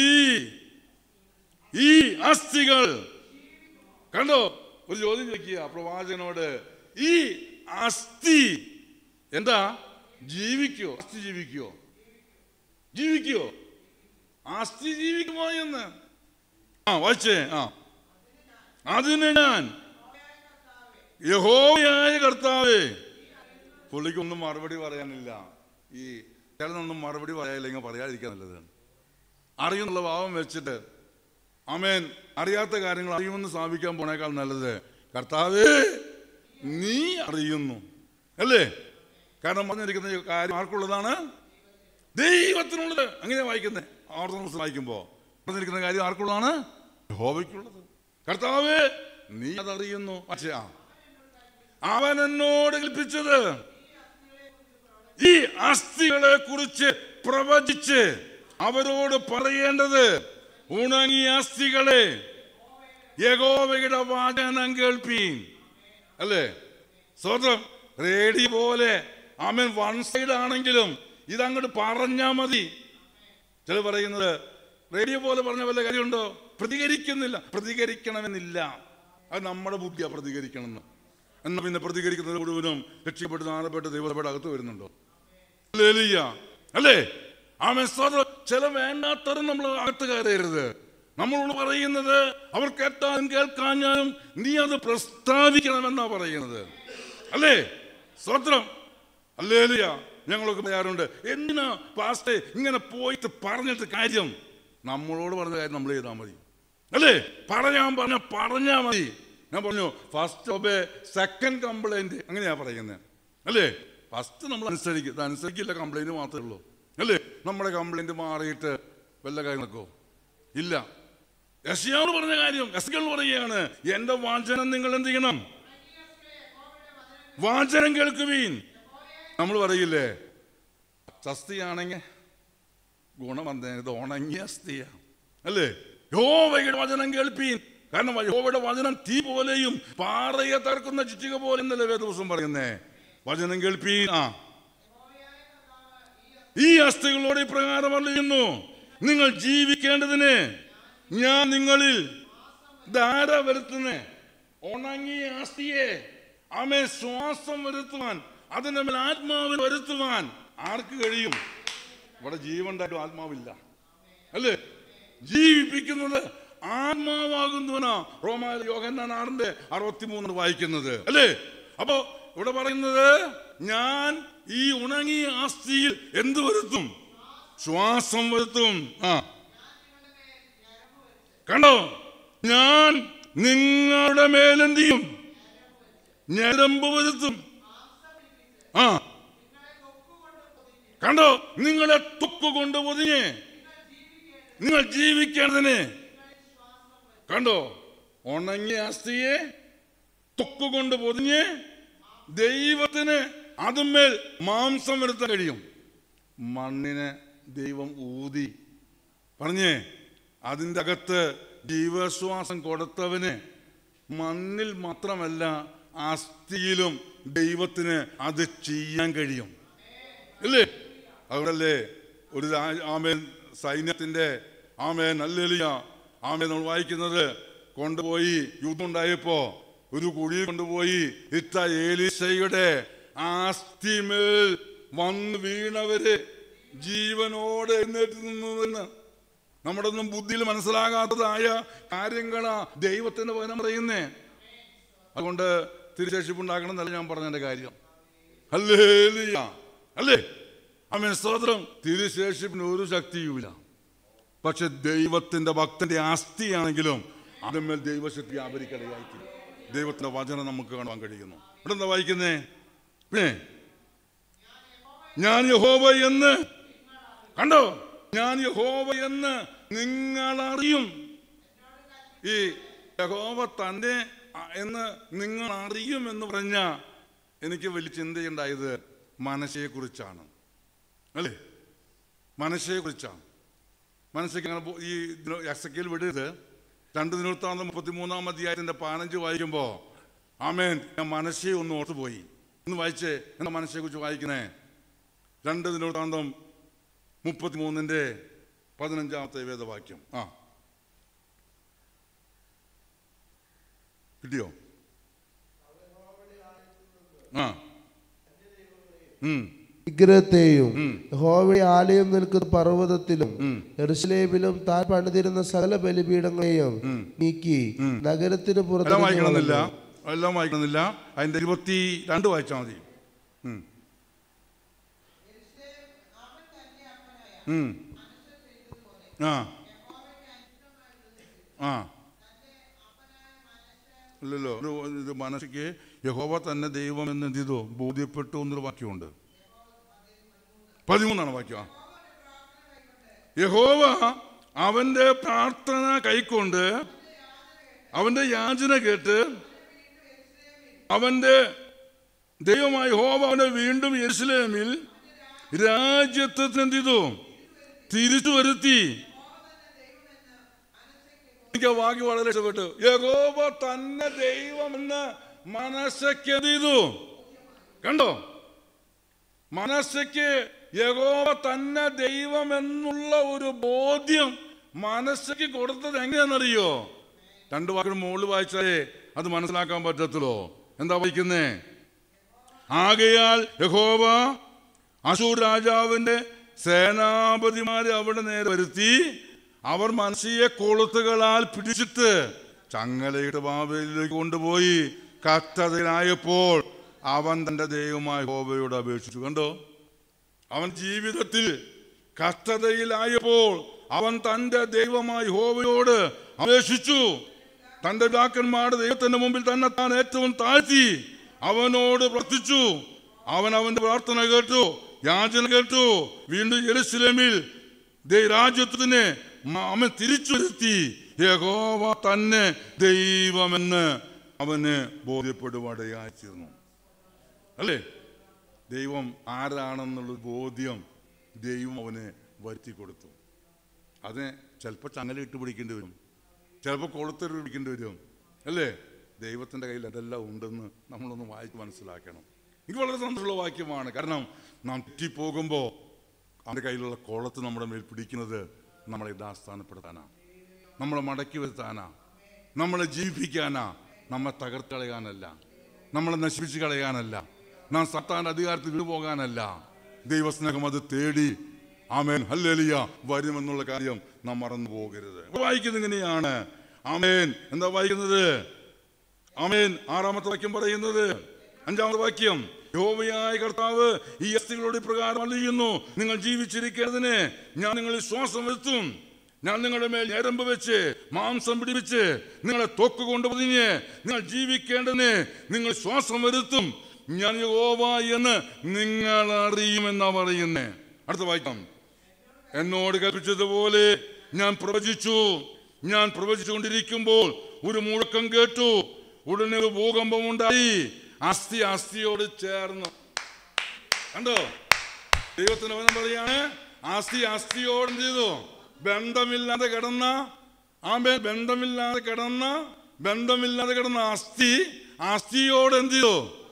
ഈ അസ്ഥികൾ കണ്ടോ ഒരു ചോദ്യം ചോദിക്കുക പ്രവാചകനോട് ഈ അസ്ഥി എന്താ ജീവിക്കോ അസ്ഥി ജീവിക്കോ ജീവിക്കോ അസ്ഥി ജീവിക്കുമോ എന്ന് ആ വായിച്ചേ ആ അതിന് ഞാൻ യഹോവയായ കർത്താവേ പുള്ളിക്കൊന്നും മറുപടി പറയാനില്ല ഈ ചിലതൊന്നും മറുപടി പറയാനില്ലെങ്കിൽ പറയാതിരിക്കാൻ നല്ലത് അറിയുന്നുള്ള ഭാവം വെച്ചിട്ട് അമേൻ അറിയാത്ത കാര്യങ്ങൾ അറിയുമെന്ന് സ്ഥാപിക്കാൻ പോണേക്കാൾ നല്ലത് കർത്താവേ നീ അറിയുന്നു അല്ലേ കാരണം പറഞ്ഞിരിക്കുന്ന ഈ കാര്യം ആർക്കുള്ളതാണ് ദൈവത്തിനുള്ളത് അങ്ങനെ വായിക്കുന്നത് ആവർത്തന പുസ്തകം വായിക്കുമ്പോൾ പറഞ്ഞിരിക്കുന്ന കാര്യം ആർക്കുള്ളതാണ് യഹോവയ്ക്കുള്ളത് കർത്താവേ നീ അതറിയുന്നു പക്ഷേ ആ അവൻ എന്നോട് കൽപ്പിച്ചത് ഈ അസ്ഥികളെ കുറിച്ച് പ്രവചിച്ച് അവരോട് പറയേണ്ടത് ഉണങ്ങിയ അസ്ഥികളെ യഗോവയുടെ വാചനം കേൾപ്പീൻ അല്ലേ സ്വതം റേഡി പോലെ അമൻ വൺ സൈഡ് ആണെങ്കിലും ഇതങ്ങോട്ട് പറഞ്ഞാ മതി ചില പറയുന്നത് റേഡിയോ പോലെ പറഞ്ഞ വല്ല കാര്യമുണ്ടോ പ്രതികരിക്കുന്നില്ല പ്രതികരിക്കണമെന്നില്ല അത് നമ്മുടെ ബുദ്ധിയാ പ്രതികരിക്കണമെന്ന് എന്നാൽ പിന്നെ പ്രതികരിക്കുന്നത് മുഴുവനും രക്ഷപ്പെട്ട് നാളെപ്പെട്ട് ദൈവസഭയുടെ അകത്ത് വരുന്നുണ്ടോ ഹല്ലേലൂയ. അല്ലേ ആമേ സ്തോത്രം ചില വേണ്ടാത്തവരും നമ്മൾ അകത്ത് കയറരുത് നമ്മളോട് പറയുന്നത് അവർ കേട്ടാലും കേൾക്കാഞ്ഞാലും നീ അത് പ്രസ്താവിക്കണമെന്നാ പറയുന്നത് അല്ലേ സ്തോത്രം അല്ലേലിയ ഞങ്ങളൊക്കെ പറയാറുണ്ട് എന്തിനാ പാസ്റ്റേ ഇങ്ങനെ പോയിട്ട് പറഞ്ഞിട്ട് കാര്യം നമ്മളോട് പറഞ്ഞ കാര്യം നമ്മൾ ചെയ്താൽ മതി അല്ലേ പറയാൻ പറഞ്ഞ പറഞ്ഞാ മതി ഞാൻ പറഞ്ഞു ഫസ്റ്റ് ഒബേ സെക്കൻഡ് കംപ്ലൈന്റ് അങ്ങനെയാ പറയുന്നത് അല്ലേ ഫസ്റ്റ് നമ്മൾ അനുസരിക്കും ഇത് അനുസരിക്കില്ല കംപ്ലൈന്റ് മാത്രമേ ഉള്ളൂ അല്ലേ നമ്മുടെ കംപ്ലൈന്റ് മാറിയിട്ട് വല്ല കാര്യം നടക്കോ ഇല്ല യശയാവ് പറഞ്ഞ കാര്യം യസ്കൾ പറയുകയാണ് എന്റെ വാചനം നിങ്ങൾ എന്ത് ചെയ്യണം വാചനം കേൾക്കുവീൻ നമ്മൾ പറയില്ലേ സസ്തിയാണെങ്കിൽ ഗുണം വന്നേ ഇത് ഉണങ്ങിയ അസ്ഥിയ അല്ലേ യോവയുടെ വചനം കേൾപ്പീൻ കാരണം യോവയുടെ വചനം തീ പോലെയും പാറയെ തകർക്കുന്ന ചുറ്റിക പോലെ എന്നല്ലേ വേദവസം പറയുന്നേ വചനം കേൾപ്പീൻ ആ ഈ അസ്ഥികളോട് ഇപ്രകാരം അറിയുന്നു നിങ്ങൾ ജീവിക്കേണ്ടതിന് ഞാൻ നിങ്ങളിൽ ധാര വരുത്തുന്നേ ഉണങ്ങിയ അസ്ഥിയെ ആമേ ശ്വാസം വരുത്തുവാൻ അതിന്റെ മേൽ ആത്മാവിൽ വരുത്തുവാൻ ആർക്ക് കഴിയും ഇവിടെ ജീവണ്ടായിട്ടും ആത്മാവില്ല അല്ലേ ജീവിപ്പിക്കുന്നത് ആത്മാവാകുന്നവനാ റോമാ യോഹന്നാൻ ആറിന്റെ അറുപത്തിമൂന്ന് വായിക്കുന്നത് അല്ലേ അപ്പോ ഇവിടെ പറയുന്നത് ഞാൻ ഈ ഉണങ്ങിയ ആസ്തിയിൽ എന്ത് വരുത്തും ശ്വാസം വരുത്തും ആ കണ്ടോ ഞാൻ നിങ്ങളുടെ മേലെന്ത് ചെയ്യും ഞരമ്പ് വരുത്തും ആ കണ്ടോ നിങ്ങളെ തൊക്ക് കൊണ്ട് പൊതിഞ്ഞ് നിങ്ങൾ ജീവിക്കേണ്ടതിന് കണ്ടോ ഉണങ്ങിയ അസ്ഥിയെ തൊക്ക് കൊണ്ട് പൊതിഞ്ഞ് ദൈവത്തിന് അതുമേൽ മാംസം വരുത്താൻ കഴിയും മണ്ണിനെ ദൈവം ഊതി പറഞ്ഞേ അതിൻ്റെ അകത്ത് ജീവശ്വാസം കൊടുത്തവന് മണ്ണിൽ മാത്രമല്ല അസ്ഥിയിലും ദൈവത്തിന് അത് ചെയ്യാൻ കഴിയും ഇല്ലേ അവിടല്ലേ ഒരു രാ- ആമേൻ സൈന്യത്തിന്റെ ആമേൻ അല്ലെലിയ ആമേൻ നമ്മൾ വായിക്കുന്നത് കൊണ്ടുപോയി യുദ്ധം ഉണ്ടായപ്പോ ഒരു കുഴിയിൽ കൊണ്ടുപോയി ഇത്ത ഏലീശയുടെ ആസ്തിമേൽ വന്ന് വീണവര് ജീവനോടെ എഴുന്നേറ്റ് നിന്നതെന്ന് നമ്മുടെ ഒന്നും ബുദ്ധിയിൽ മനസ്സിലാകാത്തതായ കാര്യങ്ങളാ ദൈവത്തിന്റെ പകരം പറയുന്നേ അതുകൊണ്ട് തിരിശേഷിപ്പുണ്ടാക്കണം എന്നല്ല ഞാൻ പറഞ്ഞതിന്റെ കാര്യം ഹല്ലേലൂയ. അല്ലേ അമ്മ സ്തോത്രം തിരുശേഷിപ്പിന് ഒരു ശക്തിയുമില്ല പക്ഷെ ദൈവത്തിന്റെ ഭക്തന്റെ അസ്ഥിയാണെങ്കിലും അതിന്മേൽ ദൈവശക്തി ആവരിക്കടയായിരിക്കും ദൈവത്തിന്റെ വചനം നമുക്ക് കാണാൻ കഴിയുന്നു ഇവിടെ എന്താ വായിക്കുന്നേ പിന്നെ ഞാൻ യഹോവ എന്ന് കണ്ടോ ഞാൻ യഹോവ എന്ന് നിങ്ങൾ അറിയും ഈ യഹോവ തന്നെ അ- എന്ന് നിങ്ങൾ അറിയും എന്ന് പറഞ്ഞ എനിക്ക് വലിയ ചിന്തയുണ്ടായത് മനസ്സയെ കുറിച്ചാണ് അല്ലേ മനസ്സയെ കുറിച്ചാണ് മനസ്സയ്ക്ക് അങ്ങനെ പോ- ഈ എക്സക്കിൽ വിടരുത് രണ്ട് ദിനവൃത്താന്തം മുപ്പത്തിമൂന്നാം അധ്യായത്തിന്റെ പതിനഞ്ച് വായിക്കുമ്പോൾ ആമേൻ ഞാൻ മനസ്സയെ ഒന്ന് ഓർത്തുപോയി ഒന്ന് വായിച്ചേ എന്താ മനസ്സയെ കുറിച്ച് വായിക്കുന്നേ രണ്ട് ദിനവൃത്താന്തം മുപ്പത്തിമൂന്നിന്റെ പതിനഞ്ചാമത്തെ വേദവാക്യം ആ കിട്ടിയോ ആ ഉം വിഗ്രഹത്തെയും യഹോവയുടെ ആലയം നിൽക്കുന്ന പർവ്വതത്തിലും എറുസലേമിലും താൻ പണിതിരുന്ന സകല ബലിപീഠങ്ങളെയും നീക്കി നഗരത്തിന് എല്ലാം പുറത്ത് വായിക്കണമെന്നില്ല എല്ലാം വായിക്കണമെന്നില്ല അതിന്റെ ഇരുപത്തി രണ്ട് വായിച്ചാൽ മതി ഉം. ഉം. ആ ആ ഇല്ലല്ലോ ഒരു ഇത് മനസ്സിക്ക് യഹോവ തന്നെ ദൈവം എന്ന് എന്ത് ചെയ്തു ബോധ്യപ്പെട്ടു എന്നൊരു വാക്യമുണ്ട് പതിമൂന്നാണ് വാക്യം ആ. യഹോവ അവന്റെ പ്രാർത്ഥന കൈക്കൊണ്ട് അവന്റെ യാചന കേട്ട് അവന്റെ ദൈവമായ ഹോവ അവനെ വീണ്ടും യെരുസലേമിൽ രാജ്യത്തെ എന്ത് ചെയ്തു തിരിച്ചു വരുത്തി എനിക്ക് ആ വാക്യം വളരെ ഇഷ്ടപ്പെട്ടു യഹോവ തന്നെ ദൈവമെന്ന് മനസ്സയ്ക്ക് എന്ത് ചെയ്തു കണ്ടോ മനസ്സയ്ക്ക് യഹോവ തന്നെ ദൈവം എന്നുള്ള ഒരു ബോധ്യം മനസ്സയ്ക്ക് കൊടുത്തത് എങ്ങനെയാണെന്നറിയോ രണ്ടു വാക്കുകൾ മുകളിൽ വായിച്ചാലേ അത് മനസ്സിലാക്കാൻ പറ്റത്തുള്ളൂ എന്താ വായിക്കുന്നേ ആകയാൽ യഹോവ അശൂർ രാജാവിന്റെ സേനാപതിമാരെ അവിടെ നേരെ വരുത്തി അവർ മനസ്സിയെ കൊളുത്തുകളാൽ പിടിച്ചിട്ട് ചങ്ങലയിട്ട് ബാബയിലേക്ക് കൊണ്ടുപോയി കത്തതയിലായപ്പോൾ അവൻ തന്റെ ദൈവമായ ഹോബയോട് അപേക്ഷിച്ചു കണ്ടോ അവൻ ജീവിതത്തിൽ കഷ്ടതയിലായപ്പോൾ അവൻ തന്റെ ദൈവമായ ഹോവയോട് അപേക്ഷിച്ചു തന്റെ പിതാക്കന്മാരുടെ ദൈവത്തിന്റെ മുമ്പിൽ തന്നെ താൻ ഏറ്റവും താഴ്ത്തി അവനോട് പ്രാർത്ഥിച്ചു അവൻ അവന്റെ പ്രാർത്ഥന കേട്ടു യാചന കേട്ടു വീണ്ടും യെരുസലേമിൽ ദേ രാജ്യത്തിന് മ- അവൻ തിരിച്ചു വരുത്തി യഹോവ തന്നെ ദൈവമെന്ന് അവന് ബോധ്യപ്പെടുവാടയായിത്തീർന്നു അല്ലേ ദൈവം ആരാണെന്നുള്ള ബോധ്യം ദൈവം അവന് വരുത്തി കൊടുത്തു അതിന് ചിലപ്പോൾ ചങ്ങല ഇട്ട് പിടിക്കേണ്ടി വരും ചിലപ്പോൾ കൊളുത്തര് പിടിക്കേണ്ടി വരും അല്ലേ ദൈവത്തിൻ്റെ കയ്യിൽ അതെല്ലാം ഉണ്ടെന്ന് നമ്മളൊന്ന് വായിച്ച് മനസ്സിലാക്കണം എനിക്ക് വളരെ സന്തോഷമുള്ള വാക്യമാണ് കാരണം നാം തെറ്റിപ്പോകുമ്പോൾ അവൻ്റെ കയ്യിലുള്ള കോളത്ത് നമ്മുടെ മേൽ പിടിക്കുന്നത് നമ്മളെ യഥാസ്ഥാനപ്പെടുത്താനാ നമ്മളെ മടക്കി വരുത്താനാ നമ്മളെ ജീവിപ്പിക്കാനാ നമ്മെ തകർത്ത് കളയാനല്ല നമ്മളെ നശിപ്പിച്ച് കളയാനല്ല നാം സത്താൻ്റെ അധികാരത്തിൽ വീണു പോകാനല്ല ദൈവസ്നേഹം അത് തേടി ആമേൻ ഹല്ലേലിയ വരുമെന്നുള്ള കാര്യം നാം മറന്നു പോകരുത് വായിക്കുന്നത് ഇങ്ങനെയാണ് ആമേൻ എന്താ വായിക്കുന്നത് ആമേൻ ആറാമത്തെ വാക്യം പറയുന്നത് അഞ്ചാമത്തെ വാക്യം യഹോവയായ കർത്താവ് ഈ അസ്ഥികളോട് പ്രകാരം അറിയുന്നു നിങ്ങൾ ജീവിച്ചിരിക്കേണ്ടതിന് ഞാൻ നിങ്ങളിൽ ശ്വാസം വരുത്തും ഞാൻ നിങ്ങളുടെ മേൽ ഞരമ്പ് വെച്ച് മാംസം പിടിപ്പിച്ച് നിങ്ങളെ തൊക്ക് കൊണ്ട് പൊതിഞ്ഞ് നിങ്ങൾ ജീവിക്കേണ്ടതിന് നിങ്ങൾ ശ്വാസം വരുത്തും ഞാൻ യഹോവ എന്ന് നിങ്ങൾ അറിയുമെന്നാ പറയുന്നേ അടുത്ത വായിക്കാം എന്നോട് കൽപ്പിച്ചതുപോലെ ഞാൻ പ്രവചിച്ചു ഞാൻ പ്രവചിച്ചുകൊണ്ടിരിക്കുമ്പോൾ ഒരു മുഴക്കം കേട്ടു ഉടനെ ഒരു ഭൂകമ്പം ഉണ്ടായി അസ്ഥി അസ്ഥിയോട് ചേർന്നു കണ്ടോ ദൈവത്തിന് വചനം പറയാണ് അസ്ഥി അസ്ഥിയോട് എന്ത് ചെയ്തു ബന്ധമില്ലാതെ കിടന്ന ആമേ ബന്ധമില്ലാതെ കിടന്ന ബന്ധമില്ലാതെ കിടന്ന അസ്ഥി അസ്ഥിയോട് എന്ത് ചെയ്തു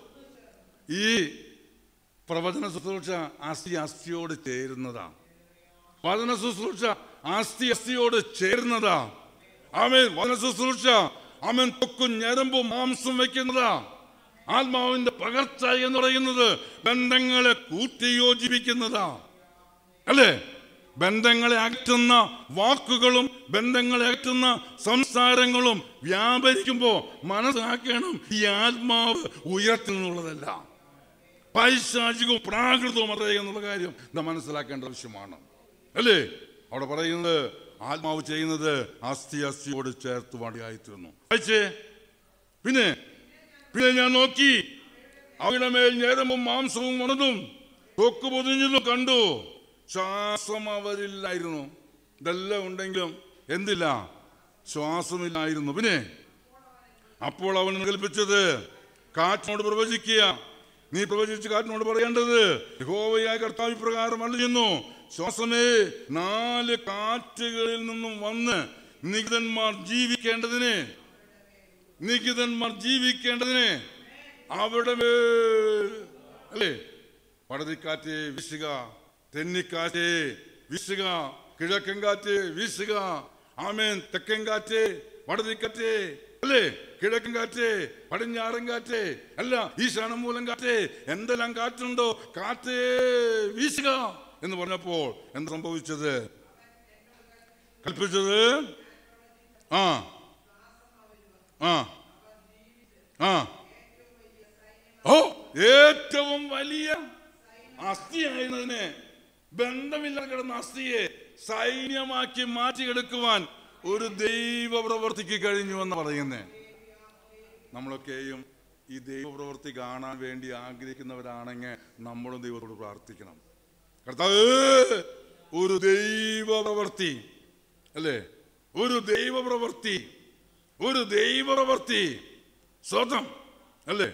ഈ പ്രവചന ശുശ്രൂഷ അസ്ഥി അസ്ഥിയോട് ചേരുന്നതാ വചന ശുശ്രൂഷ അസ്ഥി അസ്ഥിയോട് ചേരുന്നതാ അവൻ വചന ശുശ്രൂഷ അവൻ തൊക്കും ഞരമ്പും മാംസം വെക്കുന്നതാ ആത്മാവിന്റെ പകർച്ച എന്ന് പറയുന്നത് ബന്ധങ്ങളെ കൂട്ടിയോജിപ്പിക്കുന്നതാ അല്ലേ ബന്ധങ്ങളെ അകറ്റുന്ന വാക്കുകളും ബന്ധങ്ങളെ അകറ്റുന്ന സംസാരങ്ങളും വ്യാപരിക്കുമ്പോ മനസ്സിലാക്കണം ഈ ആത്മാവ് ഉയർത്തിൽ നിന്നുള്ളതല്ല പൈശാചികവും പ്രാകൃതവും അറിയുക എന്നുള്ള കാര്യം നാം മനസ്സിലാക്കേണ്ട ആവശ്യമാണ് അല്ലേ അവിടെ പറയുന്നത് ആത്മാവ് ചെയ്യുന്നത് അസ്ഥി അസ്ഥിയോട് ചേർത്ത് വടിയായിത്തീർന്നു വായിച്ചേ പിന്നെ പിന്നെ ഞാൻ നോക്കി അവയുടെ മേൽ ഞരമ്പും മാംസവും ഉണതും തൊക്ക് പൊതിഞ്ഞതും കണ്ടു ശ്വാസം അവരില്ലായിരുന്നു ഇതെല്ലാം ഉണ്ടെങ്കിലും എന്തില്ല ശ്വാസമില്ലായിരുന്നു പിന്നെ അപ്പോൾ അവൻ കൽപ്പിച്ചത് കാറ്റിനോട് പ്രവചിക്കുക നീ പ്രവചിച്ച് കാറ്റിനോട് പറയേണ്ടത് യഹോവയായ കർത്താവ് ഇപ്രകാരം അറിയുന്നു ശ്വാസമേ നാല് കാറ്റുകളിൽ നിന്നും വന്ന് നികിതന്മാർ ജീവിക്കേണ്ടതിന് നികിതന്മാർ ജീവിക്കേണ്ടതിന് അവിടെ മേൽ അല്ലേ പടതിക്കാറ്റ് വീശുക തെന്നിക്കാറ്റ് വീശുക കിഴക്കൻ കാറ്റ് വീശുക ആമേൻ തെക്കൻ കാറ്റ് വടതിക്കാറ്റ് അല്ലേ കിഴക്കൻ കാറ്റ് പടിഞ്ഞാറൻ കാറ്റ് അല്ല ഈശാനം മൂലം കാറ്റ് എന്തെല്ലാം കാറ്റുണ്ടോ കാറ്റ് വീശുക എന്ന് പറഞ്ഞപ്പോൾ എന്ത് സംഭവിച്ചത് കൽപ്പിച്ചത് ആ ആ ആ ഓ ഏറ്റവും വലിയ അസ്ഥിയായിരുന്നതിനെ ബന്ധമില്ലാതെ കിടന്ന അസ്ഥിയെ സൈന്യമാക്കി മാറ്റിയെടുക്കുവാൻ ഒരു ദൈവ പ്രവർത്തിക്ക് കഴിഞ്ഞു എന്ന് പറയുന്നേ നമ്മളൊക്കെയും ഈ ദൈവപ്രവൃത്തി കാണാൻ വേണ്ടി ആഗ്രഹിക്കുന്നവരാണെങ്കിൽ നമ്മളും ദൈവത്തോട് പ്രാർത്ഥിക്കണം കർത്താവ് ഒരു ദൈവ പ്രവൃത്തി അല്ലേ ഒരു ദൈവ പ്രവൃത്തി ഒരു ദൈവ പ്രവൃത്തി സ്വതം അല്ലേ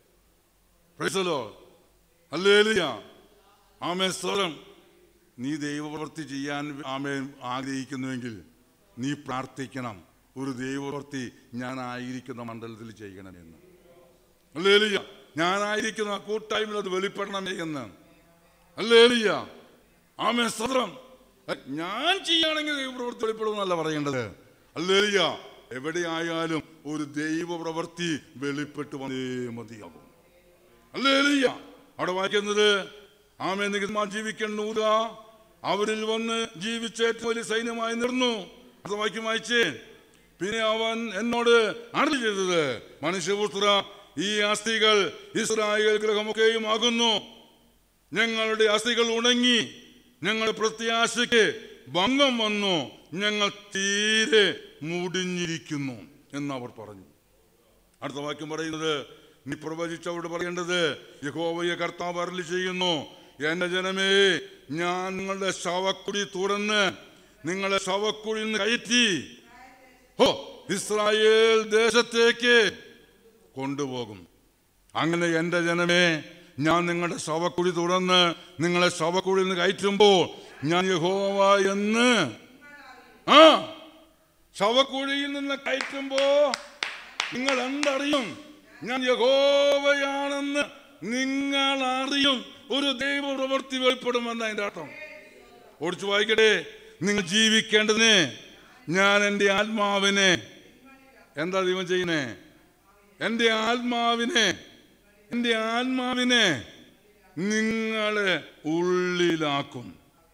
പ്രൈസലോ അല്ലേലിയ ആമേ സ്വരം നീ ദൈവപ്രവൃത്തി ചെയ്യാൻ ആമേ ആഗ്രഹിക്കുന്നുവെങ്കിൽ നീ പ്രാർത്ഥിക്കണം ഒരു ദൈവപ്രവൃത്തി ഞാനായിരിക്കുന്ന മണ്ഡലത്തിൽ ചെയ്യണമെന്ന് അല്ലേലിയ ഞാനായിരിക്കുന്ന ആ കൂട്ടായ്മയിൽ അത് വെളിപ്പെടണമേ എന്ന് അല്ലേലിയ ആമേ സ്വതം ഞാൻ ചെയ്യുകയാണെങ്കിൽ ദൈവപ്രവൃത്തി വെളിപ്പെടുമെന്നല്ല പറയേണ്ടത് അല്ലേലിയ എവിടെയായാലും ഒരു ദൈവപ്രവൃത്തി വെളിപ്പെട്ട് വന്നേ മതിയാകും അല്ലേലിയ അവിടെ വായിക്കുന്നത് ആമേ നികുമാർ ജീവിക്കണ്ണൂത അവരിൽ വന്ന് ജീവിച്ച ഏറ്റവും വലിയ സൈന്യമായി നിർന്നു അത് വാക്യം വായിച്ചേ പിന്നെ അവൻ എന്നോട് അറി ചെയ്തത് മനുഷ്യപുത്ര ഈ അസ്ഥികൾ ഇസ്രായേൽ ഗ്രഹമൊക്കെയും ആകുന്നു ഞങ്ങളുടെ അസ്ഥികൾ ഉണങ്ങി ഞങ്ങളുടെ പ്രത്യാശയ്ക്ക് ഭംഗം വന്നു ഞങ്ങൾ തീരെ മുടിഞ്ഞിരിക്കുന്നു എന്ന് അവർ പറഞ്ഞു അടുത്ത വാക്യം പറയുന്നത് നീ പ്രവചിച്ചവരോട് പറയേണ്ടത് യഹോവയെ കർത്താവ് അരളി ചെയ്യുന്നു എന്റെ ജനമേ ഞാൻ നിങ്ങളുടെ ശവക്കുടി തുറന്ന് നിങ്ങളെ ശവക്കുടി നിന്ന് കയറ്റി ഹോ ഇസ്രായേൽ ദേശത്തേക്ക് കൊണ്ടുപോകും അങ്ങനെ എൻ്റെ ജനമേ ഞാൻ നിങ്ങളുടെ ശവക്കുടി തുറന്ന് നിങ്ങളെ ശവക്കുടിയിൽ നിന്ന് കയറ്റുമ്പോൾ ഞാൻ യഹോവ എന്ന് ആ ശവക്കുഴിയിൽ നിന്ന് കയറ്റുമ്പോ നിങ്ങൾ എന്തറിയും ഞാൻ യഹോവയാണെന്ന് നിങ്ങൾ അറിയും ഒരു ദൈവ പ്രവൃത്തി വെളിപ്പെടുമെന്ന് അതിന്റെ അർത്ഥം ഓടിച്ചു വായിക്കട്ടെ നിങ്ങൾ ജീവിക്കേണ്ടതിന് ഞാൻ എൻ്റെ ആത്മാവിനെ എന്താ ദൈവം ചെയ്യുന്നേ എൻ്റെ ആത്മാവിനെ എൻ്റെ ആത്മാവിനെ നിങ്ങളെ ഉള്ളിലാക്കും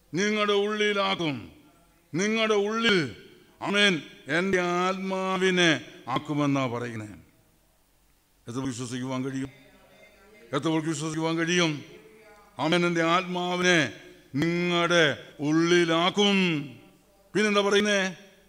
നിങ്ങളുടെ ഉള്ളിലാക്കും നിങ്ങളുടെ ഉള്ളിൽ അമേൻ എൻ്റെ ആത്മാവിനെ ആക്കുമെന്നാ പറയുന്നത് എത്ര വിശ്വസിക്കുവാൻ കഴിയും എത്ര പേർക്ക് വിശ്വസിക്കുവാൻ കഴിയും അവൻ എൻ്റെ ആത്മാവിനെ നിങ്ങളുടെ ഉള്ളിലാക്കും പിന്നെന്താ പറയുന്നേ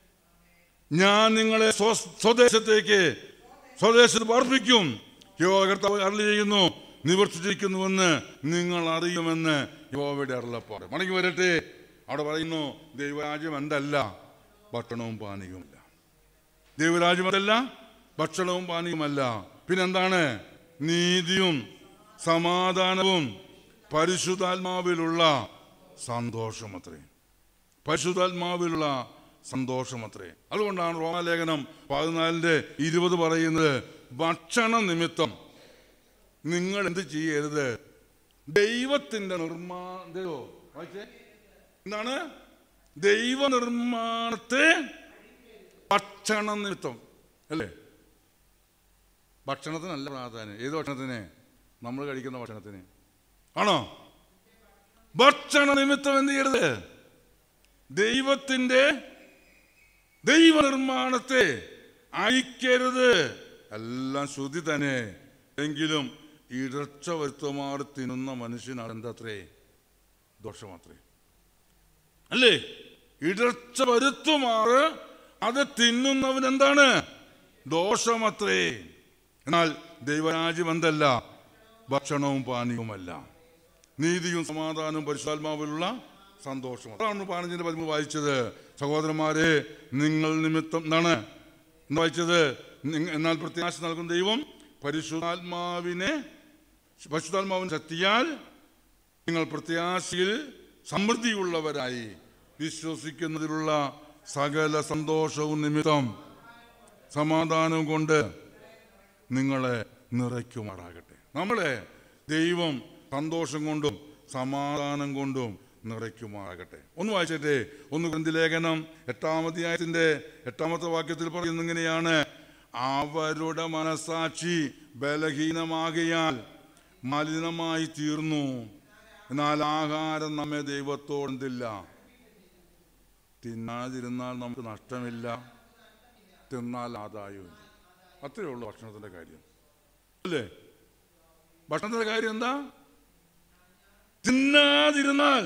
ഞാൻ നിങ്ങളെ സ്വ- സ്വദേശത്തേക്ക് സ്വദേശത്ത് പാർപ്പിക്കും യഹോവ കർത്താവ് അരളി ചെയ്യുന്നു നിവർത്തിച്ചിരിക്കുന്നുവെന്ന് നിങ്ങൾ അറിയുമെന്ന് യഹോവയുടെ അരുളപ്പാട് മടങ്ങി വരട്ടെ അവിടെ പറയുന്നു ദൈവരാജ്യം എന്തല്ല ഭക്ഷണവും പാനീയവുമില്ല ദൈവരാജ്യം അതല്ല ഭക്ഷണവും പാനീയവുമല്ല പിന്നെന്താണ് നീതിയും സമാധാനവും പരിശുദ്ധാത്മാവിലുള്ള സന്തോഷമത്രേ പരിശുദ്ധാത്മാവിലുള്ള സന്തോഷമത്രേ അതുകൊണ്ടാണ് റോമാലേഖനം പതിനാലിന്റെ ഇരുപത് പറയുന്നത് ഭക്ഷണ നിമിത്തം നിങ്ങൾ എന്ത് ചെയ്യരുത് ദൈവത്തിന്റെ നിർമ്മാണോ വായിച്ചേ എന്താണ് ദൈവനിർമ്മാണത്തെ ഭക്ഷണ നിമിത്തം അല്ലേ ഭക്ഷണത്തിനല്ല പ്രാധാന്യം ഏത് ഭക്ഷണത്തിന് നമ്മൾ കഴിക്കുന്ന ഭക്ഷണത്തിന് ആണോ ഭക്ഷണ നിമിത്തം എന്ത് ചെയ്യരുത് ദൈവത്തിന്റെ ദൈവനിർമ്മാണത്തെ അയക്കരുത് എല്ലാം ശ്രുതി തന്നെ എങ്കിലും ഇടർച്ച വരുത്തുമാറി തിന്നുന്ന മനുഷ്യനാണ് എന്താത്രേ ദോഷമാത്രേ അല്ലേ ഇടർച്ച വരുത്തുമാറ് അത് തിന്നുന്നവൻ എന്താണ് ദോഷമത്രേ എന്നാൽ ദൈവരാജ്യം എന്തല്ല ഭക്ഷണവും പാനീയവുമല്ല നീതിയും സമാധാനവും പരിശുദ്ധാത്മാവിലുള്ള സന്തോഷം അതാണ് പതിനഞ്ചിന്റെ പതിമൂന്ന് വായിച്ചത് സഹോദരന്മാരെ നിങ്ങൾ നിമിത്തം എന്താണ് എന്താ വായിച്ചത് നിങ്ങ- എന്നാൽ പ്രത്യാശ നൽകുന്ന ദൈവം പരിശുദ്ധാത്മാവിനെ പരിശുദ്ധാത്മാവിന് ശക്തിയാൽ നിങ്ങൾ പ്രത്യാശയിൽ സമൃദ്ധിയുള്ളവരായി വിശ്വസിക്കുന്നതിലുള്ള സകല സന്തോഷവും നിമിത്തം സമാധാനവും കൊണ്ട് നിങ്ങളെ നിറയ്ക്കുമാറാകട്ടെ നമ്മളെ ദൈവം സന്തോഷം കൊണ്ടും സമാധാനം കൊണ്ടും നിറയ്ക്കുമാറാകട്ടെ ഒന്ന് വായിച്ചേ ഒന്ന് ഗ്രന്ഥി ലേഖനം എട്ടാമധ്യായത്തിന്റെ എട്ടാമത്തെ വാക്യത്തിൽ പറയുന്നത് ഇങ്ങനെയാണ് അവരുടെ മനസാക്ഷി ബലഹീനമാകിയാൽ മലിനമായി തീർന്നു എന്നാൽ ആഹാരം നമ്മെ ദൈവത്തോടെന്തില്ല തിന്നാതിരുന്നാൽ നമുക്ക് നഷ്ടമില്ല തിന്നാൽ ആദായമില്ല അത്രയേ ഉള്ളൂ ഭക്ഷണത്തിന്റെ കാര്യം അല്ലേ ഭക്ഷണത്തിന്റെ കാര്യം എന്താ തിന്നാതിരുന്നാൽ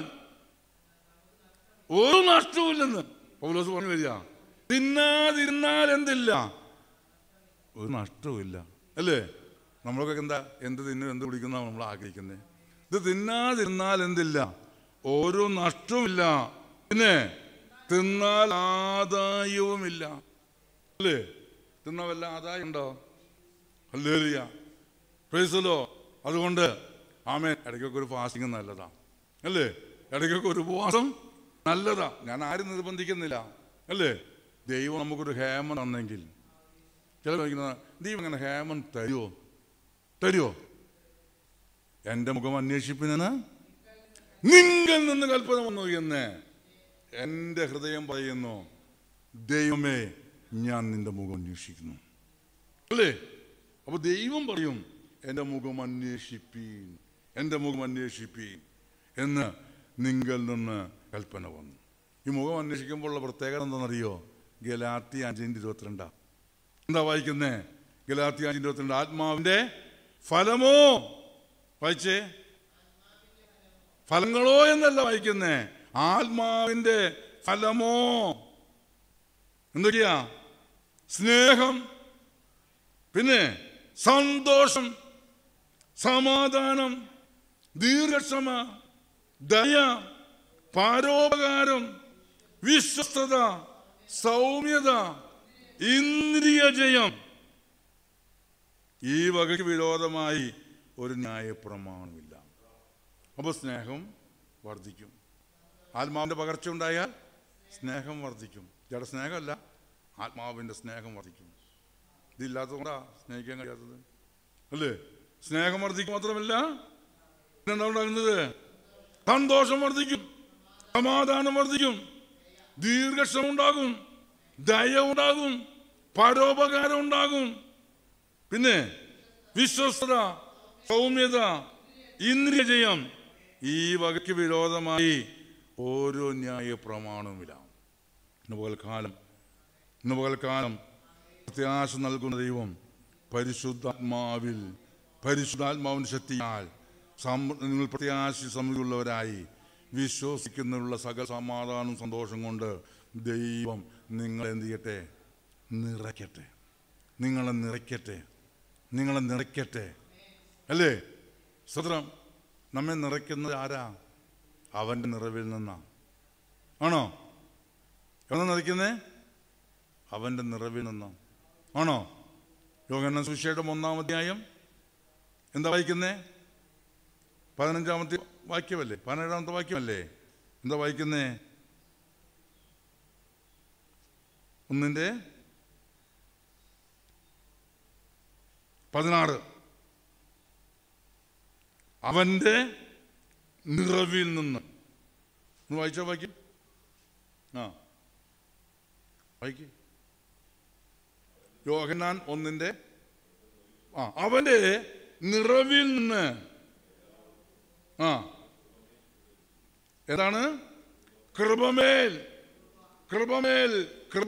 ഒരു നഷ്ടവുമില്ലെന്ന് പൗലോസ് പറഞ്ഞു വരിക തിന്നാതിരുന്നാൽ എന്തില്ല ഒരു നഷ്ടവുമില്ല അല്ലേ നമ്മളൊക്കെ എന്താ എന്ത് തിന്നും എന്ത് കുടിക്കുന്ന നമ്മൾ ആഗ്രഹിക്കുന്നത് ഇത് തിന്നാതിരുന്നാൽ എന്തില്ല ഒരു നഷ്ടവുമില്ല പിന്നെ തിന്നാൽ ആദായവുമില്ല അല്ലേ തിന്ന വല്ല ആദായം ഉണ്ടോ അല്ലേലിയ പ്രൈസലോ അതുകൊണ്ട് ആമേൻ ഇടയ്ക്കൊക്കെ ഒരു ഫാസ്റ്റിംഗ് നല്ലതാ അല്ലേ ഇടയ്ക്കൊക്കെ ഒരു ഉപവാസം നല്ലതാ ഞാൻ ആരും നിർബന്ധിക്കുന്നില്ല അല്ലേ ദൈവം നമുക്കൊരു ഹേമൻ തന്നെങ്കിൽ ചില ചോദിക്കുന്ന ദൈവം ഇങ്ങനെ ഹേമൻ തരുമോ തരുമോ എൻ്റെ മുഖം അന്വേഷിപ്പിനെന്ന് നിങ്ങൾ നിന്ന് കൽപ്പന വന്നു എന്ന് എൻ്റെ ഹൃദയം പറയുന്നു ദൈവമേ ഞാൻ നിന്റെ മുഖം അന്വേഷിക്കുന്നു അല്ലേ അപ്പൊ ദൈവം പറയും എൻ്റെ മുഖം അന്വേഷിപ്പീൻ എൻ്റെ മുഖം അന്വേഷിപ്പീൻ എന്ന് നിങ്ങൾ നിന്ന് കൽപ്പന വന്നു ഈ മുഖം അന്വേഷിക്കുമ്പോഴുള്ള പ്രത്യേകത എന്താണെന്നറിയോ ഗലാത്തി അഞ്ചിൻ്റെ ഇരുപത്തിരണ്ടാ എന്താ വായിക്കുന്നേ ഗലാത്തി അഞ്ചിൻ്റെ ഇരുപത്തിരണ്ട് ആത്മാവിൻ്റെ ഫലമോ വായിച്ചേ ഫലങ്ങളോ എന്നല്ല വായിക്കുന്നേ ആത്മാവിൻ്റെ ഫലമോ എന്തൊക്കെയാ സ്നേഹം പിന്നെ സന്തോഷം സമാധാനം ദീർഘക്ഷമ ദയ പാരോപകാരം വിശ്വസ്തത സൗമ്യത ഇന്ദ്രിയജയം ഈ വകയ്ക്ക് വിരോധമായി ഒരു ന്യായപ്രമാണമില്ല അപ്പോൾ സ്നേഹം വർദ്ധിക്കും ആത്മാവിൻ്റെ പകർച്ച ഉണ്ടായാൽ സ്നേഹം വർദ്ധിക്കും ജഡ സ്നേഹമല്ല ആത്മാവിൻ്റെ സ്നേഹം വർദ്ധിക്കും ഇതില്ലാത്തതുകൊണ്ടാ സ്നേഹിക്കാൻ കഴിയാത്തത് അല്ലേ സ്നേഹം വർദ്ധിക്കും മാത്രമല്ല പിന്നെന്താ ഉണ്ടാകുന്നത് സന്തോഷം വർദ്ധിക്കും സമാധാനം വർദ്ധിക്കും ദീർഘക്ഷമ ഉണ്ടാകും ദയ ഉണ്ടാകും പരോപകാരം ഉണ്ടാകും പിന്നെ വിശ്വസ്തത സൗമ്യത ഇന്ദ്രിയജയം ഈ വകയ്ക്ക് വിരോധമായി ഓരോ ന്യായ പ്രമാണവുമില്ല ഇന്ന് പകൽക്കാലം ഇന്ന് പകൽക്കാലം പ്രത്യാശ നൽകുന്ന ദൈവം പരിശുദ്ധാത്മാവിൽ പരിശുദ്ധാത്മാവിൻ്റെ ശക്തിയാൽ സം- നിങ്ങൾ പ്രത്യാശ സമൃദ്ധിയുള്ളവരായി വിശ്വസിക്കുന്നതിനുള്ള സകല സമാധാനവും സന്തോഷം കൊണ്ട് ദൈവം നിങ്ങളെ എന്ത് ചെയ്യട്ടെ നിറയ്ക്കട്ടെ നിങ്ങളെ നിറയ്ക്കട്ടെ നിങ്ങളെ നിറയ്ക്കട്ടെ അല്ലേ സത്രം നമ്മെ നിറയ്ക്കുന്നത് ആരാ അവൻ്റെ നിറവിൽ നിന്നാ ആണോ എവിടെ നിറയ്ക്കുന്നേ അവൻ്റെ നിറവിൽ നിന്ന് ആണോ യോഗന സുശേഷം ഒന്നാം അധ്യായം എന്താ വായിക്കുന്നേ പതിനഞ്ചാമത്തെ വാക്യമല്ലേ പതിനേഴാമത്തെ വാക്യമല്ലേ എന്താ വായിക്കുന്നേ ഒന്നിൻ്റെ പതിനാറ് അവൻ്റെ നിറവിൽ നിന്ന് ഒന്ന് വായിച്ചാ വായിക്കും ആ വായിക്ക് യോഹന്നാൻ ഒന്നിൻ്റെ ആ അവൻ്റെ നിറവിൽ നിന്ന് ആ ഏതാണ് കൃപമേൽ കൃപമേൽ കൃപ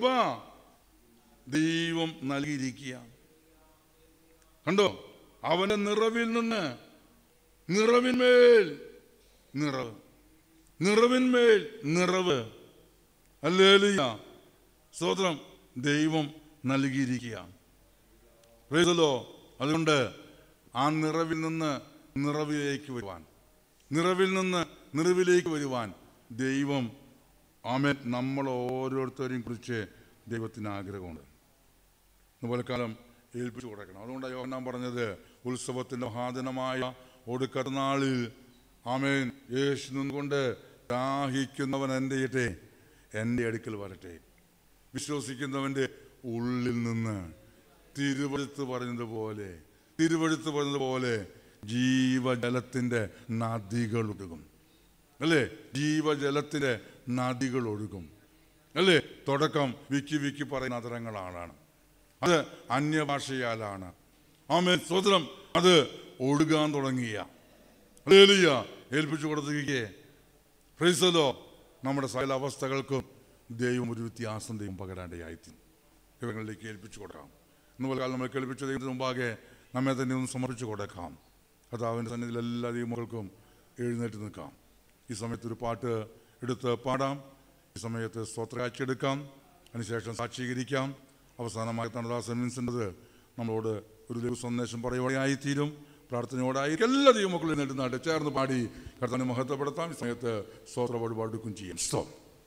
ദൈവം നൽകിയിരിക്കുക കണ്ടോ അവന്റെ നിറവിൽ നിന്ന് നിറവിന്മേൽ നിറവ് നിറവിന്മേൽ നിറവ് അല്ലേലിയ സ്തോത്രം ദൈവം നൽകിയിരിക്കുക പ്രൈസലോ അതുകൊണ്ട് ആ നിറവിൽ നിന്ന് നിറവിലേക്ക് വരുവാൻ നിറവിൽ നിന്ന് നിറവിലേക്ക് വരുവാൻ ദൈവം ആമേൻ നമ്മൾ ഓരോരുത്തരെയും കുറിച്ച് ദൈവത്തിന് ആഗ്രഹമുണ്ട് ഇതുപോലെക്കാലം ഏൽപ്പിച്ചു കൊടുക്കണം അതുകൊണ്ടാണ് യോഹന്നാൻ പറഞ്ഞത് ഉത്സവത്തിൻ്റെ മഹാദിനമായ ഒടുക്കത്ത നാളിൽ ആമേൻ യേശു നിന്നുകൊണ്ട് ദാഹിക്കുന്നവൻ എൻ്റെ ഇട്ടെ എൻ്റെ അടുക്കൽ വരട്ടെ വിശ്വസിക്കുന്നവൻ്റെ ഉള്ളിൽ നിന്ന് തിരുവഴുത്ത് പറഞ്ഞതുപോലെ തിരുവഴുത്ത് പറഞ്ഞതുപോലെ ജീവജലത്തിൻ്റെ നദികൾ ഒഴുകും അല്ലേ ജീവജലത്തിൻ്റെ നദികൾ ഒഴുകും അല്ലേ തുടക്കം വിക്കി വിക്കി പറയുന്ന അതരങ്ങളാണ് അത് അന്യഭാഷയാലാണ് ആമേ സ്വതന്ത്രം അത് ഒഴുകാൻ തുടങ്ങിയ ഹല്ലേലൂയ. ഏൽപ്പിച്ചു കൊടുത്തിരിക്കേ ഫ്രൈസലോ നമ്മുടെ സകല അവസ്ഥകൾക്കും ദൈവം ഒരു വ്യത്യാസം ദൈവം പകരാണ്ടയായിത്തീരും ദൈവങ്ങളിലേക്ക് ഏൽപ്പിച്ചു കൊടുക്കാം ഇന്ന് പോലെ നമ്മൾ കേൾപ്പിച്ച ദൈവത്തിന് മുമ്പാകെ നമ്മെ തന്നെ ഒന്ന് സമർപ്പിച്ചു കൊടുക്കാം കഥാവിൻ്റെ സന്നിധിയിൽ എല്ലാ ദൈവങ്ങൾക്കും എഴുന്നേറ്റ് നിൽക്കാം ഈ സമയത്ത് ഒരു പാട്ട് എടുത്ത് പാടാം ഈ സമയത്ത് സ്തോത്രകാഴ്ച എടുക്കാം അതിനുശേഷം സാക്ഷീകരിക്കാം അവസാനമായി തണദാസൻ വിൻസെൻ്റത് നമ്മളോട് ഒരു ദൈവ സന്ദേശം പറയുവാനായിത്തീരും പ്രാർത്ഥനയോടായി എല്ലാ ദൈവമക്കളും എഴുന്നേറ്റ് നാട്ടെ ചേർന്ന് പാടി കർത്താനെ മഹത്വപ്പെടുത്താം ഈ സമയത്ത് സ്തോത്ര വഴിപാടുക്കും ചെയ്യും സ്തോ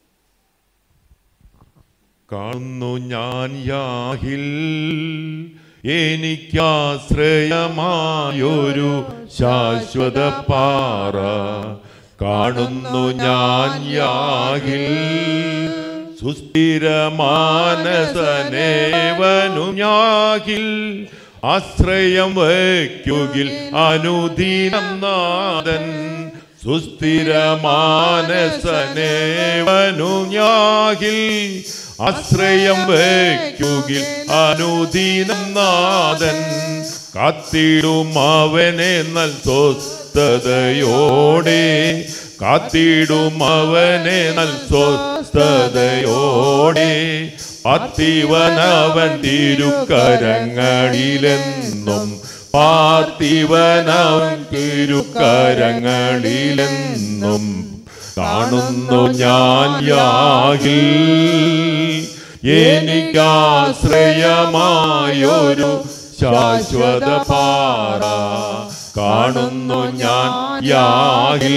കാണുന്നു ഞാൻ യാഹിൽ എനിക്കാശ്രയമായൊരു ശാശ്വത പാറ കാണുന്നു ഞാൻ യാഹിൽ സുസ്ഥിരമാനസനേവനു ഞാഹിൽ ആശ്രയം വയ്ക്കുകിൽ അനുദിനം നാഥൻ സുസ്ഥിരമാനസനേവനു ഞാഹിൽ ആശ്രയം വയ്ക്കുകിൽ അനുദിനം നാഥൻ കാത്തിടും അവനെ നൽ സ്വസ്ഥതയോടെ കാത്തിടും അവനെ നൽ സ്വസ്ഥതയോടെ പാർത്ഥിവനവൻ തിരുക്കരങ്ങളിലെന്നും പാർത്ഥിവനവൻ തിരുക്കരങ്ങളിലെന്നും കാണുന്നു ഞാൻ യാകിൽ എനിക്കാശ്രയമായൊരു ശാശ്വത പാറ കാണുന്നു ഞാൻ യാകിൽ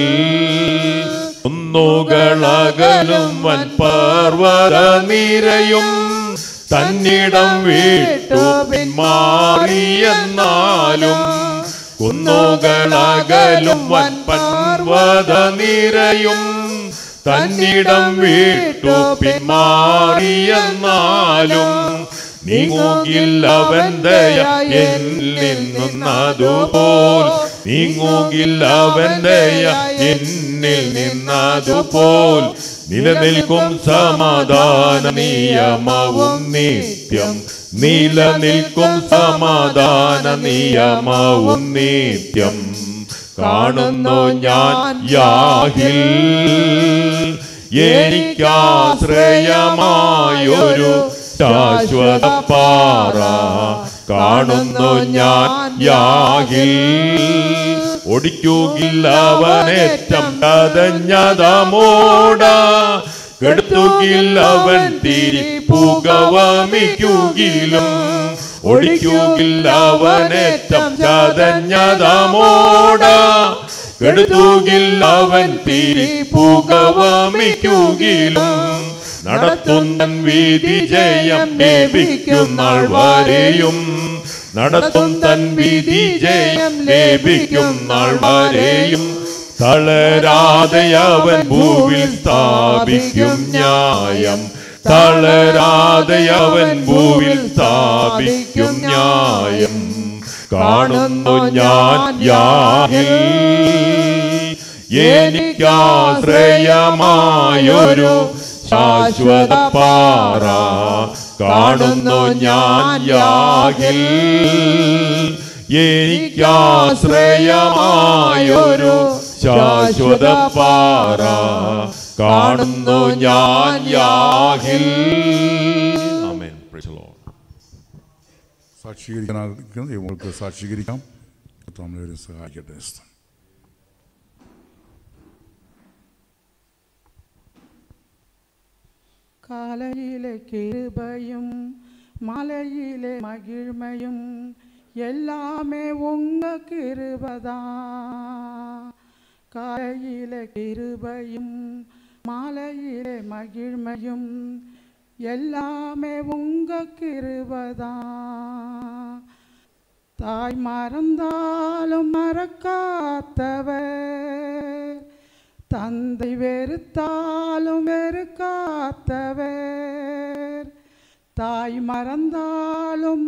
കുന്നുകളകലും വൻ പർവ്വത നിരയും തന്നിടം വിട്ടു പിന്മാറിയെന്നാലും കുന്നുകളകലും വൻ പർവ്വത നിരയും തന്നിടം വിട്ടു പിന്മാറിയെന്നാലും നീങ്ങുകില്ലവൻ ദയ എന്നിൽ നിന്നതുപോൽ നീങ്ങുകില്ലവൻ ദയ എന്നിൽ നിന്നതുപോൽ നിലനിൽക്കും സമാധാന നിയമവും നിത്യം നിലനിൽക്കും സമാധാന നിയമവും നിത്യം കാണുന്നു ഞാൻ യാഹിൽ എനിക്കാശ്രയമായൊരു ശാശ്വത പാറ കാണുന്നു ഞാൻ യാഹിൽ ഒടിക്കുകില്ലവനേറ്റം കതഞ്ഞതമോട കെടുത്തുകില്ലവൻ തിരി പുകവമിക്കുകിലും ഒടിക്കുകില്ലവനേറ്റം ചതഞ്ഞതമോട കെടുത്തുകില്ലവൻ തിരി പുകവമിക്കുകിലും നടത്തുന്നൻ വീതി ജയം ലഭിക്കുന്നാൾ വരെയും നടത്തും തൻ വിധി ജയം ലഭിക്കും നാൾ വരെയും തളരാതെ അവൻ ഭൂവിൽ സ്ഥാപിക്കും ന്യായം തളരാതെ അവൻ ഭൂവിൽ സ്ഥാപിക്കും ന്യായം കാണുന്നു ഞാൻ യാഹിൽ എനിക്കാശ്രയമായൊരു ശാശ്വത പാറ കാണുന്നു ഞാൻ യാഹിൽ എനിക്കാശ്രയമായൊരു ശാശ്വത പാറ കാണുന്നു ഞാൻ യാഹിൽ ആമേൻ പ്രൈസ് ദി ലോർഡ് സാക്ഷീകരിക്കാൻ ആഗ്രഹിക്കുന്ന ദൈവങ്ങൾക്ക് സാക്ഷീകരിക്കാം നമ്മളെ സഹായിക്കട്ടെ സ്തോത്രം. കാലയിലെ കിരുബയും மலையிலே மகிழ்மையும் எல்லாமே உங்க கிருபதா காலையிலே கிருபையும் மாலையிலே மகிழ்மையும் எல்லாமே உங்க கிருபதா தாய் மறந்தாலும் மறக்காத்தவர் தந்தை வெறுத்தாலும் வெறுக்காத்தவர் தாய் மறந்தாலும்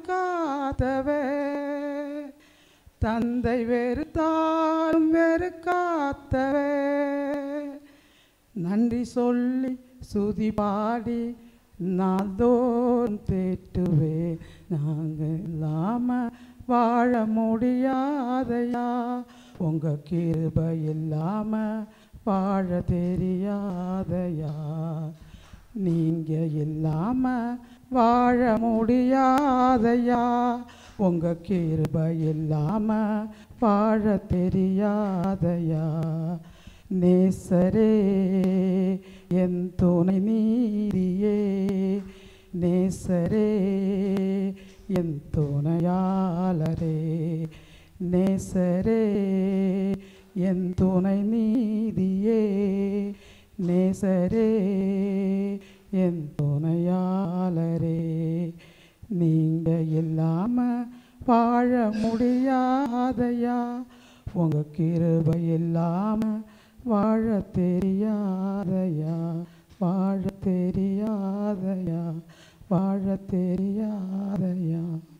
மறக்காதவர் தந்தை வெறுத்தாலும் வெறுக்காத்தவர் நன்றி சொல்லி சுதி பாடி நாள்தோறும் தேற்றுவே நாங்கள் இல்லாம வாழ முடியாதையா உங்க கிருபை இல்லாம வாழ தெரியாதையா நீங்க இல்லாம வாழ முடியாதையா உங்க கிருபை இல்லாம வாழ தெரியாதையா நேசரே என் துணை நீதியே நேசரே என் துணையாளரே நேசரே என் துணை நீதியே நேசரே என் துணையாளரே நீங்க இல்லாம வாழ முடியாதையா உங்க கிருபை இல்லாம வாழ தெரியாதையா வாழ தெரியாதையா வாழ தெரியாதையா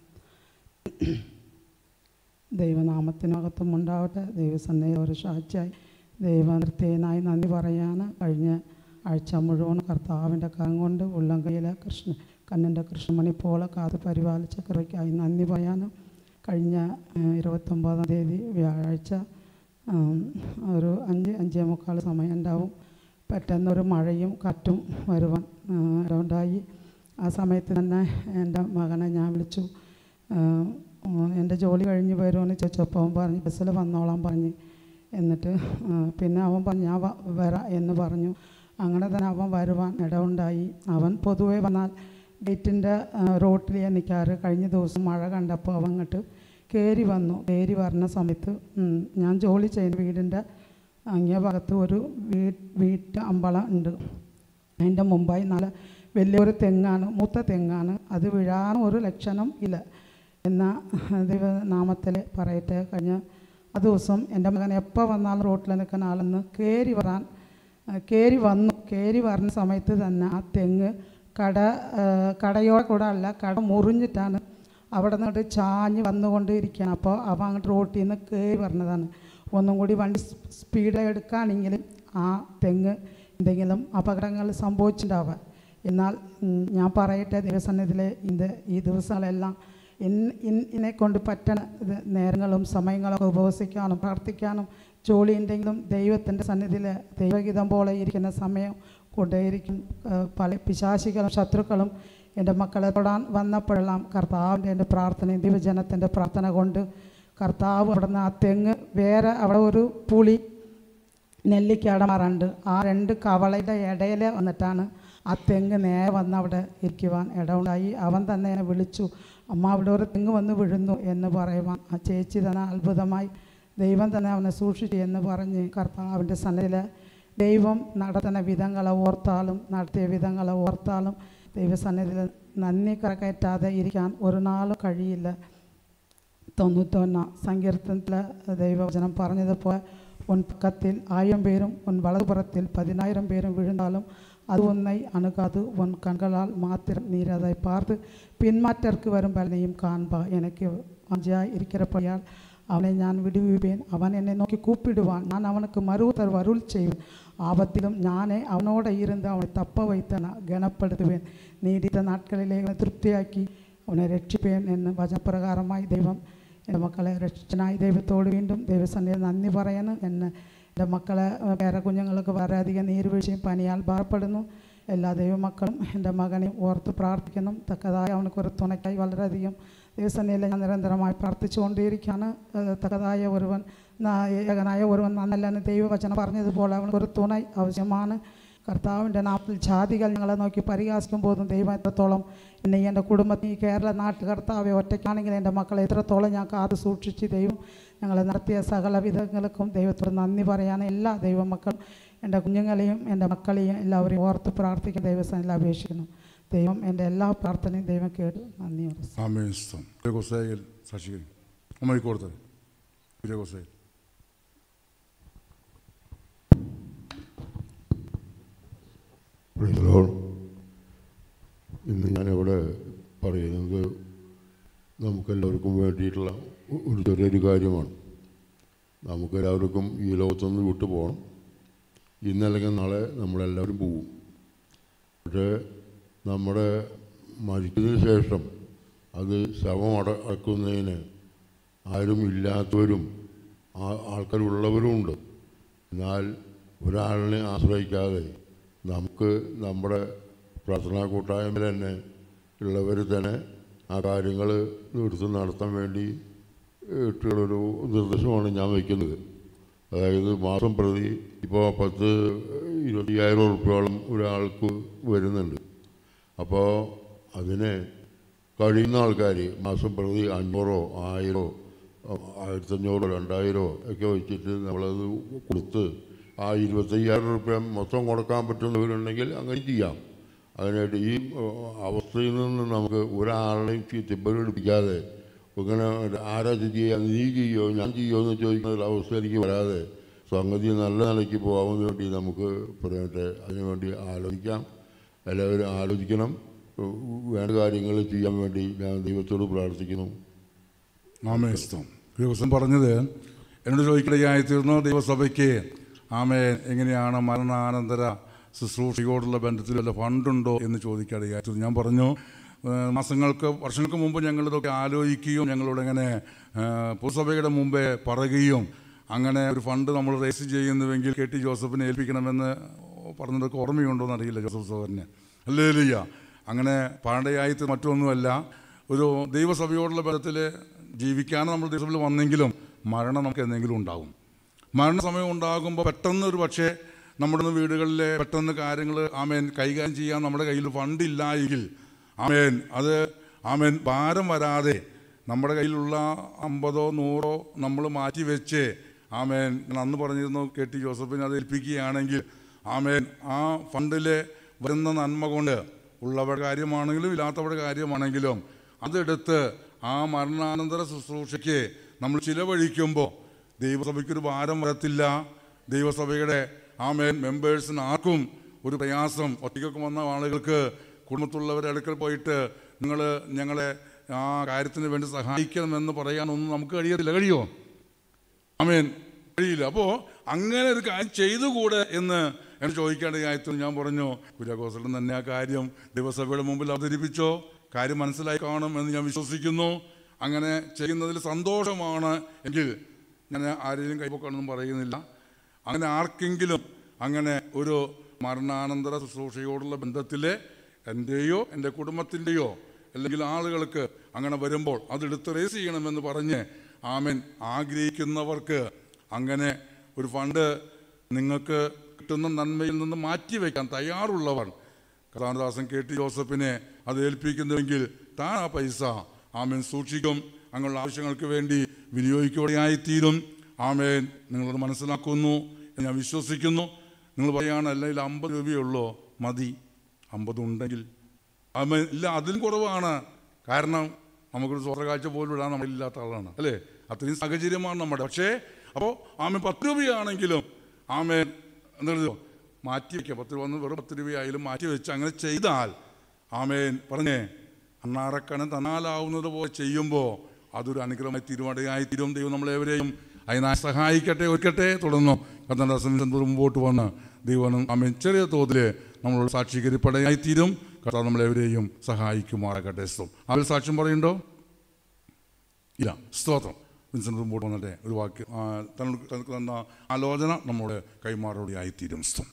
ദൈവനാമത്തിനകത്തും ഉണ്ടാവട്ടെ ദൈവസന്നയെ ഒരു സാക്ഷിയായി ദൈവനൃത്യനായി നന്ദി പറയാൻ കഴിഞ്ഞ ആഴ്ച മുഴുവൻ കർത്താവിൻ്റെ കരം കൊണ്ട് ഉള്ളം കൈയിലെ കൃഷ്ണ കണ്ണൻ്റെ കൃഷ്ണമണി പോലെ കാത്ത് പരിപാലിച്ച കൃപയ്ക്കായി നന്ദി പറയാനും കഴിഞ്ഞ ഏഹ്, ഇരുപത്തൊമ്പതാം തീയതി വ്യാഴാഴ്ച ഉം, ഒരു അഞ്ച് അഞ്ചേ മുക്കാൽ സമയം ഉണ്ടാവും പെട്ടെന്നൊരു മഴയും കാറ്റും വരുവാൻ ഏഹ്, ഇടമുണ്ടായി ആ സമയത്ത് തന്നെ എൻ്റെ മകനെ ഞാൻ വിളിച്ചു ഏഹ്, ഉം, എൻ്റെ ജോലി കഴിഞ്ഞ് വരുമെന്ന് ചോദിച്ചപ്പോൾ അവൻ പറഞ്ഞ് ബസ്സിൽ വന്നോളാൻ പറഞ്ഞ് എന്നിട്ട് ഏഹ്, പിന്നെ അവൻ പറഞ്ഞു ഞാൻ വ- വരാം എന്ന് പറഞ്ഞു അങ്ങനെ തന്നെ അവൻ വരുവാൻ ഇടമുണ്ടായി അവൻ പൊതുവേ വന്നാൽ ഗേറ്റിൻ്റെ റോട്ടിൽ നിൽക്കാറ് കഴിഞ്ഞ ദിവസം മഴ കണ്ടപ്പോൾ അവൻ അങ്ങോട്ട് കയറി വന്നു കയറി വരുന്ന സമയത്ത് ഉം, ഞാൻ ജോലി ചെയ്യുന്ന വീടിൻ്റെ അങ്ങേ ഭാഗത്ത് ഒരു വീ വീട്ട് അമ്പളം ഉണ്ട് അതിൻ്റെ മുമ്പായി നല്ല വലിയൊരു തെങ്ങാണ് മൂത്ത തെങ്ങാണ് അത് വീഴാൻ ഒരു ലക്ഷണം ഇല്ല എന്ന ദൈവനാമത്തിൽ പറയട്ടെ കഴിഞ്ഞ ആ ദിവസം എൻ്റെ മകൻ എപ്പോൾ വന്നാലും റോട്ടിൽ നിൽക്കുന്ന ആളെന്ന് കയറി വരാൻ കയറി വന്നു കയറി വരുന്ന സമയത്ത് തന്നെ ആ തെങ്ങ് കട ആ, കടയോടെ കൂടെ അല്ല കട മുറിഞ്ഞിട്ടാണ് അവിടെ നിന്നിട്ട് ചാഞ്ഞ് വന്നുകൊണ്ടിരിക്കുകയാണ് അപ്പോൾ അവ അങ്ങോട്ട് റോട്ടിൽ നിന്ന് കയറി പറഞ്ഞതാണ് ഒന്നും കൂടി വണ്ടി സ്പീഡ് എടുക്കുകയാണെങ്കിലും ആ തെങ്ങ് എന്തെങ്കിലും അപകടങ്ങൾ സംഭവിച്ചിട്ടുണ്ടാവുക എന്നാൽ ഉം, ഞാൻ പറയട്ടെ ദൈവസന്നിധിയിൽ ഇത് ഈ ദിവസങ്ങളെല്ലാം ഇൻ- ഇൻ- എന്നെ കൊണ്ട് പറ്റണ ഇത് നേരങ്ങളും സമയങ്ങളൊക്കെ ഉപവസിക്കാനും പ്രാർത്ഥിക്കാനും ജോലി ഉണ്ടെങ്കിലും ദൈവത്തിൻ്റെ സന്നിധിയിൽ ദൈവഗീതം പോലെ ഇരിക്കുന്ന സമയം കൊണ്ടേയിരിക്കും ഏഹ് പല പിശാശികളും ശത്രുക്കളും എൻ്റെ മക്കളെ തൊടാൻ വന്നപ്പോഴെല്ലാം കർത്താവിൻ്റെ എൻ്റെ പ്രാർത്ഥനയും ദൈവജനത്തിൻ്റെ പ്രാർത്ഥന കൊണ്ട് കർത്താവ് അവിടെ നിന്ന് ആ തെങ്ങ് വേറെ അവിടെ ഒരു പുളി നെല്ലിക്ക ഇടമാറുണ്ട് ആ രണ്ട് കവളയുടെ ഇടയിൽ വന്നിട്ടാണ് ആ തെങ്ങ് നേരെ വന്ന് അവിടെ ഇരിക്കുവാൻ ഇടമുണ്ടായി അവൻ തന്നെ എന്നെ വിളിച്ചു അമ്മ അവിടെ ഒരു തെങ്ങ് വന്ന് വീഴുന്നു എന്ന് പറയുവാൻ ആ ചേച്ചി തന്നെ അത്ഭുതമായി ദൈവം തന്നെ അവനെ സൂക്ഷിച്ചു എന്ന് പറഞ്ഞ് കർത്താവിൻ്റെ സന്നിധിയിൽ ദൈവം നടത്തുന്ന വിധങ്ങളെ ഓർത്താലും നടത്തിയ വിധങ്ങളെ ഓർത്താലും ദൈവസന്നിധിയിൽ നന്ദി കറക്കയറ്റാതെ ഇരിക്കാൻ ഒരു നാളും കഴിയില്ല തൊണ്ണൂറ്റൊന്ന സങ്കീർത്തനത്തിൽ ദൈവവചനം പറഞ്ഞതുപോലെ ഉൻ പക്കത്തിൽ ആയിരം പേരും ഉൻ വലതുപുറത്തിൽ പതിനായിരം പേരും വിழுந்தாலும் அது உன்னை அணுகாது உன் கண்களால் மாத்திரம் நீர் அதை பார்த்து பின்மாற்றற்கு வரும் பலனையும் காண்பா எனக்கு வாஞ்சியாய் இருக்கிறபடியால் அவனை நான் விடுவிப்பேன் அவன் என்னை நோக்கி கூப்பிடுவான் நான் அவனுக்கு மறு தருவ அருள் செய்வேன் ஆபத்திலும் ஞானே அவனோட இருந்து அவனை தப்ப வைத்து நான் கனப்படுத்துவேன் நீடித்த നാட்കളിലെ അവനെ തൃപ്തിയാക്കി അവനെ രക്ഷിപ്പേൻ എന്ന് വചനപ്രകാരമായി ദൈവം എൻ്റെ മക്കളെ രക്ഷിച്ചനായി ദൈവത്തോട് വീണ്ടും ദൈവസന്നിധി നന്ദി പറയുന്നു എന്ന് എൻ്റെ മക്കളെ വേറെ കുഞ്ഞുങ്ങൾക്ക് വളരെയധികം നീരുവീഴ്ചയും പനിയാൽ ഭാരപ്പെടുന്നു എല്ലാ ദൈവമക്കളും എൻ്റെ മകനെ ഓർത്ത് പ്രാർത്ഥിക്കുന്നു തക്കതായ അവനക്കൊരു തുണയ്ക്കായി വളരെയധികം ദൈവസന്നിധിയിൽ ഞാൻ നിരന്തരമായി പ്രാർത്ഥിച്ചുകൊണ്ടേയിരിക്കുകയാണ് ഏഹ് തക്കതായ ഒരുവൻ നാ- ഏകനായ ഒരുവൻ നന്നല്ലെന്ന് ദൈവവചനം പറഞ്ഞതുപോലെ അവനക്കൊരു തുണ ആവശ്യമാണ് കർത്താവിൻ്റെ നാട്ടിൽ ജാതികൾ ഞങ്ങളെ നോക്കി പരിഹാസിക്കുമ്പോഴും ദൈവം എത്രത്തോളം എന്നെ എൻ്റെ കുടുംബത്തിൽ ഈ കേരള നാട്ടിൽ കർത്താവെ ഒറ്റയ്ക്കാണെങ്കിൽ എൻ്റെ മക്കളെ എത്രത്തോളം ഞാൻ കാത്തു സൂക്ഷിച്ച് ദൈവം ഞങ്ങളെ നടത്തിയ സകല വിധങ്ങൾക്കും ദൈവത്തോട് നന്ദി പറയാൻ എല്ലാ ദൈവമക്കളും എൻ്റെ കുഞ്ഞുങ്ങളെയും എൻ്റെ മക്കളെയും എല്ലാവരെയും ഓർത്ത് പ്രാർത്ഥിക്കാൻ ദൈവസ്ഥാനിൽ അപേക്ഷിക്കുന്നു ദൈവം എൻ്റെ എല്ലാ പ്രാർത്ഥനയും ദൈവം കേട്ടു നന്ദി പറഞ്ഞു ആമേൻ സ്തോത്രം. കുര്യാക്കോസായിൽ സാക്ഷിക്കുന്നു അമ്മ കൊടുത്തത് കുര്യാക്കോസായിൽ Praise the Lord. ഇന്ന് ഞാനിവിടെ പറയുന്നത് നമുക്കെല്ലാവർക്കും വേണ്ടിയിട്ടുള്ള ഒ- ഒരു ചെറിയൊരു കാര്യമാണ് നമുക്കെല്ലാവർക്കും ഈ ലോകത്തുനിന്ന് വിട്ടു പോകണം ഇന്നല്ലെങ്കിൽ നാളെ നമ്മളെല്ലാവരും പോവും പക്ഷേ നമ്മുടെ മരിച്ചതിന് ശേഷം അത് ശവം അട അടക്കുന്നതിന് ആരും ഇല്ലാത്തവരും ആ- ആൾക്കാരുള്ളവരും ഉണ്ട് എന്നാൽ ഒരാളിനെ ആശ്രയിക്കാതെ നമുക്ക് നമ്മുടെ പ്രാർത്ഥനാ കൂട്ടായ്മയിൽ തന്നെ ഉള്ളവർ തന്നെ ആ കാര്യങ്ങൾ എടുത്ത് നടത്താൻ വേണ്ടി ഇട്ടുള്ളൊരു നിർദ്ദേശമാണ് ഞാൻ വയ്ക്കുന്നത് അതായത് മാസം പ്രതി ഇപ്പോൾ പത്ത് ഇരുപത്തിയായിരം ഉറുപ്പ്യോളം ഒരാൾക്ക് വരുന്നുണ്ട് അപ്പോൾ അതിന് കഴിയുന്ന ആൾക്കാർ മാസം പ്രതി അഞ്ഞൂറോ ആയിരോ ആയിരത്തഞ്ഞൂറോ രണ്ടായിരമോ ഒക്കെ വെച്ചിട്ട് നമ്മളത് കൊടുത്ത് ആ ഇരുപത്തയ്യായിരം റുപ്യ മൊത്തം കൊടുക്കാൻ പറ്റുന്നവരുണ്ടെങ്കിൽ അങ്ങനെ ചെയ്യാം അതിനായിട്ട് ഈ ഏഹ്, അവസ്ഥയിൽ നിന്ന് നമുക്ക് ഒരാളെയും തിപ്പലെടുപ്പിക്കാതെ ഇങ്ങനെ ആരാ ചെയ്യുക നീ ചെയ്യോ ഞാൻ ചെയ്യോ എന്ന് ചോദിക്കുന്ന ഒരു അവസ്ഥ എനിക്ക് വരാതെ സംഗതി നല്ല നിലയ്ക്ക് പോകാൻ വേണ്ടി നമുക്ക് പറയട്ടെ അതിനുവേണ്ടി ആലോചിക്കാം എല്ലാവരും ആലോചിക്കണം ഏഹ്, വേണ്ട കാര്യങ്ങൾ ചെയ്യാൻ വേണ്ടി ഞാൻ ദൈവത്തോട് പ്രാർത്ഥിക്കുന്നു ആമേസ്തം ദിവസം പറഞ്ഞത് എന്നോട് ചോദിക്കുകയായി തീർന്നു ദൈവസഭയ്ക്ക് ആമേ എങ്ങനെയാണ് മരണാനന്തര ശുശ്രൂഷയോടുള്ള ബന്ധത്തിൽ വല്ല ഫണ്ടുണ്ടോ എന്ന് ചോദിക്കുകയായി തീർന്നു ഞാൻ പറഞ്ഞു ഏഹ്, മാസങ്ങൾക്ക് വർഷങ്ങൾക്ക് മുമ്പ് ഞങ്ങളിതൊക്കെ ആലോചിക്കുകയും ഞങ്ങളോട് ഇങ്ങനെ ഏഹ്, പൊതുസഭയുടെ മുമ്പേ പറയുകയും അങ്ങനെ ഒരു ഫണ്ട് നമ്മൾ റേസ് ചെയ്യുന്നുവെങ്കിൽ കെ ടി ജോസഫിനെ ഏൽപ്പിക്കണമെന്ന് പറഞ്ഞതൊക്കെ ഓർമ്മയുണ്ടോ എന്നറിയില്ല ജോസഫ് സോദരന് അല്ലേ ലിയ അങ്ങനെ പാണ്ഡയായിട്ട് മറ്റൊന്നുമല്ല ഒരു ദൈവസഭയോടുള്ള ബന്ധത്തിൽ ജീവിക്കാനും നമ്മൾ ദൈവസഭയിൽ വന്നെങ്കിലും മരണം നമുക്ക് എന്തെങ്കിലും ഉണ്ടാകും മരണസമയം ഉണ്ടാകുമ്പോൾ പെട്ടെന്ന് ഒരു പക്ഷേ നമ്മുടെ വീടുകളിലെ പെട്ടെന്ന് കാര്യങ്ങൾ ആമേൻ കൈകാര്യം ചെയ്യാൻ നമ്മുടെ കയ്യിൽ ഫണ്ടില്ല എങ്കിൽ ആമേൻ അത് ആമേൻ ഭാരം വരാതെ നമ്മുടെ കയ്യിലുള്ള അമ്പതോ നൂറോ നമ്മൾ മാറ്റി വെച്ച് ആമേൻ ഞാൻ അന്ന് പറഞ്ഞിരുന്നു കെ ടി ജോസഫിനെ അത് ഏൽപ്പിക്കുകയാണെങ്കിൽ ആമേൻ ആ ഫണ്ടിൽ വരുന്ന നന്മ കൊണ്ട് ഉള്ളവരുടെ കാര്യമാണെങ്കിലും ഇല്ലാത്തവരുടെ കാര്യമാണെങ്കിലും അതെടുത്ത് ആ മരണാനന്തര ശുശ്രൂഷയ്ക്ക് നമ്മൾ ചിലവഴിക്കുമ്പോൾ ദൈവസഭയ്ക്കൊരു ഭാരം വരത്തില്ല ദൈവസഭയുടെ ആമേൻ മെമ്പേഴ്സിന് ആർക്കും ഒരു പ്രയാസം ഒറ്റയ്ക്കൊക്കെ വന്ന ആളുകൾക്ക് കുടുംബത്തുള്ളവരുടെ അടുക്കൽ പോയിട്ട് നിങ്ങൾ ഞങ്ങളെ ആ കാര്യത്തിന് വേണ്ടി സഹായിക്കണമെന്ന് പറയാനൊന്നും നമുക്ക് കഴിയത്തില്ല കഴിയുമോ ആമേൻ കഴിയില്ല അപ്പോൾ അങ്ങനെ ഒരു കാര്യം ചെയ്തുകൂടെ എന്ന് എന്നെ ചോദിക്കേണ്ട കാര്യത്തിൽ ഞാൻ പറഞ്ഞു കുര്യാക്കോസലൻ തന്നെ ആ കാര്യം ദൈവസഭയുടെ മുമ്പിൽ അവതരിപ്പിച്ചോ കാര്യം മനസ്സിലായി കാണും എന്ന് ഞാൻ വിശ്വസിക്കുന്നു അങ്ങനെ ചെയ്യുന്നതിൽ സന്തോഷമാണ് എങ്കിൽ ഞാൻ ആരെയും കൈപ്പൊക്കണമെന്നും പറയുന്നില്ല അങ്ങനെ ആർക്കെങ്കിലും അങ്ങനെ ഒരു മരണാനന്തര ശുശ്രൂഷയോടുള്ള ബന്ധത്തിൽ എൻ്റെയോ എൻ്റെ കുടുംബത്തിൻ്റെയോ അല്ലെങ്കിൽ ആളുകൾക്ക് അങ്ങനെ വരുമ്പോൾ അതെടുത്ത് റേസ് ചെയ്യണമെന്ന് പറഞ്ഞ് ആമൻ ആഗ്രഹിക്കുന്നവർക്ക് അങ്ങനെ ഒരു ഫണ്ട് നിങ്ങൾക്ക് കിട്ടുന്ന നന്മയിൽ നിന്ന് മാറ്റിവെക്കാൻ തയ്യാറുള്ളവർ കഥാനദാസൻ കെ ടി ജോസഫിനെ അത് ഏൽപ്പിക്കുന്നുവെങ്കിൽ താൻ ആ പൈസ ആമേൻ സൂക്ഷിക്കും അങ്ങനെയുള്ള ആവശ്യങ്ങൾക്ക് വേണ്ടി വിനിയോഗിക്കുകയായിത്തീരും ആമേൻ നിങ്ങളത് മനസ്സിലാക്കുന്നു എന്ന് ഞാൻ വിശ്വസിക്കുന്നു നിങ്ങൾ പറയുകയാണ് അല്ലെങ്കിൽ അമ്പത് രൂപയുള്ളൂ മതി അമ്പത് ഉണ്ടെങ്കിൽ ആമേൻ ഇല്ല അതിലും കുറവാണ് കാരണം നമുക്കൊരു സ്വർണ്ണ പോലും ഇടാൻ നമ്മളില്ലാത്ത ആളാണ് അല്ലേ അത്രയും സാഹചര്യമാണ് നമ്മുടെ പക്ഷേ അപ്പോൾ ആമേൻ പത്ത് രൂപയാണെങ്കിലും ആമേൻ എന്താ മാറ്റി വയ്ക്കുക പത്ത് രൂപ ഒന്ന് വെറും പത്ത് രൂപയായാലും മാറ്റി വെച്ച് അങ്ങനെ ചെയ്താൽ ആമേൻ പറഞ്ഞേ അണ്ണാറക്കണൻ തന്നാലാവുന്നത് പോലെ ചെയ്യുമ്പോൾ അതൊരു അനുഗ്രഹമായി തീരുമാനമായി തീരും ദൈവം നമ്മളെവരെയും അതിനായി സഹായിക്കട്ടെ ഒരുക്കട്ടെ തുടർന്നു കത്തൻദാസൻ മുമ്പോട്ട് വന്ന് ദൈവം ആമേൻ ചെറിയ തോതിൽ നമ്മളോട് സാക്ഷീകരിപ്പടയായി തീരും കർത്താവ് നമ്മളെവരെയും സഹായിക്കുമാറാകട്ടെ സ്തോം അതിൽ സാക്ഷ്യം പറയുന്നുണ്ടോ ഇല്ല സ്തോത്രം വിൻസെൻ്റ് മുമ്പോട്ട് വന്നിട്ട് ഒരു വാക്ക് ആ, തങ്ങൾക്ക് തങ്ങൾക്ക് തന്ന ആലോചന നമ്മുടെ കൈമാറോടെയായി തീരും സ്തം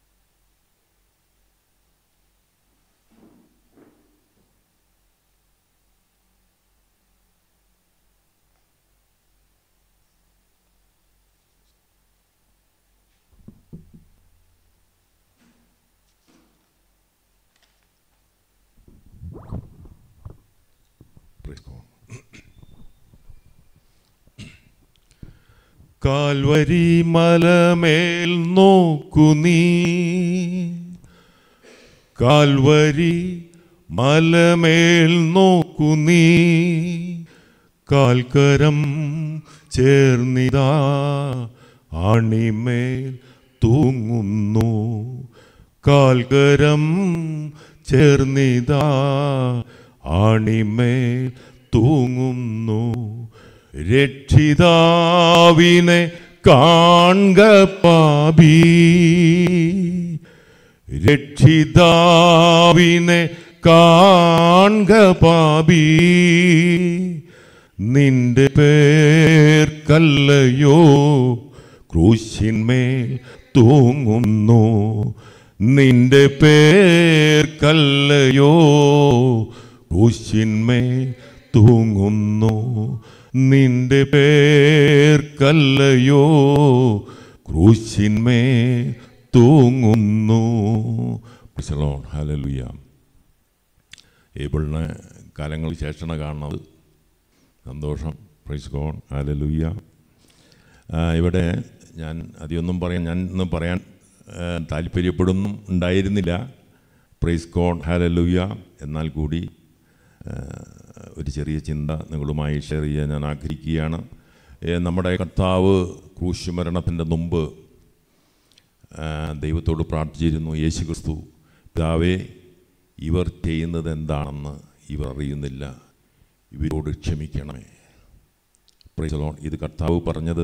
Praise God. കാൽവരി മലമേൽ നോക്കു നീ കാൽവരി മലമേൽ നോക്കു നീ കാൽക്കരം ചേർന്നിതാ ആണിമേൽ തൂങ്ങുന്നു കാൽക്കരം ചേർന്നിതാ ആണിമേൽ തൂങ്ങുന്നു രക്ഷിതാവിനെ കാൺക പാപി രക്ഷിതാവിനെ കാൺക പാപി നിന്റെ പേർക്കല്ലയോ ക്രൂശിന്മേൽ തൂങ്ങുന്നു നിന്റെ പേർക്കല്ലയോ ക്രൂശിന്മേൽ തൂങ്ങുന്നു നിന്റെ പേർക്കല്ലയോ ക്രൂശിന്മേൽ തൂങ്ങുന്നു ഹലലുയ ഏബിളിന് കാലങ്ങൾക്ക് ശേഷമാണ് കാണുന്നത് സന്തോഷം പ്രൈസ് ഗോൺ ഹലലുയ്യ ഇവിടെ ഞാൻ അധികമൊന്നും പറയാൻ ഞാൻ ഇന്ന് പറയാൻ ആ, താല്പര്യപ്പെടുന്നും ഉണ്ടായിരുന്നില്ല പ്രൈസ് ഗോൺ ഹലലുയ്യ എന്നാൽ കൂടി ആ, ഒരു ചെറിയ ചിന്ത നിങ്ങളുമായി ഷെയർ ചെയ്യാൻ ഞാൻ ആഗ്രഹിക്കുകയാണ് ഏ, നമ്മുടെ കർത്താവ് ക്രൂശുമരണത്തിൻ്റെ മുമ്പ് ആ, ദൈവത്തോട് പ്രാർത്ഥിച്ചിരുന്നു യേശു ക്രിസ്തു പിതാവേ ഇവർ ചെയ്യുന്നത് എന്താണെന്ന് ഇവർ അറിയുന്നില്ല ഇവരോട് ക്ഷമിക്കണമേ പ്രൈസ് ലോൺ ഇത് കർത്താവ് പറഞ്ഞത്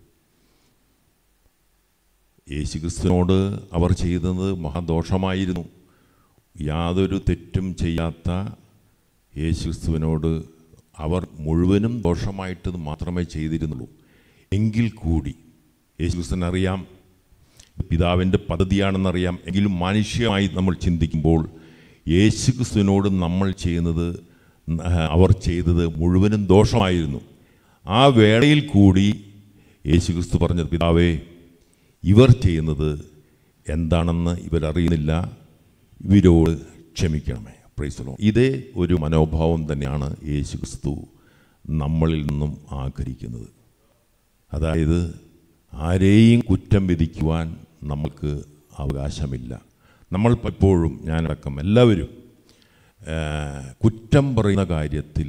യേശു ക്രിസ്തുവിനോട് അവർ ചെയ്തത് മഹാദോഷമായിരുന്നു യാതൊരു തെറ്റും ചെയ്യാത്ത യേശു ക്രിസ്തുവിനോട് അവർ മുഴുവനും ദോഷമായിട്ട് മാത്രമേ ചെയ്തിരുന്നുള്ളൂ എങ്കിൽ കൂടി യേശു ക്രിസ്തുവിനറിയാം പിതാവിൻ്റെ പദ്ധതിയാണെന്നറിയാം എങ്കിലും മാനുഷ്യമായി നമ്മൾ ചിന്തിക്കുമ്പോൾ യേശു ക്രിസ്തുവിനോട് നമ്മൾ ചെയ്യുന്നത് ന- അവർ ചെയ്തത് മുഴുവനും ദോഷമായിരുന്നു ആ വേളയിൽ കൂടി യേശു ക്രിസ്തു പറഞ്ഞത് പിതാവേ ഇവർ ചെയ്യുന്നത് എന്താണെന്ന് ഇവരറിയുന്നില്ല ഇവരോട് ക്ഷമിക്കണമേ പ്രൈസലോ ഇതേ ഒരു മനോഭാവം തന്നെയാണ് യേശു ക്രിസ്തു നമ്മളിൽ നിന്നും ആഗ്രഹിക്കുന്നത് അതായത് ആരെയും കുറ്റം വിധിക്കുവാൻ നമുക്ക് അവകാശമില്ല നമ്മൾ പലപ്പോഴും ഞാനടക്കം എല്ലാവരും ആ, കുറ്റം പറയുന്ന കാര്യത്തിൽ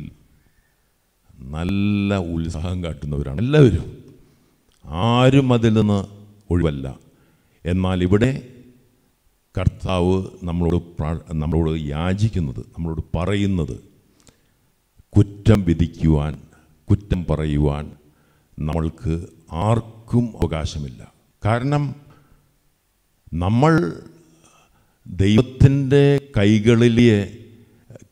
നല്ല ഉത്സാഹം കാട്ടുന്നവരാണ് എല്ലാവരും ആരും അതിൽ നിന്ന് ഒഴിവല്ല എന്നാൽ ഇവിടെ കർത്താവ് നമ്മളോട് പ്രാ- നമ്മളോട് യാചിക്കുന്നത് നമ്മളോട് പറയുന്നത് കുറ്റം വിധിക്കുവാൻ കുറ്റം പറയുവാൻ നമ്മൾക്ക് ആർക്കും അവകാശമില്ല കാരണം നമ്മൾ ദൈവത്തിൻ്റെ കൈകളിലെ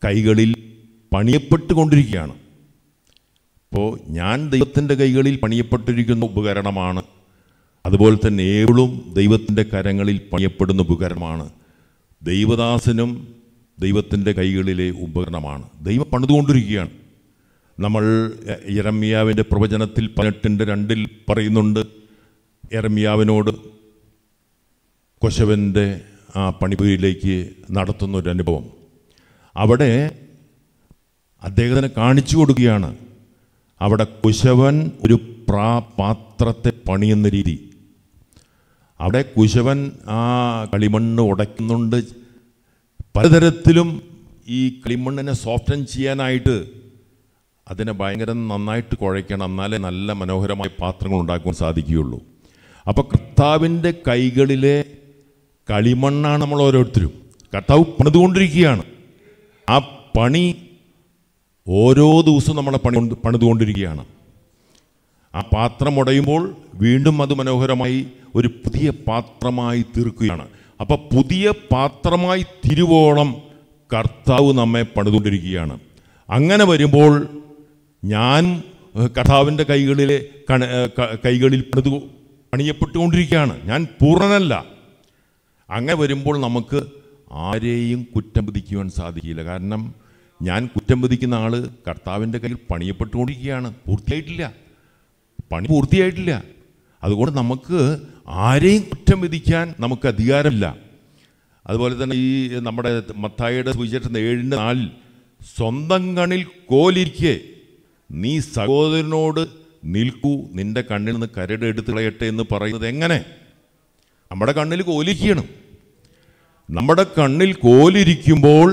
കൈകളിൽ പണിയപ്പെട്ടുകൊണ്ടിരിക്കുകയാണ് അപ്പോൾ ഞാൻ ദൈവത്തിൻ്റെ കൈകളിൽ പണിയപ്പെട്ടിരിക്കുന്ന ഉപകരണമാണ് അതുപോലെ തന്നെ ഏവളും ദൈവത്തിൻ്റെ കരങ്ങളിൽ പണിയപ്പെടുന്ന ഉപകരണമാണ് ദൈവദാസനും ദൈവത്തിൻ്റെ കൈകളിലെ ഉപകരണമാണ് ദൈവം പണിതുകൊണ്ടിരിക്കുകയാണ് നമ്മൾ ഇറമിയാവിൻ്റെ പ്രവചനത്തിൽ പതിനെട്ടിൻ്റെ രണ്ടിൽ പറയുന്നുണ്ട് ഇറമിയാവിനോട് കൊശവൻ്റെ ആ പണിപുരിയിലേക്ക് നടത്തുന്ന ഒരു അനുഭവം അവിടെ അദ്ദേഹത്തിനെ കാണിച്ചു കൊടുക്കുകയാണ് അവിടെ കുശവൻ ഒരു പ്രാ പാത്രത്തെ പണിയുന്ന രീതി അവിടെ കുശവൻ ആ കളിമണ്ണ് ഉടയ്ക്കുന്നുണ്ട് പലതരത്തിലും ഈ കളിമണ്ണിനെ സോഫ്റ്റൻ ചെയ്യാനായിട്ട് അതിനെ ഭയങ്കര നന്നായിട്ട് കുഴയ്ക്കണം എന്നാലേ നല്ല മനോഹരമായ പാത്രങ്ങൾ ഉണ്ടാക്കുവാൻ സാധിക്കുകയുള്ളൂ അപ്പോൾ കർത്താവിൻ്റെ കൈകളിലെ കളിമണ്ണാണ് നമ്മൾ ഓരോരുത്തരും കർത്താവ് പണിതുകൊണ്ടിരിക്കുകയാണ് ആ പണി ഓരോ ദിവസവും നമ്മളെ പണി കൊണ്ട് പണിതുകൊണ്ടിരിക്കുകയാണ് ആ പാത്രം ഉടയുമ്പോൾ വീണ്ടും അത് മനോഹരമായി ഒരു പുതിയ പാത്രമായി തീർക്കുകയാണ് അപ്പോൾ പുതിയ പാത്രമായി തിരുവോളം കർത്താവ് നമ്മെ പണിതുകൊണ്ടിരിക്കുകയാണ് അങ്ങനെ വരുമ്പോൾ ഞാൻ ഏഹ്, കർത്താവിൻ്റെ കൈകളിലെ കണ ഏഹ്, ക- കൈകളിൽ പണിതു പണിയപ്പെട്ടുകൊണ്ടിരിക്കുകയാണ് ഞാൻ പൂർണ്ണനല്ല അങ്ങനെ വരുമ്പോൾ നമുക്ക് ആരെയും കുറ്റം വിധിക്കുവാൻ സാധിക്കില്ല കാരണം ഞാൻ കുറ്റം വിധിക്കുന്ന ആൾ കർത്താവിൻ്റെ കയ്യിൽ പണിയപ്പെട്ടുകൊണ്ടിരിക്കുകയാണ് പൂർത്തിയായിട്ടില്ല പണി പൂർത്തിയായിട്ടില്ല അതുകൊണ്ട് നമുക്ക് ആരെയും കുറ്റം വിധിക്കാൻ നമുക്ക് അധികാരമില്ല അതുപോലെ തന്നെ ഈ നമ്മുടെ മത്തായിയുടെ സുവിശേഷം ഏഴിൻ്റെ നാലിൽ സ്വന്തം കണ്ണിൽ കോലിരിക്കെ നീ സഹോദരനോട് നിൽക്കൂ നിന്റെ കണ്ണിൽ നിന്ന് കരട് എടുത്ത് കളയട്ടെ എന്ന് പറയുന്നത് എങ്ങനെ നമ്മുടെ കണ്ണിൽ കോലിരിക്കണം നമ്മുടെ കണ്ണിൽ കോലിരിക്കുമ്പോൾ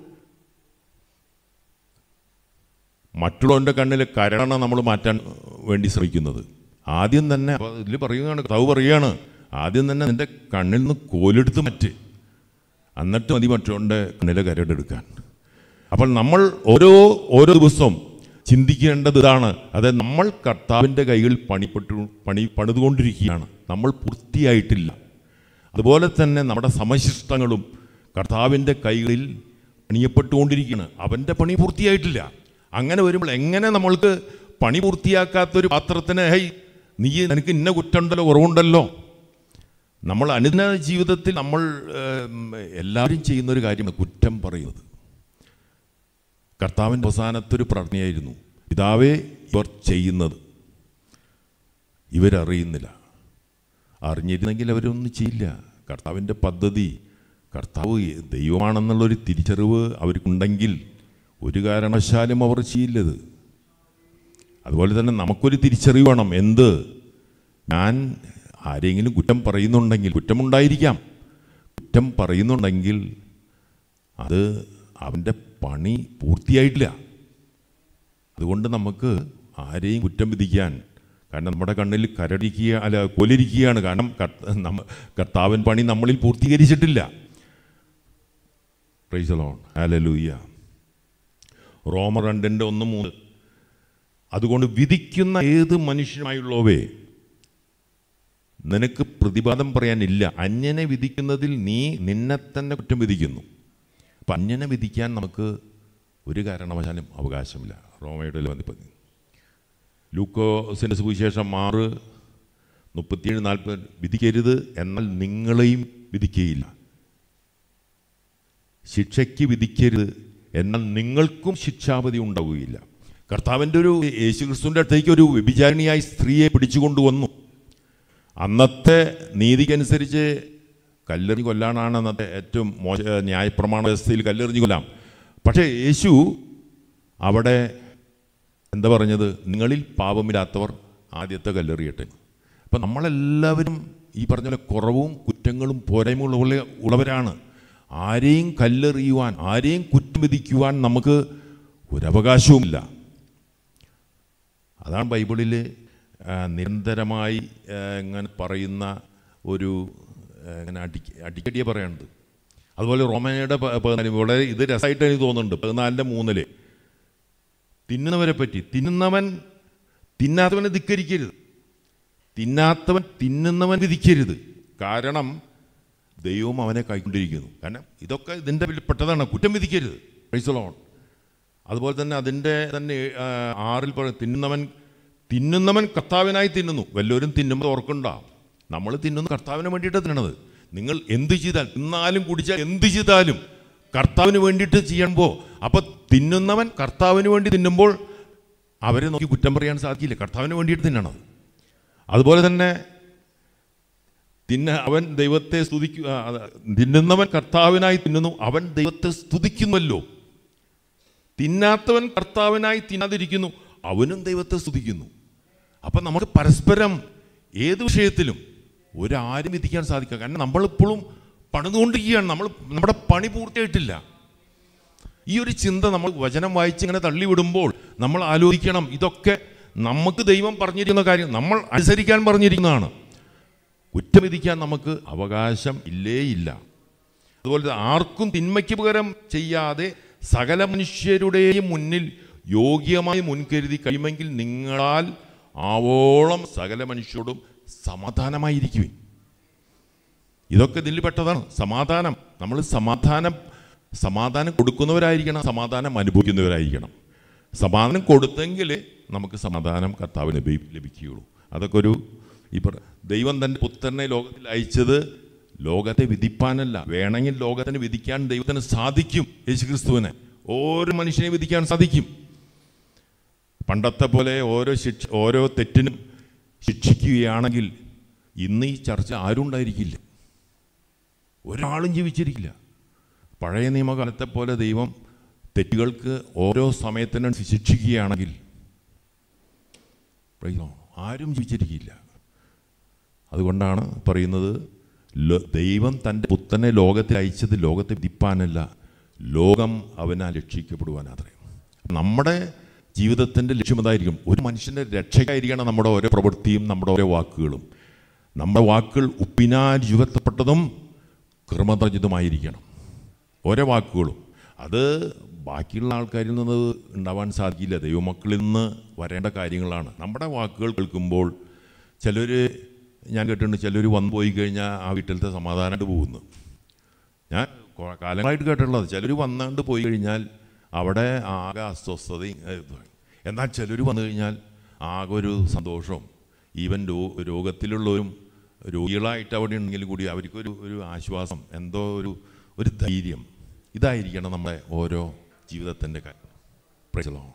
മറ്റുള്ളവൻ്റെ കണ്ണിലെ കരടാണ് നമ്മൾ മാറ്റാൻ വേണ്ടി ശ്രമിക്കുന്നത് ആദ്യം തന്നെ അപ്പോൾ ഇതിൽ പറയുകയാണ് കർത്താവ് പറയുകയാണ് ആദ്യം തന്നെ നിൻ്റെ കണ്ണിൽ നിന്ന് കോലെടുത്ത് മാറ്റ് എന്നിട്ട് മതി മറ്റുള്ളവൻ്റെ കണ്ണിലെ കരടെടുക്കാൻ അപ്പോൾ നമ്മൾ ഓരോ ഓരോ ദിവസവും ചിന്തിക്കേണ്ടത് ഇതാണ് അതായത് നമ്മൾ കർത്താവിൻ്റെ കൈകളിൽ പണിപ്പെട്ടു പണി പണിതുകൊണ്ടിരിക്കുകയാണ് നമ്മൾ പൂർത്തിയായിട്ടില്ല അതുപോലെ തന്നെ നമ്മുടെ സമശിഷ്ടങ്ങളും കർത്താവിൻ്റെ കൈകളിൽ പണിയപ്പെട്ടുകൊണ്ടിരിക്കുകയാണ് അവൻ്റെ പണി പൂർത്തിയായിട്ടില്ല അങ്ങനെ വരുമ്പോൾ എങ്ങനെ നമ്മൾക്ക് പണി പൂർത്തിയാക്കാത്തൊരു പാത്രത്തിന് ഹൈ നീ നിനക്ക് ഇന്ന കുറ്റമുണ്ടല്ലോ കുറവുണ്ടല്ലോ നമ്മൾ അനുദിന ജീവിതത്തിൽ നമ്മൾ ഏം, എല്ലാവരും ചെയ്യുന്ന ഒരു കാര്യമാണ് കുറ്റം പറയുന്നത് കർത്താവിൻ്റെ അവസാനത്തൊരു പ്രാർത്ഥനയായിരുന്നു പിതാവേ ഇവർ ചെയ്യുന്നത് ഇവരറിയുന്നില്ല അറിഞ്ഞിരുന്നെങ്കിൽ അവരൊന്നും ചെയ്യില്ല കർത്താവിൻ്റെ പദ്ധതി കർത്താവ് ദൈവമാണെന്നുള്ളൊരു തിരിച്ചറിവ് അവർക്കുണ്ടെങ്കിൽ ഒരു കാരണവശാലും അവർ ചെയ്യില്ലത് അതുപോലെ തന്നെ നമുക്കൊരു തിരിച്ചറിവ് വേണം എന്ത് ഞാൻ ആരെങ്കിലും കുറ്റം പറയുന്നുണ്ടെങ്കിൽ കുറ്റമുണ്ടായിരിക്കാം കുറ്റം പറയുന്നുണ്ടെങ്കിൽ അത് അവൻ്റെ പണി പൂർത്തിയായിട്ടില്ല അതുകൊണ്ട് നമുക്ക് ആരെയും കുറ്റം വിധിക്കാൻ കാരണം നമ്മുടെ കണ്ണിൽ കരടിക്കുക അല്ല കൊലിരിക്കുകയാണ് കാരണം കർത്ത- നമ്മ കർത്താവൻ പണി നമ്മളിൽ പൂർത്തീകരിച്ചിട്ടില്ല പ്രൈസലോൺ ഹല്ലേലൂയ റോമർ രണ്ടിൻ്റെ ഒന്ന് മൂന്ന് അതുകൊണ്ട് വിധിക്കുന്ന ഏത് മനുഷ്യനുമായുള്ളവേ നിനക്ക് പ്രതിവാദം പറയാനില്ല അന്യനെ വിധിക്കുന്നതിൽ നീ നിന്നെ തന്നെ കുറ്റം വിധിക്കുന്നു അപ്പം അന്യനെ വിധിക്കാൻ നമുക്ക് ഒരു കാരണവശാലും അവകാശമില്ല റോമയുടെ വന്നിപ്പതി ലൂക്കോസിൻ്റെ സുവിശേഷം ആറ് മുപ്പത്തിയേഴ് നാൽപ്പത് വിധിക്കരുത് എന്നാൽ നിങ്ങളെയും വിധിക്കുകയില്ല ശിക്ഷയ്ക്ക് വിധിക്കരുത് എന്നാൽ നിങ്ങൾക്കും ശിക്ഷാപതി ഉണ്ടാവുകയില്ല കർത്താവിൻ്റെ ഒരു യേശുക്രിസ്തുവിൻ്റെ അടുത്തേക്ക് ഒരു വ്യഭിചാരിണിയായി സ്ത്രീയെ പിടിച്ചുകൊണ്ടുവന്നു അന്നത്തെ നീതിക്കനുസരിച്ച് കല്ലെറിഞ്ഞ് കൊല്ലാനാണ് അന്നത്തെ ഏറ്റവും മോശ ന്യായപ്രമാണ വ്യവസ്ഥയിൽ കല്ലെറിഞ്ഞ് കൊല്ലാം പക്ഷേ യേശു അവിടെ എന്താ പറഞ്ഞത് നിങ്ങളിൽ പാപമില്ലാത്തവർ ആദ്യത്തെ കല്ലെറിയട്ടെ അപ്പം നമ്മളെല്ലാവരും ഈ പറഞ്ഞ പോലെ കുറവും കുറ്റങ്ങളും പോരായ്മകളും ഉള്ള ഉള്ളവരാണ് ആരെയും കല്ലെറിയുവാൻ ആരെയും കുറ്റം വിധിക്കുവാൻ നമുക്ക് ഒരവകാശവുമില്ല അതാണ് ബൈബിളിൽ ആ, നിരന്തരമായി ആ, ഇങ്ങനെ പറയുന്ന ഒരു ആ, ഇങ്ങനെ അടി അടിക്കടിയെ പറയണത് അതുപോലെ റോമനയുടെ പ- പതിനാല് വളരെ ഇത് രസമായിട്ട് എനിക്ക് തോന്നുന്നുണ്ട് പതിനാലിൻ്റെ മൂന്നില് തിന്നുന്നവരെ പറ്റി തിന്നുന്നവൻ തിന്നാത്തവനെ ധിക്കരിക്കരുത് തിന്നാത്തവൻ തിന്നുന്നവൻ വിധിക്കരുത് കാരണം ദൈവം അവനെ കൈക്കൊണ്ടിരിക്കുന്നു കാരണം ഇതൊക്കെ ഇതിൻ്റെ പെട്ടതാണ് കുറ്റം വിധിക്കരുത് പ്രൈസലോൺ അതുപോലെ തന്നെ അതിൻ്റെ തന്നെ ആ, ആറിൽ പറ തിന്നുന്നവൻ തിന്നുന്നവൻ കർത്താവിനായി തിന്നുന്നു വല്ലവരും തിന്നുമ്പോൾ ഓർക്കണ്ട നമ്മൾ തിന്നുന്ന കർത്താവിന് വേണ്ടിയിട്ടാണ് തിന്നണത് നിങ്ങൾ എന്ത് ചെയ്താൽ തിന്നാലും കുടിച്ചാൽ എന്ത് ചെയ്താലും കർത്താവിന് വേണ്ടിയിട്ട് ചെയ്യുമ്പോൾ അപ്പോൾ തിന്നുന്നവൻ കർത്താവിന് വേണ്ടി തിന്നുമ്പോൾ അവരെ നോക്കി കുറ്റം പറയാൻ സാധിക്കില്ല കർത്താവിന് വേണ്ടിയിട്ട് തിന്നണം അതുപോലെ തന്നെ തിന്ന അവൻ ദൈവത്തെ സ്തുതിക്കു ആ, അത് തിന്നുന്നവൻ കർത്താവിനായി തിന്നുന്നു അവൻ ദൈവത്തെ സ്തുതിക്കുമല്ലോ തിന്നാത്തവൻ കർത്താവിനായി തിന്നാതിരിക്കുന്നു അവനും ദൈവത്തെ സ്തുതിക്കുന്നു അപ്പം നമുക്ക് പരസ്പരം ഏത് വിഷയത്തിലും ഒരാരും വിധിക്കാൻ സാധിക്കുക കാരണം നമ്മളിപ്പോഴും പണിതുകൊണ്ടിരിക്കുകയാണ് നമ്മൾ നമ്മുടെ പണി പൂർത്തിയായിട്ടില്ല ഈ ഒരു ചിന്ത നമ്മൾ വചനം വായിച്ച് ഇങ്ങനെ തള്ളിവിടുമ്പോൾ നമ്മൾ ആലോചിക്കണം ഇതൊക്കെ നമുക്ക് ദൈവം പറഞ്ഞിരിക്കുന്ന കാര്യം നമ്മൾ അനുസരിക്കാൻ പറഞ്ഞിരിക്കുന്നതാണ് കുറ്റം വിധിക്കാൻ നമുക്ക് അവകാശം ഇല്ലേ ഇല്ല അതുപോലെ തന്നെ ആർക്കും തിന്മയ്ക്ക് പകരം ചെയ്യാതെ സകല മനുഷ്യരുടെയും മുന്നിൽ യോഗ്യമായി മുൻകരുതി കഴിയുമെങ്കിൽ നിങ്ങളാൽ ആവോളം സകല മനുഷ്യരോടും സമാധാനമായിരിക്കുവിൻ ഇതൊക്കെ ഇതിൽ പെട്ടതാണ് സമാധാനം നമ്മൾ സമാധാനം സമാധാനം കൊടുക്കുന്നവരായിരിക്കണം സമാധാനം അനുഭവിക്കുന്നവരായിരിക്കണം സമാധാനം കൊടുത്തെങ്കിൽ നമുക്ക് സമാധാനം കർത്താവിന് ലഭി ലഭിക്കുകയുള്ളൂ അതൊക്കെ ഒരു ഈ പറ ദൈവം തൻ്റെ പുത്രനെ ലോകത്തിൽ അയച്ചത് ലോകത്തെ വിധിപ്പാനല്ല വേണമെങ്കിൽ ലോകത്തിന് വിധിക്കാൻ ദൈവത്തിന് സാധിക്കും യേശുക്രിസ്തുവിനെ ഓരോ മനുഷ്യനെ വിധിക്കാൻ സാധിക്കും പണ്ടത്തെ പോലെ ഓരോ ശിക്ഷ ഓരോ തെറ്റിനും ശിക്ഷിക്കുകയാണെങ്കിൽ ഇന്ന് ഈ ചർച്ച ആരും ഉണ്ടായിരിക്കില്ല ഒരാളും ജീവിച്ചിരിക്കില്ല പഴയ നിയമകാലത്തെ പോലെ ദൈവം തെറ്റുകൾക്ക് ഓരോ സമയത്തിനും ശിക്ഷിക്കുകയാണെങ്കിൽ praise the Lord, ആരും ജീവിച്ചിരിക്കില്ല അതുകൊണ്ടാണ് പറയുന്നത് ലോ- ദൈവം തൻ്റെ പുത്തനെ ലോകത്തിൽ അയച്ചത് ലോകത്തെ വിധിപ്പാനല്ല ലോകം അവനാൽ രക്ഷിക്കപ്പെടുവാനത്രേ നമ്മുടെ ജീവിതത്തിൻ്റെ ലക്ഷ്യമതായിരിക്കും ഒരു മനുഷ്യൻ്റെ രക്ഷയ്ക്കായിരിക്കണം നമ്മുടെ ഓരോ പ്രവൃത്തിയും നമ്മുടെ ഓരോ വാക്കുകളും നമ്മുടെ വാക്കുകൾ ഉപ്പിനാൽ യുഗത്തപ്പെട്ടതും കർമ്മതർജിതമായിരിക്കണം ഓരോ വാക്കുകളും അത് ബാക്കിയുള്ള ആൾക്കാരിൽ നിന്ന് ഉണ്ടാവാൻ സാധിക്കില്ല ദൈവമക്കളിൽ നിന്ന് വരേണ്ട കാര്യങ്ങളാണ് നമ്മുടെ വാക്കുകൾ കേൾക്കുമ്പോൾ ചിലർ ഞാൻ കേട്ടിട്ടുണ്ട് ചിലർ വന്നു പോയി കഴിഞ്ഞാൽ ആ വീട്ടിലത്തെ സമാധാനമായിട്ട് പോകുന്നു ഞാൻ കൊ- കാലങ്ങളായിട്ട് കേട്ടിട്ടുള്ളത് ചിലർ വന്നാണ്ട് പോയി കഴിഞ്ഞാൽ അവിടെ ആകെ അസ്വസ്ഥതയും ഏ, ഇതുമാണ്. എന്നാൽ ചിലർ വന്നു കഴിഞ്ഞാൽ ആകെ ഒരു സന്തോഷവും ഈവൻ രോ രോഗത്തിലുള്ളവരും രോഗികളായിട്ട് അവിടെ ഉണ്ടെങ്കിലും കൂടി അവർക്കൊരു ഒരു ആശ്വാസം എന്തോ ഒരു ഒരു ധൈര്യം ഇതായിരിക്കണം നമ്മുടെ ഓരോ ജീവിതത്തിൻ്റെ കാര്യം Praise the Lord.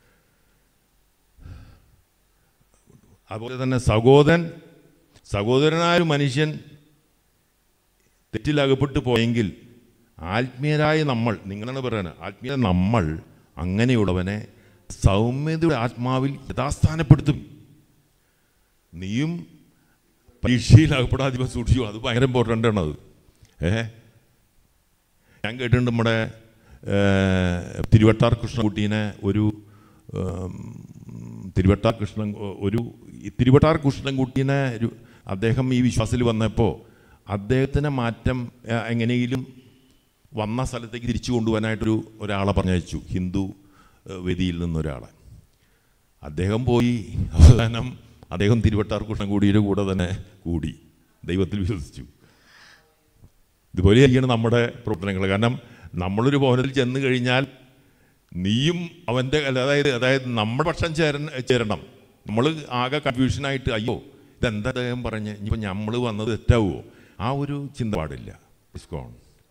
അതുപോലെ തന്നെ സഹോദരൻ സഹോദരനായ ഒരു മനുഷ്യൻ തെറ്റിലകപ്പെട്ടു പോയെങ്കിൽ ആത്മീയരായ നമ്മൾ നിങ്ങളാണ് പറയുന്നത് ആത്മീയ നമ്മൾ അങ്ങനെയുള്ളവനെ സൗമ്യതയുടെ ആത്മാവിൽ യഥാസ്ഥാനപ്പെടുത്തും നീയും പരീക്ഷയിൽ അകപ്പെടാതെ സൂക്ഷിച്ചു അത് ഭയങ്കര ഇമ്പോർട്ടൻ്റ് ആണ് അത് ഏ ഞാൻ കേട്ടിട്ടുണ്ട് നമ്മുടെ ഏ, തിരുവട്ടാർ കൃഷ്ണൻകുട്ടീനെ ഒരു ഉം, തിരുവട്ടാർ കൃഷ്ണൻ ഒരു ഈ തിരുവട്ടാർ കൃഷ്ണൻകുട്ടീനെ ഒരു അദ്ദേഹം ഈ വിശ്വാസത്തിൽ വന്നപ്പോൾ അദ്ദേഹത്തിനെ മാറ്റം ഏ, എങ്ങനെയെങ്കിലും വന്ന സ്ഥലത്തേക്ക് തിരിച്ചു കൊണ്ടുപോകാനായിട്ടൊരു ഒരാളെ പറഞ്ഞയച്ചു ഹിന്ദു ഏ, വേദിയിൽ നിന്നൊരാളെ അദ്ദേഹം പോയി അവസാനം അദ്ദേഹം തിരുവട്ടാർ കൃഷ്ണൻകുടിയുടെ കൂടെ തന്നെ കൂടി ദൈവത്തിൽ വിശ്വസിച്ചു ഇതുപോലെയായിരിക്കണം നമ്മുടെ പ്രവർത്തനങ്ങൾ കാരണം നമ്മളൊരു ഭവനത്തിൽ ചെന്ന് കഴിഞ്ഞാൽ നീയും അവൻ്റെ അല്ല, അതായത് അതായത് നമ്മുടെ പക്ഷം ചേരൻ ചേരണം നമ്മൾ ആകെ കൺഫ്യൂഷനായിട്ട് അയ്യോ ഇതെന്താ അദ്ദേഹം പറഞ്ഞ് ഇനിയിപ്പോൾ നമ്മൾ വന്നത് തെറ്റാവുമോ ആ ഒരു ചിന്ത പാടില്ല ഇസ്കോൺ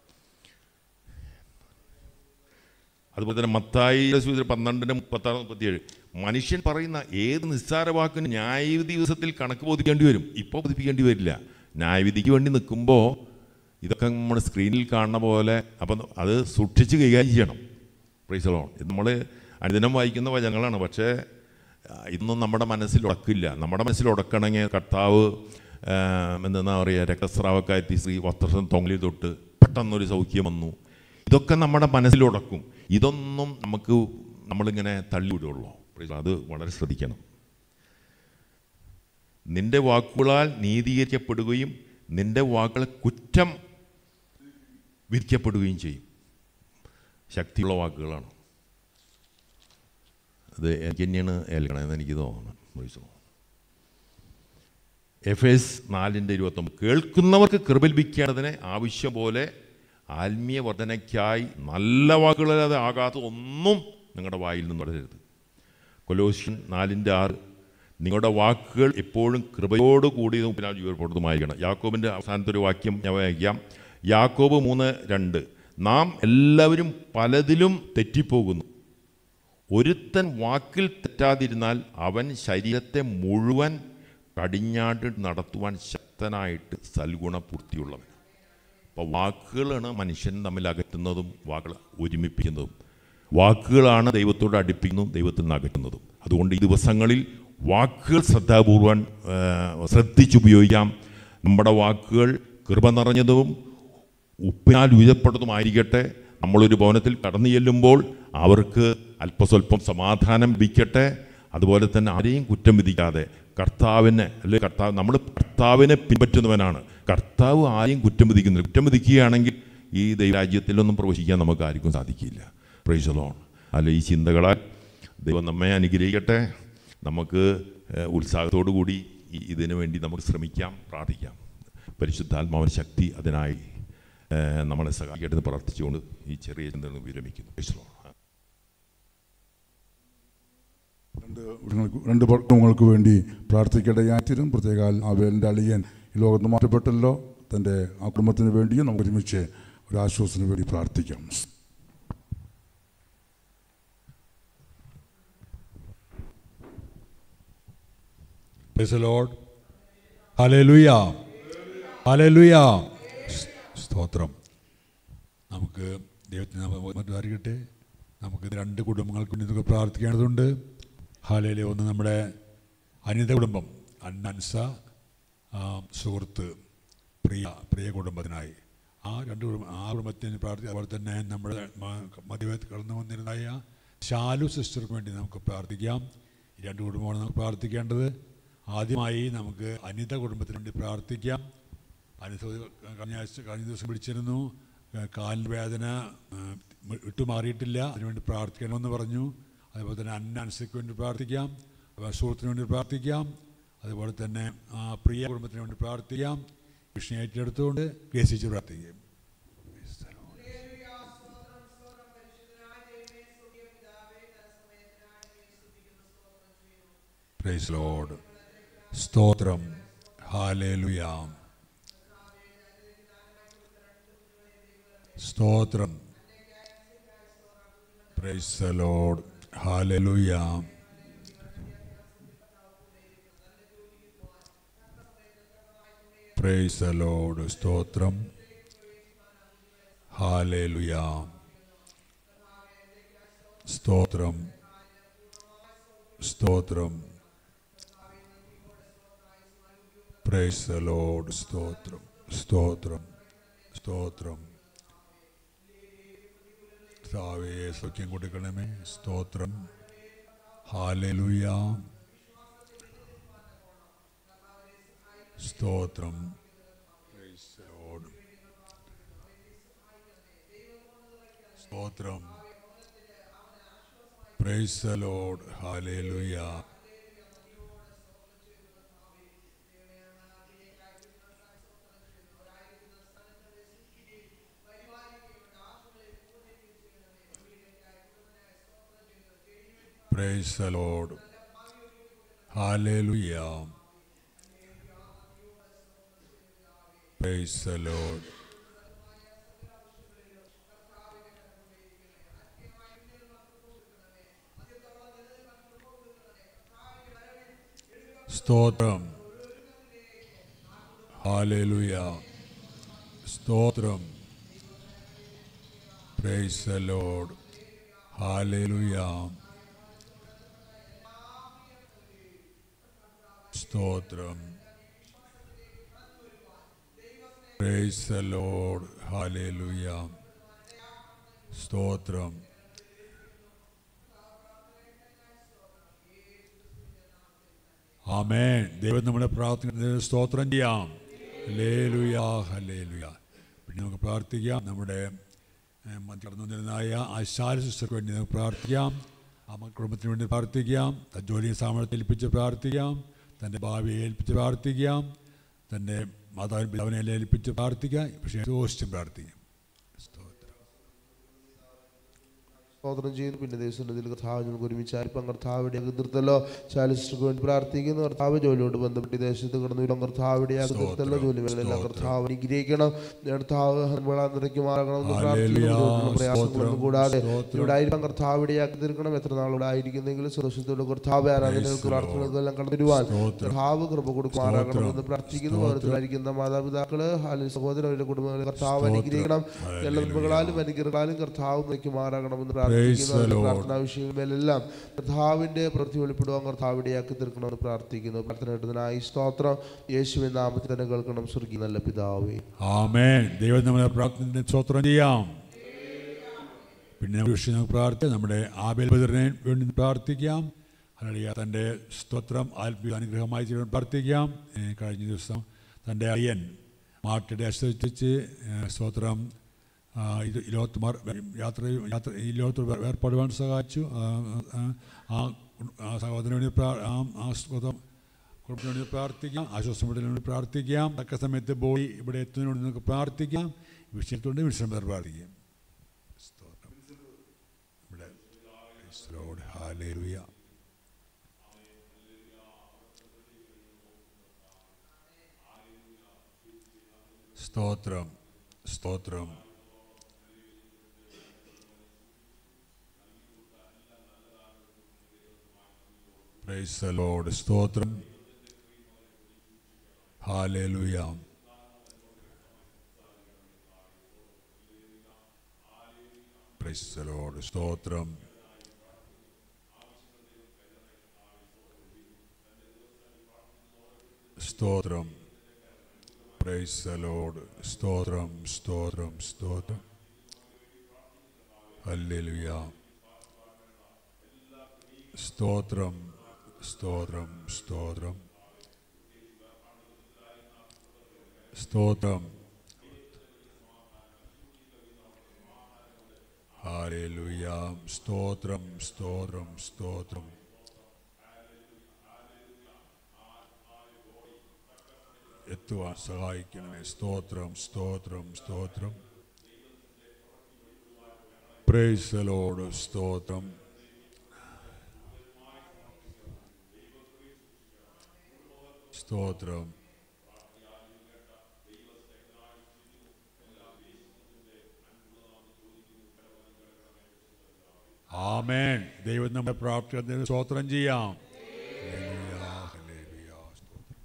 അതുപോലെ തന്നെ മത്തായി സൂചന പന്ത്രണ്ടിന് മുപ്പത്താറ് മുപ്പത്തിയേഴ് മനുഷ്യൻ പറയുന്ന ഏത് നിസ്സാര വാക്കിനും ന്യായവിധി ദിവസത്തിൽ കണക്ക് ബോധിക്കേണ്ടി വരും ഇപ്പോൾ ബോധിപ്പിക്കേണ്ടി വരില്ല ന്യായവിധിക്ക് വേണ്ടി നിൽക്കുമ്പോൾ ഇതൊക്കെ നമ്മൾ സ്ക്രീനിൽ കാണുന്ന പോലെ അപ്പം അത് സൂക്ഷിച്ച് കൈകാര്യം ചെയ്യണം പ്രൈസലോ ഇത് നമ്മൾ അനുദിനം വായിക്കുന്ന വചനങ്ങളാണ് പക്ഷേ ആ, ഇതൊന്നും നമ്മുടെ മനസ്സിൽ ഉടക്കില്ല നമ്മുടെ മനസ്സിൽ ഉടക്കണമെങ്കിൽ കർത്താവ് ആ, എന്താ പറയുക രക്തസ്രാവക്കാരി സ്ത്രീ വസ്ത്രം തൊങ്ങലിൽ തൊട്ട് പെട്ടെന്നൊരു സൗഖ്യം വന്നു ഇതൊക്കെ നമ്മുടെ മനസ്സിൽ ഉടക്കും ഇതൊന്നും നമുക്ക് നമ്മളിങ്ങനെ തള്ളിവിടുള്ളൂ അത് വളരെ ശ്രദ്ധിക്കണം നിന്റെ വാക്കുകളാൽ നീതീകരിക്കപ്പെടുകയും നിന്റെ വാക്കുകളെ കുറ്റം വിധിക്കപ്പെടുകയും ചെയ്യും ശക്തിയുള്ള വാക്കുകളാണ് അത് എനിക്ക് തന്നെയാണ് ഏൽക്കണമെന്ന് എനിക്ക് തോന്നുന്നത് പ്രൈസ് ദി ലോർഡ്. എഫ് എസ് നാലിൻ്റെ ഇരുപത്തൊമ്പത് കേൾക്കുന്നവർക്ക് കൃപ ലഭിക്കേണ്ടതിന് ആവശ്യം പോലെ ആത്മീയ വർധനയ്ക്കായി നല്ല വാക്കുകളല്ലാതെ ആകാത്ത ഒന്നും നിങ്ങളുടെ വായിൽ നിന്ന് തുടരരുത് കൊലോഷ്യൻ നാലിൻ്റെ ആറ് നിങ്ങളുടെ വാക്കുകൾ എപ്പോഴും കൃപയോട് കൂടിയതും പിന്നെ ജീവപ്പെടുന്നതുമായിരിക്കണം യാക്കോബിൻ്റെ അവസാനത്തെ ഒരു വാക്യം ഞാൻ വായിക്കാം യാക്കോബ് മൂന്ന് രണ്ട് നാം എല്ലാവരും പലതിലും തെറ്റിപ്പോകുന്നു ഒരുത്തൻ വാക്കിൽ തെറ്റാതിരുന്നാൽ അവൻ ശരീരത്തെ മുഴുവൻ കടിഞ്ഞാട്ട് നടത്തുവാൻ ശക്തനായിട്ട് സൽഗുണപൂർത്തിയുള്ളവൻ അപ്പോൾ വാക്കുകളാണ് മനുഷ്യൻ തമ്മിൽ അകറ്റുന്നതും വാക്കുകൾ ഒരുമിപ്പിക്കുന്നതും വാക്കുകളാണ് ദൈവത്തോട് അടുപ്പിക്കുന്നതും ദൈവത്തിൽ നിന്ന് അകറ്റുന്നതും അതുകൊണ്ട് ഈ ദിവസങ്ങളിൽ വാക്കുകൾ ശ്രദ്ധാപൂർവം ആ, ശ്രദ്ധിച്ചുപയോഗിക്കാം നമ്മുടെ വാക്കുകൾ കൃപ നിറഞ്ഞതും ഉപ്പിനാൽ ഉയരപ്പെട്ടതുമായിരിക്കട്ടെ നമ്മളൊരു ഭവനത്തിൽ കടന്നു ചെല്ലുമ്പോൾ അവർക്ക് അല്പസ്വല്പം സമാധാനം ലഭിക്കട്ടെ അതുപോലെ തന്നെ ആരെയും കുറ്റം വിധിക്കാതെ കർത്താവിനെ അല്ലെ കർത്താവ് നമ്മൾ കർത്താവിനെ പിൻപറ്റുന്നവനാണ് കർത്താവ് ആരെയും കുറ്റം വിധിക്കുന്നില്ല കുറ്റം വിധിക്കുകയാണെങ്കിൽ ഈ ദൈവരാജ്യത്തിലൊന്നും പ്രവേശിക്കാൻ നമുക്ക് ആർക്കും സാധിക്കില്ല പ്രൈസലോൺ അല്ല ഈ ചിന്തകളാൽ ദൈവം നമ്മെ അനുഗ്രഹിക്കട്ടെ നമുക്ക് ഏഹ്, ഉത്സാഹത്തോടു കൂടി ഈ- ഇതിനു വേണ്ടി നമുക്ക് ശ്രമിക്കാം പ്രാർത്ഥിക്കാം പരിശുദ്ധാത്മാവിന് ശക്തി അതിനായി ഏഹ്, നമ്മളെ സഹായിക്കട്ടെ എന്ന് പ്രാർത്ഥിച്ചുകൊണ്ട് ഈ ചെറിയ ചിന്തകൾ വിരമിക്കുന്നു പ്രൈസലോൺ രണ്ട് കുടുംബങ്ങൾക്ക് രണ്ട് കുടുംബങ്ങൾക്ക് വേണ്ടി പ്രാർത്ഥിക്കടയാറ്റിരും പ്രത്യേകാൽ അവൻ്റെ അളിയൻ ഈ ലോകത്ത് മാറ്റപ്പെട്ടല്ലോ തൻ്റെ ആ കുടുംബത്തിന് വേണ്ടിയും നമുക്ക് ഒരുമിച്ച് ഒരു ആശ്വാസത്തിന് വേണ്ടി പ്രാർത്ഥിക്കാം Praise the Lord. Hallelujah. Hallelujah. സ്- സ്തോത്രം നമുക്ക് ദൈവത്തിന് മറ്റായിരിക്കട്ടെ നമുക്ക് രണ്ട് കുടുംബങ്ങൾക്ക് വേണ്ടി നമുക്ക് പ്രാർത്ഥിക്കേണ്ടതുണ്ട് ഹാലയിലെ ഒന്ന് നമ്മുടെ അനിത കുടുംബം അന്നൻസ ആ, സുഹൃത്ത് പ്രിയ പ്രിയ കുടുംബത്തിനായി ആ രണ്ട് കുടുംബം ആ കുടുംബത്തിന് പ്രാർത്ഥി അതുപോലെ തന്നെ നമ്മുടെ മധ്യവേത്ത് കടന്നു വന്നിരുന്നായ ശാലു സിസ്റ്റർക്ക് വേണ്ടി നമുക്ക് പ്രാർത്ഥിക്കാം ഈ രണ്ട് കുടുംബമാണ് നമുക്ക് പ്രാർത്ഥിക്കേണ്ടത് ആദ്യമായി നമുക്ക് അനിത കുടുംബത്തിന് വേണ്ടി പ്രാർത്ഥിക്കാം അനിത കഴിഞ്ഞ ആഴ്ച കഴിഞ്ഞ ദിവസം വിളിച്ചിരുന്നു കാലിന് വേദന ആ, വിട്ടുമാറിയിട്ടില്ല അതിനുവേണ്ടി പ്രാർത്ഥിക്കണമെന്ന് പറഞ്ഞു അതുപോലെ തന്നെ അന്ന അൻസയ്ക്ക് വേണ്ടി പ്രാർത്ഥിക്കാം അതുപോലെ സുഹൃത്തിന് വേണ്ടി പ്രാർത്ഥിക്കാം അതുപോലെ തന്നെ ആ പ്രിയ കുടുംബത്തിന് വേണ്ടി പ്രാർത്ഥിക്കാം വിഷ്ണു ഏറ്റെടുത്തുകൊണ്ട് കേസിച്ച് പ്രാർത്ഥിക്കാം പ്രൈസ് ലോഡ് സ്തോത്രം ഹാലേലുയാം സ്തോത്രം പ്രൈസ് ലോഡ് ഹാലേലുയാം പ്രൈസ് ലോഡ് സ്തോത്രം ഹാലേലുയാം സ്തോത്രം സ്തോത്രം പ്രൈസ് ദ ലോർഡ് സ്തോത്രം സ്തോത്രം സ്തോത്രം കർത്താവേ സൗഖ്യം കൊടുക്കണമേ സ്തോത്രം ഹാലലുയ സ്തോത്രം Praise the Lord. സ്തോത്രം പ്രൈസ് ദ ലോർഡ് ഹാലലുയ Praise the Lord. Hallelujah. Praise the Lord. സ്തോത്രം ഹാലേലുയ സ്തോത്രം പ്രൈസ് ദ ലോർഡ് ഹാലേലുയ സ്തോത്രം പ്രൈസ് ദ ലോർഡ് ഹാലേലുയ സ്തോത്രം ആമേൻ ദൈവം നമ്മുടെ പ്രാർത്ഥന സ്തോത്രം ചെയ്യാം ഹല്ലേലൂയാ ഹല്ലേലൂയ പിന്നെ നമുക്ക് പ്രാർത്ഥിക്കാം നമ്മുടെ ഏഹ്, മധ്യ കടന്നു വന്നിരുന്നായ ആശാല സിസ്റ്റർക്ക് വേണ്ടി നമുക്ക് പ്രാർത്ഥിക്കാം ആ കുടുംബത്തിന് വേണ്ടി പ്രാർത്ഥിക്കാം തൻ്റെ ജോലിയെ സാമർത്ഥ്യം ഏൽപ്പിച്ച് പ്രാർത്ഥിക്കാം തൻ്റെ ഭാവിയെ ഏൽപ്പിച്ച് പ്രാർത്ഥിക്കാം തൻ്റെ മാതാവിൻ പിതാവിനെ ഏൽപ്പിച്ച് പ്രാർത്ഥിക്കാം പക്ഷേ ദോഷിച്ചും പ്രാർത്ഥിക്കാം സ്തോത്രം സ്തോത്രം ചെയ്യുന്നു പിന്നെ ദിവസത്തിൽ കർത്താവ് ഞങ്ങൾക്ക് ഒരുമിച്ചായിരിപ്പം കർത്താവിടെ നിർത്തല്ലോ ചാലിസ്റ്റർക്ക് വേണ്ടി പ്രാർത്ഥിക്കുന്നു കർത്താവ് ജോലിയോട് ബന്ധപ്പെട്ട് ഈ ദേശത്ത് കിടന്നു വിടും കർത്താവിടെ നിർത്തല്ലോ ജോലി മേഖലയെല്ലാം കർത്താവ് അനുഗ്രഹിക്കണം കർത്താവ് ഹൻബളാന്തരയ്ക്ക് മാറണമെന്ന് പ്രാർത്ഥിക്കുന്നു ജോലിയുള്ള പ്രയാസങ്ങളൊന്നും കൂടാതെ ഇവിടെ ആയിരിക്കാം കർത്താവിടെയാക്കി തീർക്കണം എത്ര നാളിവിടെ ആയിരിക്കുന്നെങ്കിലും സുരക്ഷിതത്തോടെ കർത്താവ് ആരാധനകൾക്ക് പ്രാർത്ഥനകൾക്കും എല്ലാം കടന്നിരുവാൻ കർത്താവ് കൃപ കൊടുക്കുമാറാകണമെന്ന് പ്രാർത്ഥിക്കുന്നു ഭവനത്തിലായിരിക്കുന്ന മാതാപിതാക്കള് അല്ലെങ്കിൽ സഹോദരൻ അവരുടെ കുടുംബങ്ങളെ കർത്താവ് അനുഗ്രഹിക്കണം എല്ലാ നന്മകളാലും അനുഗ്രഹങ്ങളാലും കർത്താവ് നയിക്കുമാറാകണമെന്ന് പ്രാർത്ഥിക്കുന്നു അവരുടെ പ്രാർത്ഥനാ വിഷയങ്ങളിലെല്ലാം കർത്താവിന്റെ പ്രവൃത്തി വെളിപ്പെടുവാൻ കർത്താവിടെയാക്കി തീർക്കണമെന്ന് പ്രാർത്ഥിക്കുന്നു പ്രാർത്ഥന കിട്ടുന്നതിനായി സ്തോത്രം യേശുവിൻ നാമത്തിൽ തന്നെ കേൾക്കണം സ്വർഗീയ നല്ല പിതാവേ ആമേൻ ദൈവം നമ്മളെ പ്രാർത്ഥന സ്വത്രം ചെയ്യാം പിന്നെ നമ്മുടെ വിഷയം നമുക്ക് പ്രാർത്ഥിക്കാം നമ്മുടെ ആബേൽ ബദറിനെ വേണ്ടി പ്രാർത്ഥിക്കാം അല്ലെങ്കിൽ തൻ്റെ സ്തോത്രം ആത്മീയ അനുഗ്രഹമായി ചെയ്യാൻ പ്രാർത്ഥിക്കാം ഏ, കഴിഞ്ഞ ദിവസം തൻ്റെ അയ്യൻ മാട്ടിടെ അനുസരിച്ച് സ്തോത്രം ആ, ഇത് ഈ ലോകത്ത് മാർ യാത്ര യാത്ര ഈ ലോകത്ത് വേ- വേർപാടുവാൻ സഹായിച്ചു ആ, ആ, ആ ആ സഹോദരന് വേണ്ടി പ്രാ- ആ ആ സ്തോത്രം കുടുംബത്തിന് വേണ്ടി പ്രാർത്ഥിക്കാം ആശ്വാസം വീട്ടിന് വേണ്ടി പ്രാർത്ഥിക്കാം തക്ക സമയത്ത് ബോഡി ഇവിടെ എത്തുന്നതിന് വേണ്ടി നമുക്ക് പ്രാർത്ഥിക്കാം വിഷയത്തോണ്ട് വിശ്രമം പ്രാർത്ഥിക്കാം സ്തോത്രം. ഇവിടെ Praise the Lord. Hallelujah. സ്തോത്രം സ്തോത്രം പ്രൈസ് ദ ലോർഡ് സ്തോത്രം ഹാലേലുയ പ്രൈസ് ദ ലോർഡ് സ്തോത്രം സ്തോത്രം പ്രൈസ് ദ ലോർഡ് സ്തോത്രം സ്തോത്രം സ്തോത്രം ഹല്ലേലൂയ സ്തോത്രം സ്തോത്രം സ്തോത്രം സ്തോത്രം ഹാലേലൂയ സ്തോത്രം സ്തോത്രം സ്തോത്രം എത്തുവാൻ സഹായിക്കണമേ സ്തോത്രം സ്തോത്രം സ്തോത്രം പ്രൈസ് ലോഡ് സ്തോത്രം സ്തോത്രം ആമേൻ ദൈവം നമ്മുടെ പ്രാപ്തി സ്തോത്രം ചെയ്യാം ഹല്ലേലൂയ, ഹല്ലേലൂയ, സ്തോത്രം.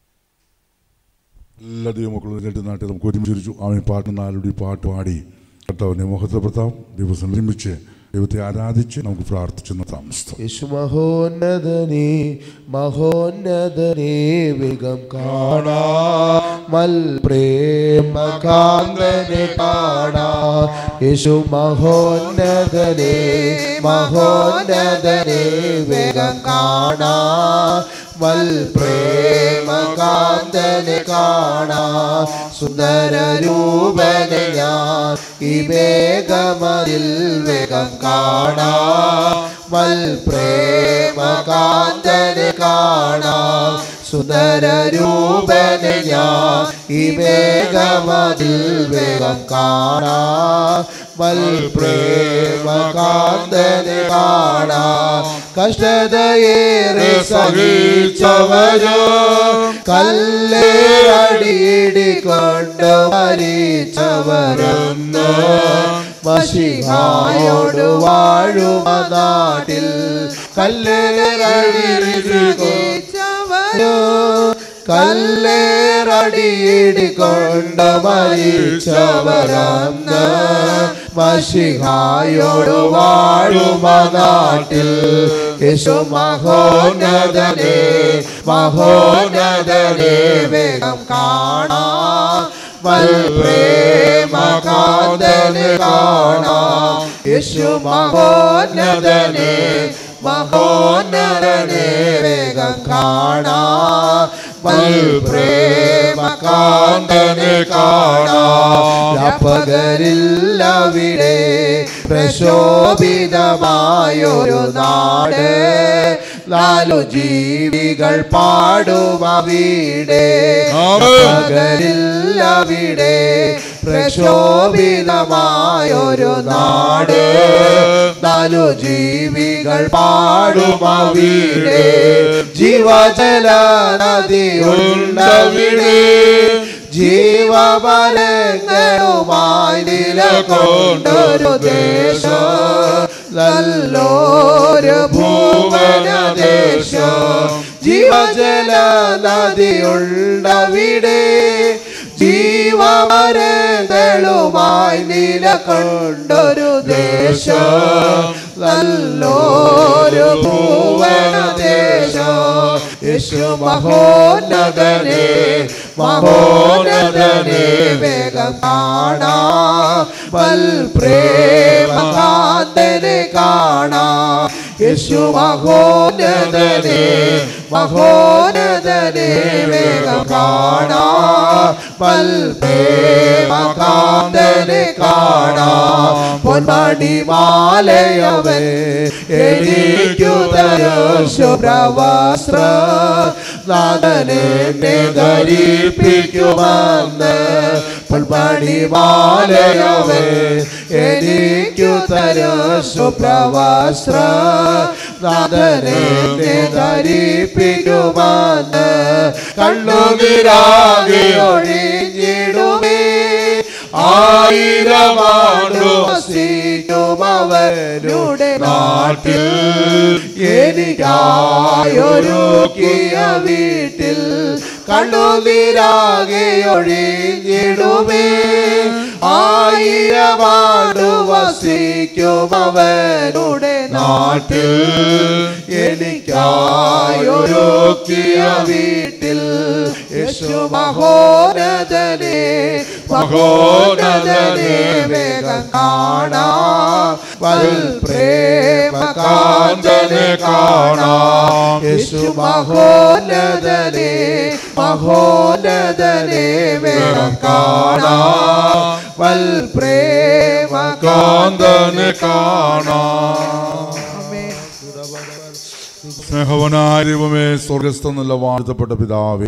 എല്ലാ ദൈവമക്കളും എഴുന്നേറ്റ് നാട്ടിൽ നമുക്ക് ഒരുമിച്ചിരിച്ചു അവൻ പാട്ട് നാലുടി പാട്ട് പാടി കർത്താവിനെ മുഖത്തപ്പെടുത്താം ദിവസം ഒരുമിച്ച് ദൈവത്തെ ആരാധിച്ച് നമുക്ക് പ്രാർത്ഥിച്ച് നിർത്താം യേശു മഹോന്നതനേ മഹോന്നതനേ വേഗം കാണാ മൽ പ്രേമ കാന്തനെ കാണാ യേശു മഹോന്നതനേ മഹോന്നതനേ വേഗം കാണാ മൽ പ്രേമ കാന്തനെ കാണാ സുന്ദര രൂപനെ ഞാൻ ഈ വേഗമതിൽ വേഗം കാണാ മൽ പ്രേമ കാന്തനെ കാണാ സുന്ദര രൂപനെ ഞാൻ ഈ വേഗമതിൽ വേഗം കാണാ മൽ പ്രേമ കാന്തനെ കാണാ കഷ്ടതയേറെ സഹിച്ചവരോ കല്ലേറടിയിടിക്കൊണ്ട് മരിച്ചവരൊന്ന് മഷിഹായോട് വാഴുമ നാട്ടിൽ കല്ലേറടിയിടിച്ചവരോ കല്ലേറടിയിടിക്കൊണ്ട് മരിച്ചവരന്ന് മഷിഹായോട് വാഴുമ നാട്ടിൽ യേശു മഹോന്നതനെ മഹോന്നതനെ വേഗം കാണാ പ്രേമ കാന്തനെ കാണാ യേശു മഹോന്നതനെ മഹോന്നതനെ വേഗം കാണാ പ്രേമ കാന്തനെ കാണാ പകരില്ലവിടെ പ്രശോഭിതമായൊരു നാട് നാലു ജീവികൾ പാടും അവിടെ പകരില്ലവിടെ പ്രക്ഷോഭിതമായൊരു നാട് നാലു ജീവികൾ പാടുമവിടെ ജീവജല നദിയുണ്ടവിടെ ജീവബലങ്ങളുമായി നിലകൊണ്ടൊരു ദേശം നല്ലൊരു ഭൂവനദേശം ജീവജല നദിയുണ്ടവിടെ ജീവമരങ്ങളുമായി നിലകൊണ്ടൊരു ദേശം നല്ലൊരു ഭൂവനദേശം യേശു മഹോന്നതനെ മഹോന്നതനെ വേഗം കാണാ വൽ പ്രേമകാന്തനെ കാണാ യേശു മഹോന്നതനെ മഹോന്നതനെ വേഗം കാണാ വൽ പ്രേമകാന്തനെ കാണാ പൊന്മണി മാലയവൻ എനിക്കു തരും ശുഭ്രവസ്ത്ര നാദനെ ധരിപ്പിക്കുമെന്ന് പൊന്മണി മാലയവൻ എനിക്കു തരും ശുഭ്രവസ്ത്ര നാദനെ ധരിപ്പിക്കുമെന്ന് കണ്ണുനിരാകെ ഒഴിഞ്ഞിടുമേ ആയിരമാണ്ടു വസിക്കുമവരുടെ നാട്ടിൽ എനിക്കായൊരുക്കിയ വീട്ടിൽ കണ്ണുനീരാകെ ഒഴിഞ്ഞിടുമേ ആയിരമാണ്ടു വസിക്കുമവരുടെ നാട്ടിൽ എനിക്കായൊരുക്കിയ വീട്ടിൽ യേശു മഹോനതനെ മഹോനതനെ വേഗം കാണാ വൽ പ്രേമകാന്തനെ കാണാം യേശു മഹോന്നതനെ മഹോന്നതനെ വേഗം കാണാ വൽ പ്രേമകാന്തനെ കാണാം സ്നേഹവനായ ദൈവമേ സ്വർഗസ്ഥ നല്ല വാഴ്ത്തപ്പെട്ട പിതാവേ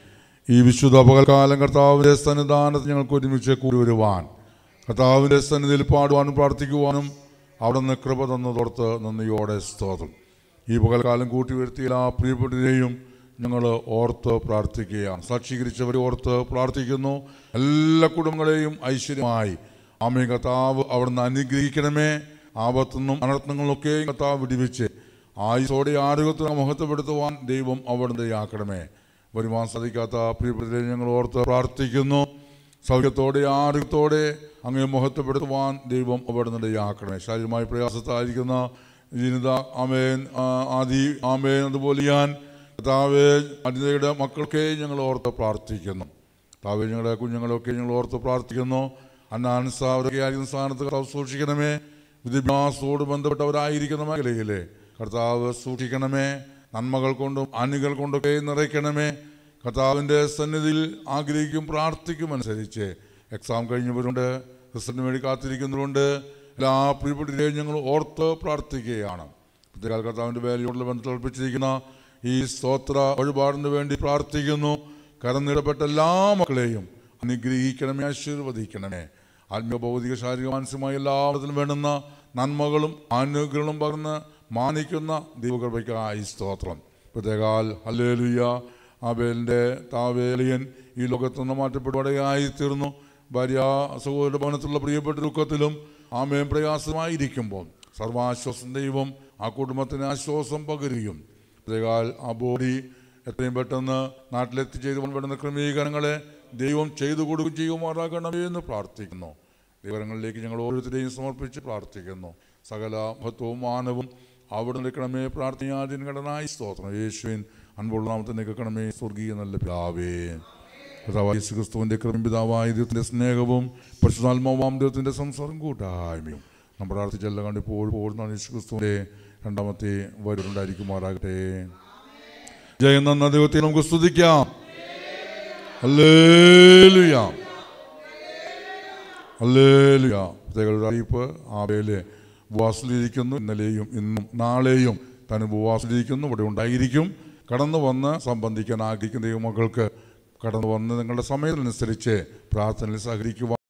ഈ വിശുദ്ധ പകൽക്കാലം കർത്താവിൻ്റെ സന്നിധാനത്ത് ഞങ്ങൾക്ക് ഒരുമിച്ച് കൂടി വരുവാൻ കർത്താവിൻ്റെ സന്നിധിയിൽ പാടുവാനും പ്രാർത്ഥിക്കുവാനും അവിടെ നിന്ന് കൃപ തന്നതോർത്ത് നന്ദിയോടെ സ്തോത്രം ഈ പകൽക്കാലം കൂട്ടി വരുത്തിയ എല്ലാ പ്രിയപ്പെട്ടവരെയും ഞങ്ങൾ ഓർത്ത് പ്രാർത്ഥിക്കുകയാണ് സാക്ഷീകരിച്ചവരെ ഓർത്ത് പ്രാർത്ഥിക്കുന്നു എല്ലാ കുടുംബങ്ങളെയും ഐശ്വര്യമായി ആമേ കർത്താവ് അവിടുന്ന് അനുഗ്രഹിക്കണമേ ആപത്തുനിന്നും അനർത്ഥങ്ങളിലൊക്കെയും കർത്താവ് വിടിവിച്ച് ആയുസോടെ ആരോഗ്യത്തിന് മഹത്വപ്പെടുത്തുവാൻ ദൈവം അവിടുന്ന് ആക്കണമേ വരുവാൻ സാധിക്കാത്ത പ്രിയപ്പെട്ടവരെ ഞങ്ങൾ ഓർത്ത് പ്രാർത്ഥിക്കുന്നു സൗഖ്യത്തോടെ ആരോഗ്യത്തോടെ അങ്ങേ മഹത്വപ്പെടുത്തുവാൻ ദൈവം അവിടുന്ന് ആക്കണമേ ശാരീരമായി പ്രയാസത്തായിരിക്കുന്ന ജനിത ആമേൻ ആ, ആദി ആമേൻ അതുപോലെ ഞാൻ കർത്താവേ അനിതയുടെ മക്കൾക്ക് ഞങ്ങൾ ഓർത്ത് പ്രാർത്ഥിക്കുന്നു കർത്താവേ ഞങ്ങളുടെ കുഞ്ഞുങ്ങളൊക്കെ ഞങ്ങൾ ഓർത്ത് പ്രാർത്ഥിക്കുന്നു അന്നാനുസാവരൊക്കെ ആയിരിക്കുന്ന സ്ഥാനത്ത് കർത്താവ് സൂക്ഷിക്കണമേ വിദ്യാഭ്യാസത്തോട് ബന്ധപ്പെട്ടവരായിരിക്കുന്ന മേഖലയിലെ കർത്താവ് സൂക്ഷിക്കണമേ നന്മകൾ കൊണ്ടും അനുകൾ കൊണ്ടൊക്കെ നിറയ്ക്കണമേ കർത്താവിൻ്റെ സന്നിധിയിൽ ആഗ്രഹിക്കും പ്രാർത്ഥിക്കും അനുസരിച്ച് എക്സാം കഴിഞ്ഞവരുണ്ട് റിസൾട്ടിന് വേണ്ടി കാത്തിരിക്കുന്നവരുണ്ട് എല്ലാ പ്രിയപ്പെട്ടവരെയും ഞങ്ങൾ ഓർത്ത് പ്രാർത്ഥിക്കുകയാണ് പ്രത്യേക കർത്താവിൻ്റെ വേലയോടുള്ള ബന്ധത്തിൽ അർപ്പിച്ചിരിക്കുന്ന ഈ സ്തോത്ര വഴിപാടിന് വേണ്ടി പ്രാർത്ഥിക്കുന്നു കരന്നിടപെട്ട എല്ലാ മക്കളെയും അനുഗ്രഹിക്കണമേ ആശീർവദിക്കണമേ ആത്മീയ ഭൗതിക ശാരീരിക മാനസികമായ എല്ലാത്തിനും വേണ്ടുന്ന നന്മകളും അനുഗ്രഹങ്ങളും പകർന്ന് മാനിക്കുന്ന ദൈവകൃപയ്ക്കായി സ്തോത്രം പ്രത്യേകാൽ ഹല്ലേലുയ ആബേലിൻ്റെ താവേലിയൻ ഈ ലോകത്തുനിന്ന് മാറ്റപ്പെടുവാടെയായി തീർന്നു ഭാര്യ സഹോദര ഭവനത്തിലുള്ള പ്രിയപ്പെട്ട ദുഃഖത്തിലും ആമയും പ്രയാസമായിരിക്കുമ്പോൾ സർവാശ്വാസം ദൈവം ആ കുടുംബത്തിന് ആശ്വാസം പകരുകയും പ്രത്യേകാൽ ആ ബോഡി എത്രയും പെട്ടെന്ന് നാട്ടിലെത്തിച്ചേരുവാൻ വേണ്ടുന്ന ക്രമീകരണങ്ങളെ ദൈവം ചെയ്തു കൊടുക്കുകയും ചെയ്യുമാറാകണമേ എന്ന് പ്രാർത്ഥിക്കുന്നു ദൈവങ്ങളിലേക്ക് ഞങ്ങൾ ഓരോരുത്തരെയും സമർപ്പിച്ച് പ്രാർത്ഥിക്കുന്നു സകല മഹത്വവും മാനവും അവിടെ നിൽക്കണമേ പ്രാർത്ഥനയാദിനകടനായി സ്തോത്രം യേശുവിൻ അൻപുള്ള നാമത്തെ നിൽക്കണമേ സ്വർഗീയ നല്ല പിതാവേ കർത്താവായ യേശു ക്രിസ്തുവിൻ്റെ കൃപയും പിതാവായ ദൈവത്തിൻ്റെ സ്നേഹവും പരിശുദ്ധാത്മാവാം ദൈവത്തിൻ്റെ സംസാരം കൂട്ടായ്മയും നമ്മൾ പ്രാർത്ഥിച്ചല്ല കണ്ട് ഇപ്പോൾ പോകുന്ന യേശു ക്രിസ്തുവിൻ്റെ രണ്ടാമത്തെ വരുന്നുണ്ടായിരിക്കുമാറാകട്ടെ ജയം നന്ന ദൈവത്തെ നമുക്ക് സ്തുതിക്കാം ഹല്ലേലൂയ ഹല്ലേലൂയ പ്രത്യേക ഒരു അറിയിപ്പ് ആബേല് ഉപവാസത്തിലിരിക്കുന്നു ഇന്നലെയും ഇന്നും നാളെയും താൻ ഉപവാസത്തിലിരിക്കുന്നു ഇവിടെ ഉണ്ടായിരിക്കും കടന്നു വന്ന് സംബന്ധിക്കാൻ ആഗ്രഹിക്കുന്ന ദൈവമക്കൾക്ക് കടന്നു വന്ന് നിങ്ങളുടെ സമയത്തിനനുസരിച്ച് പ്രാർത്ഥനയിൽ സഹകരിക്കുവാൻ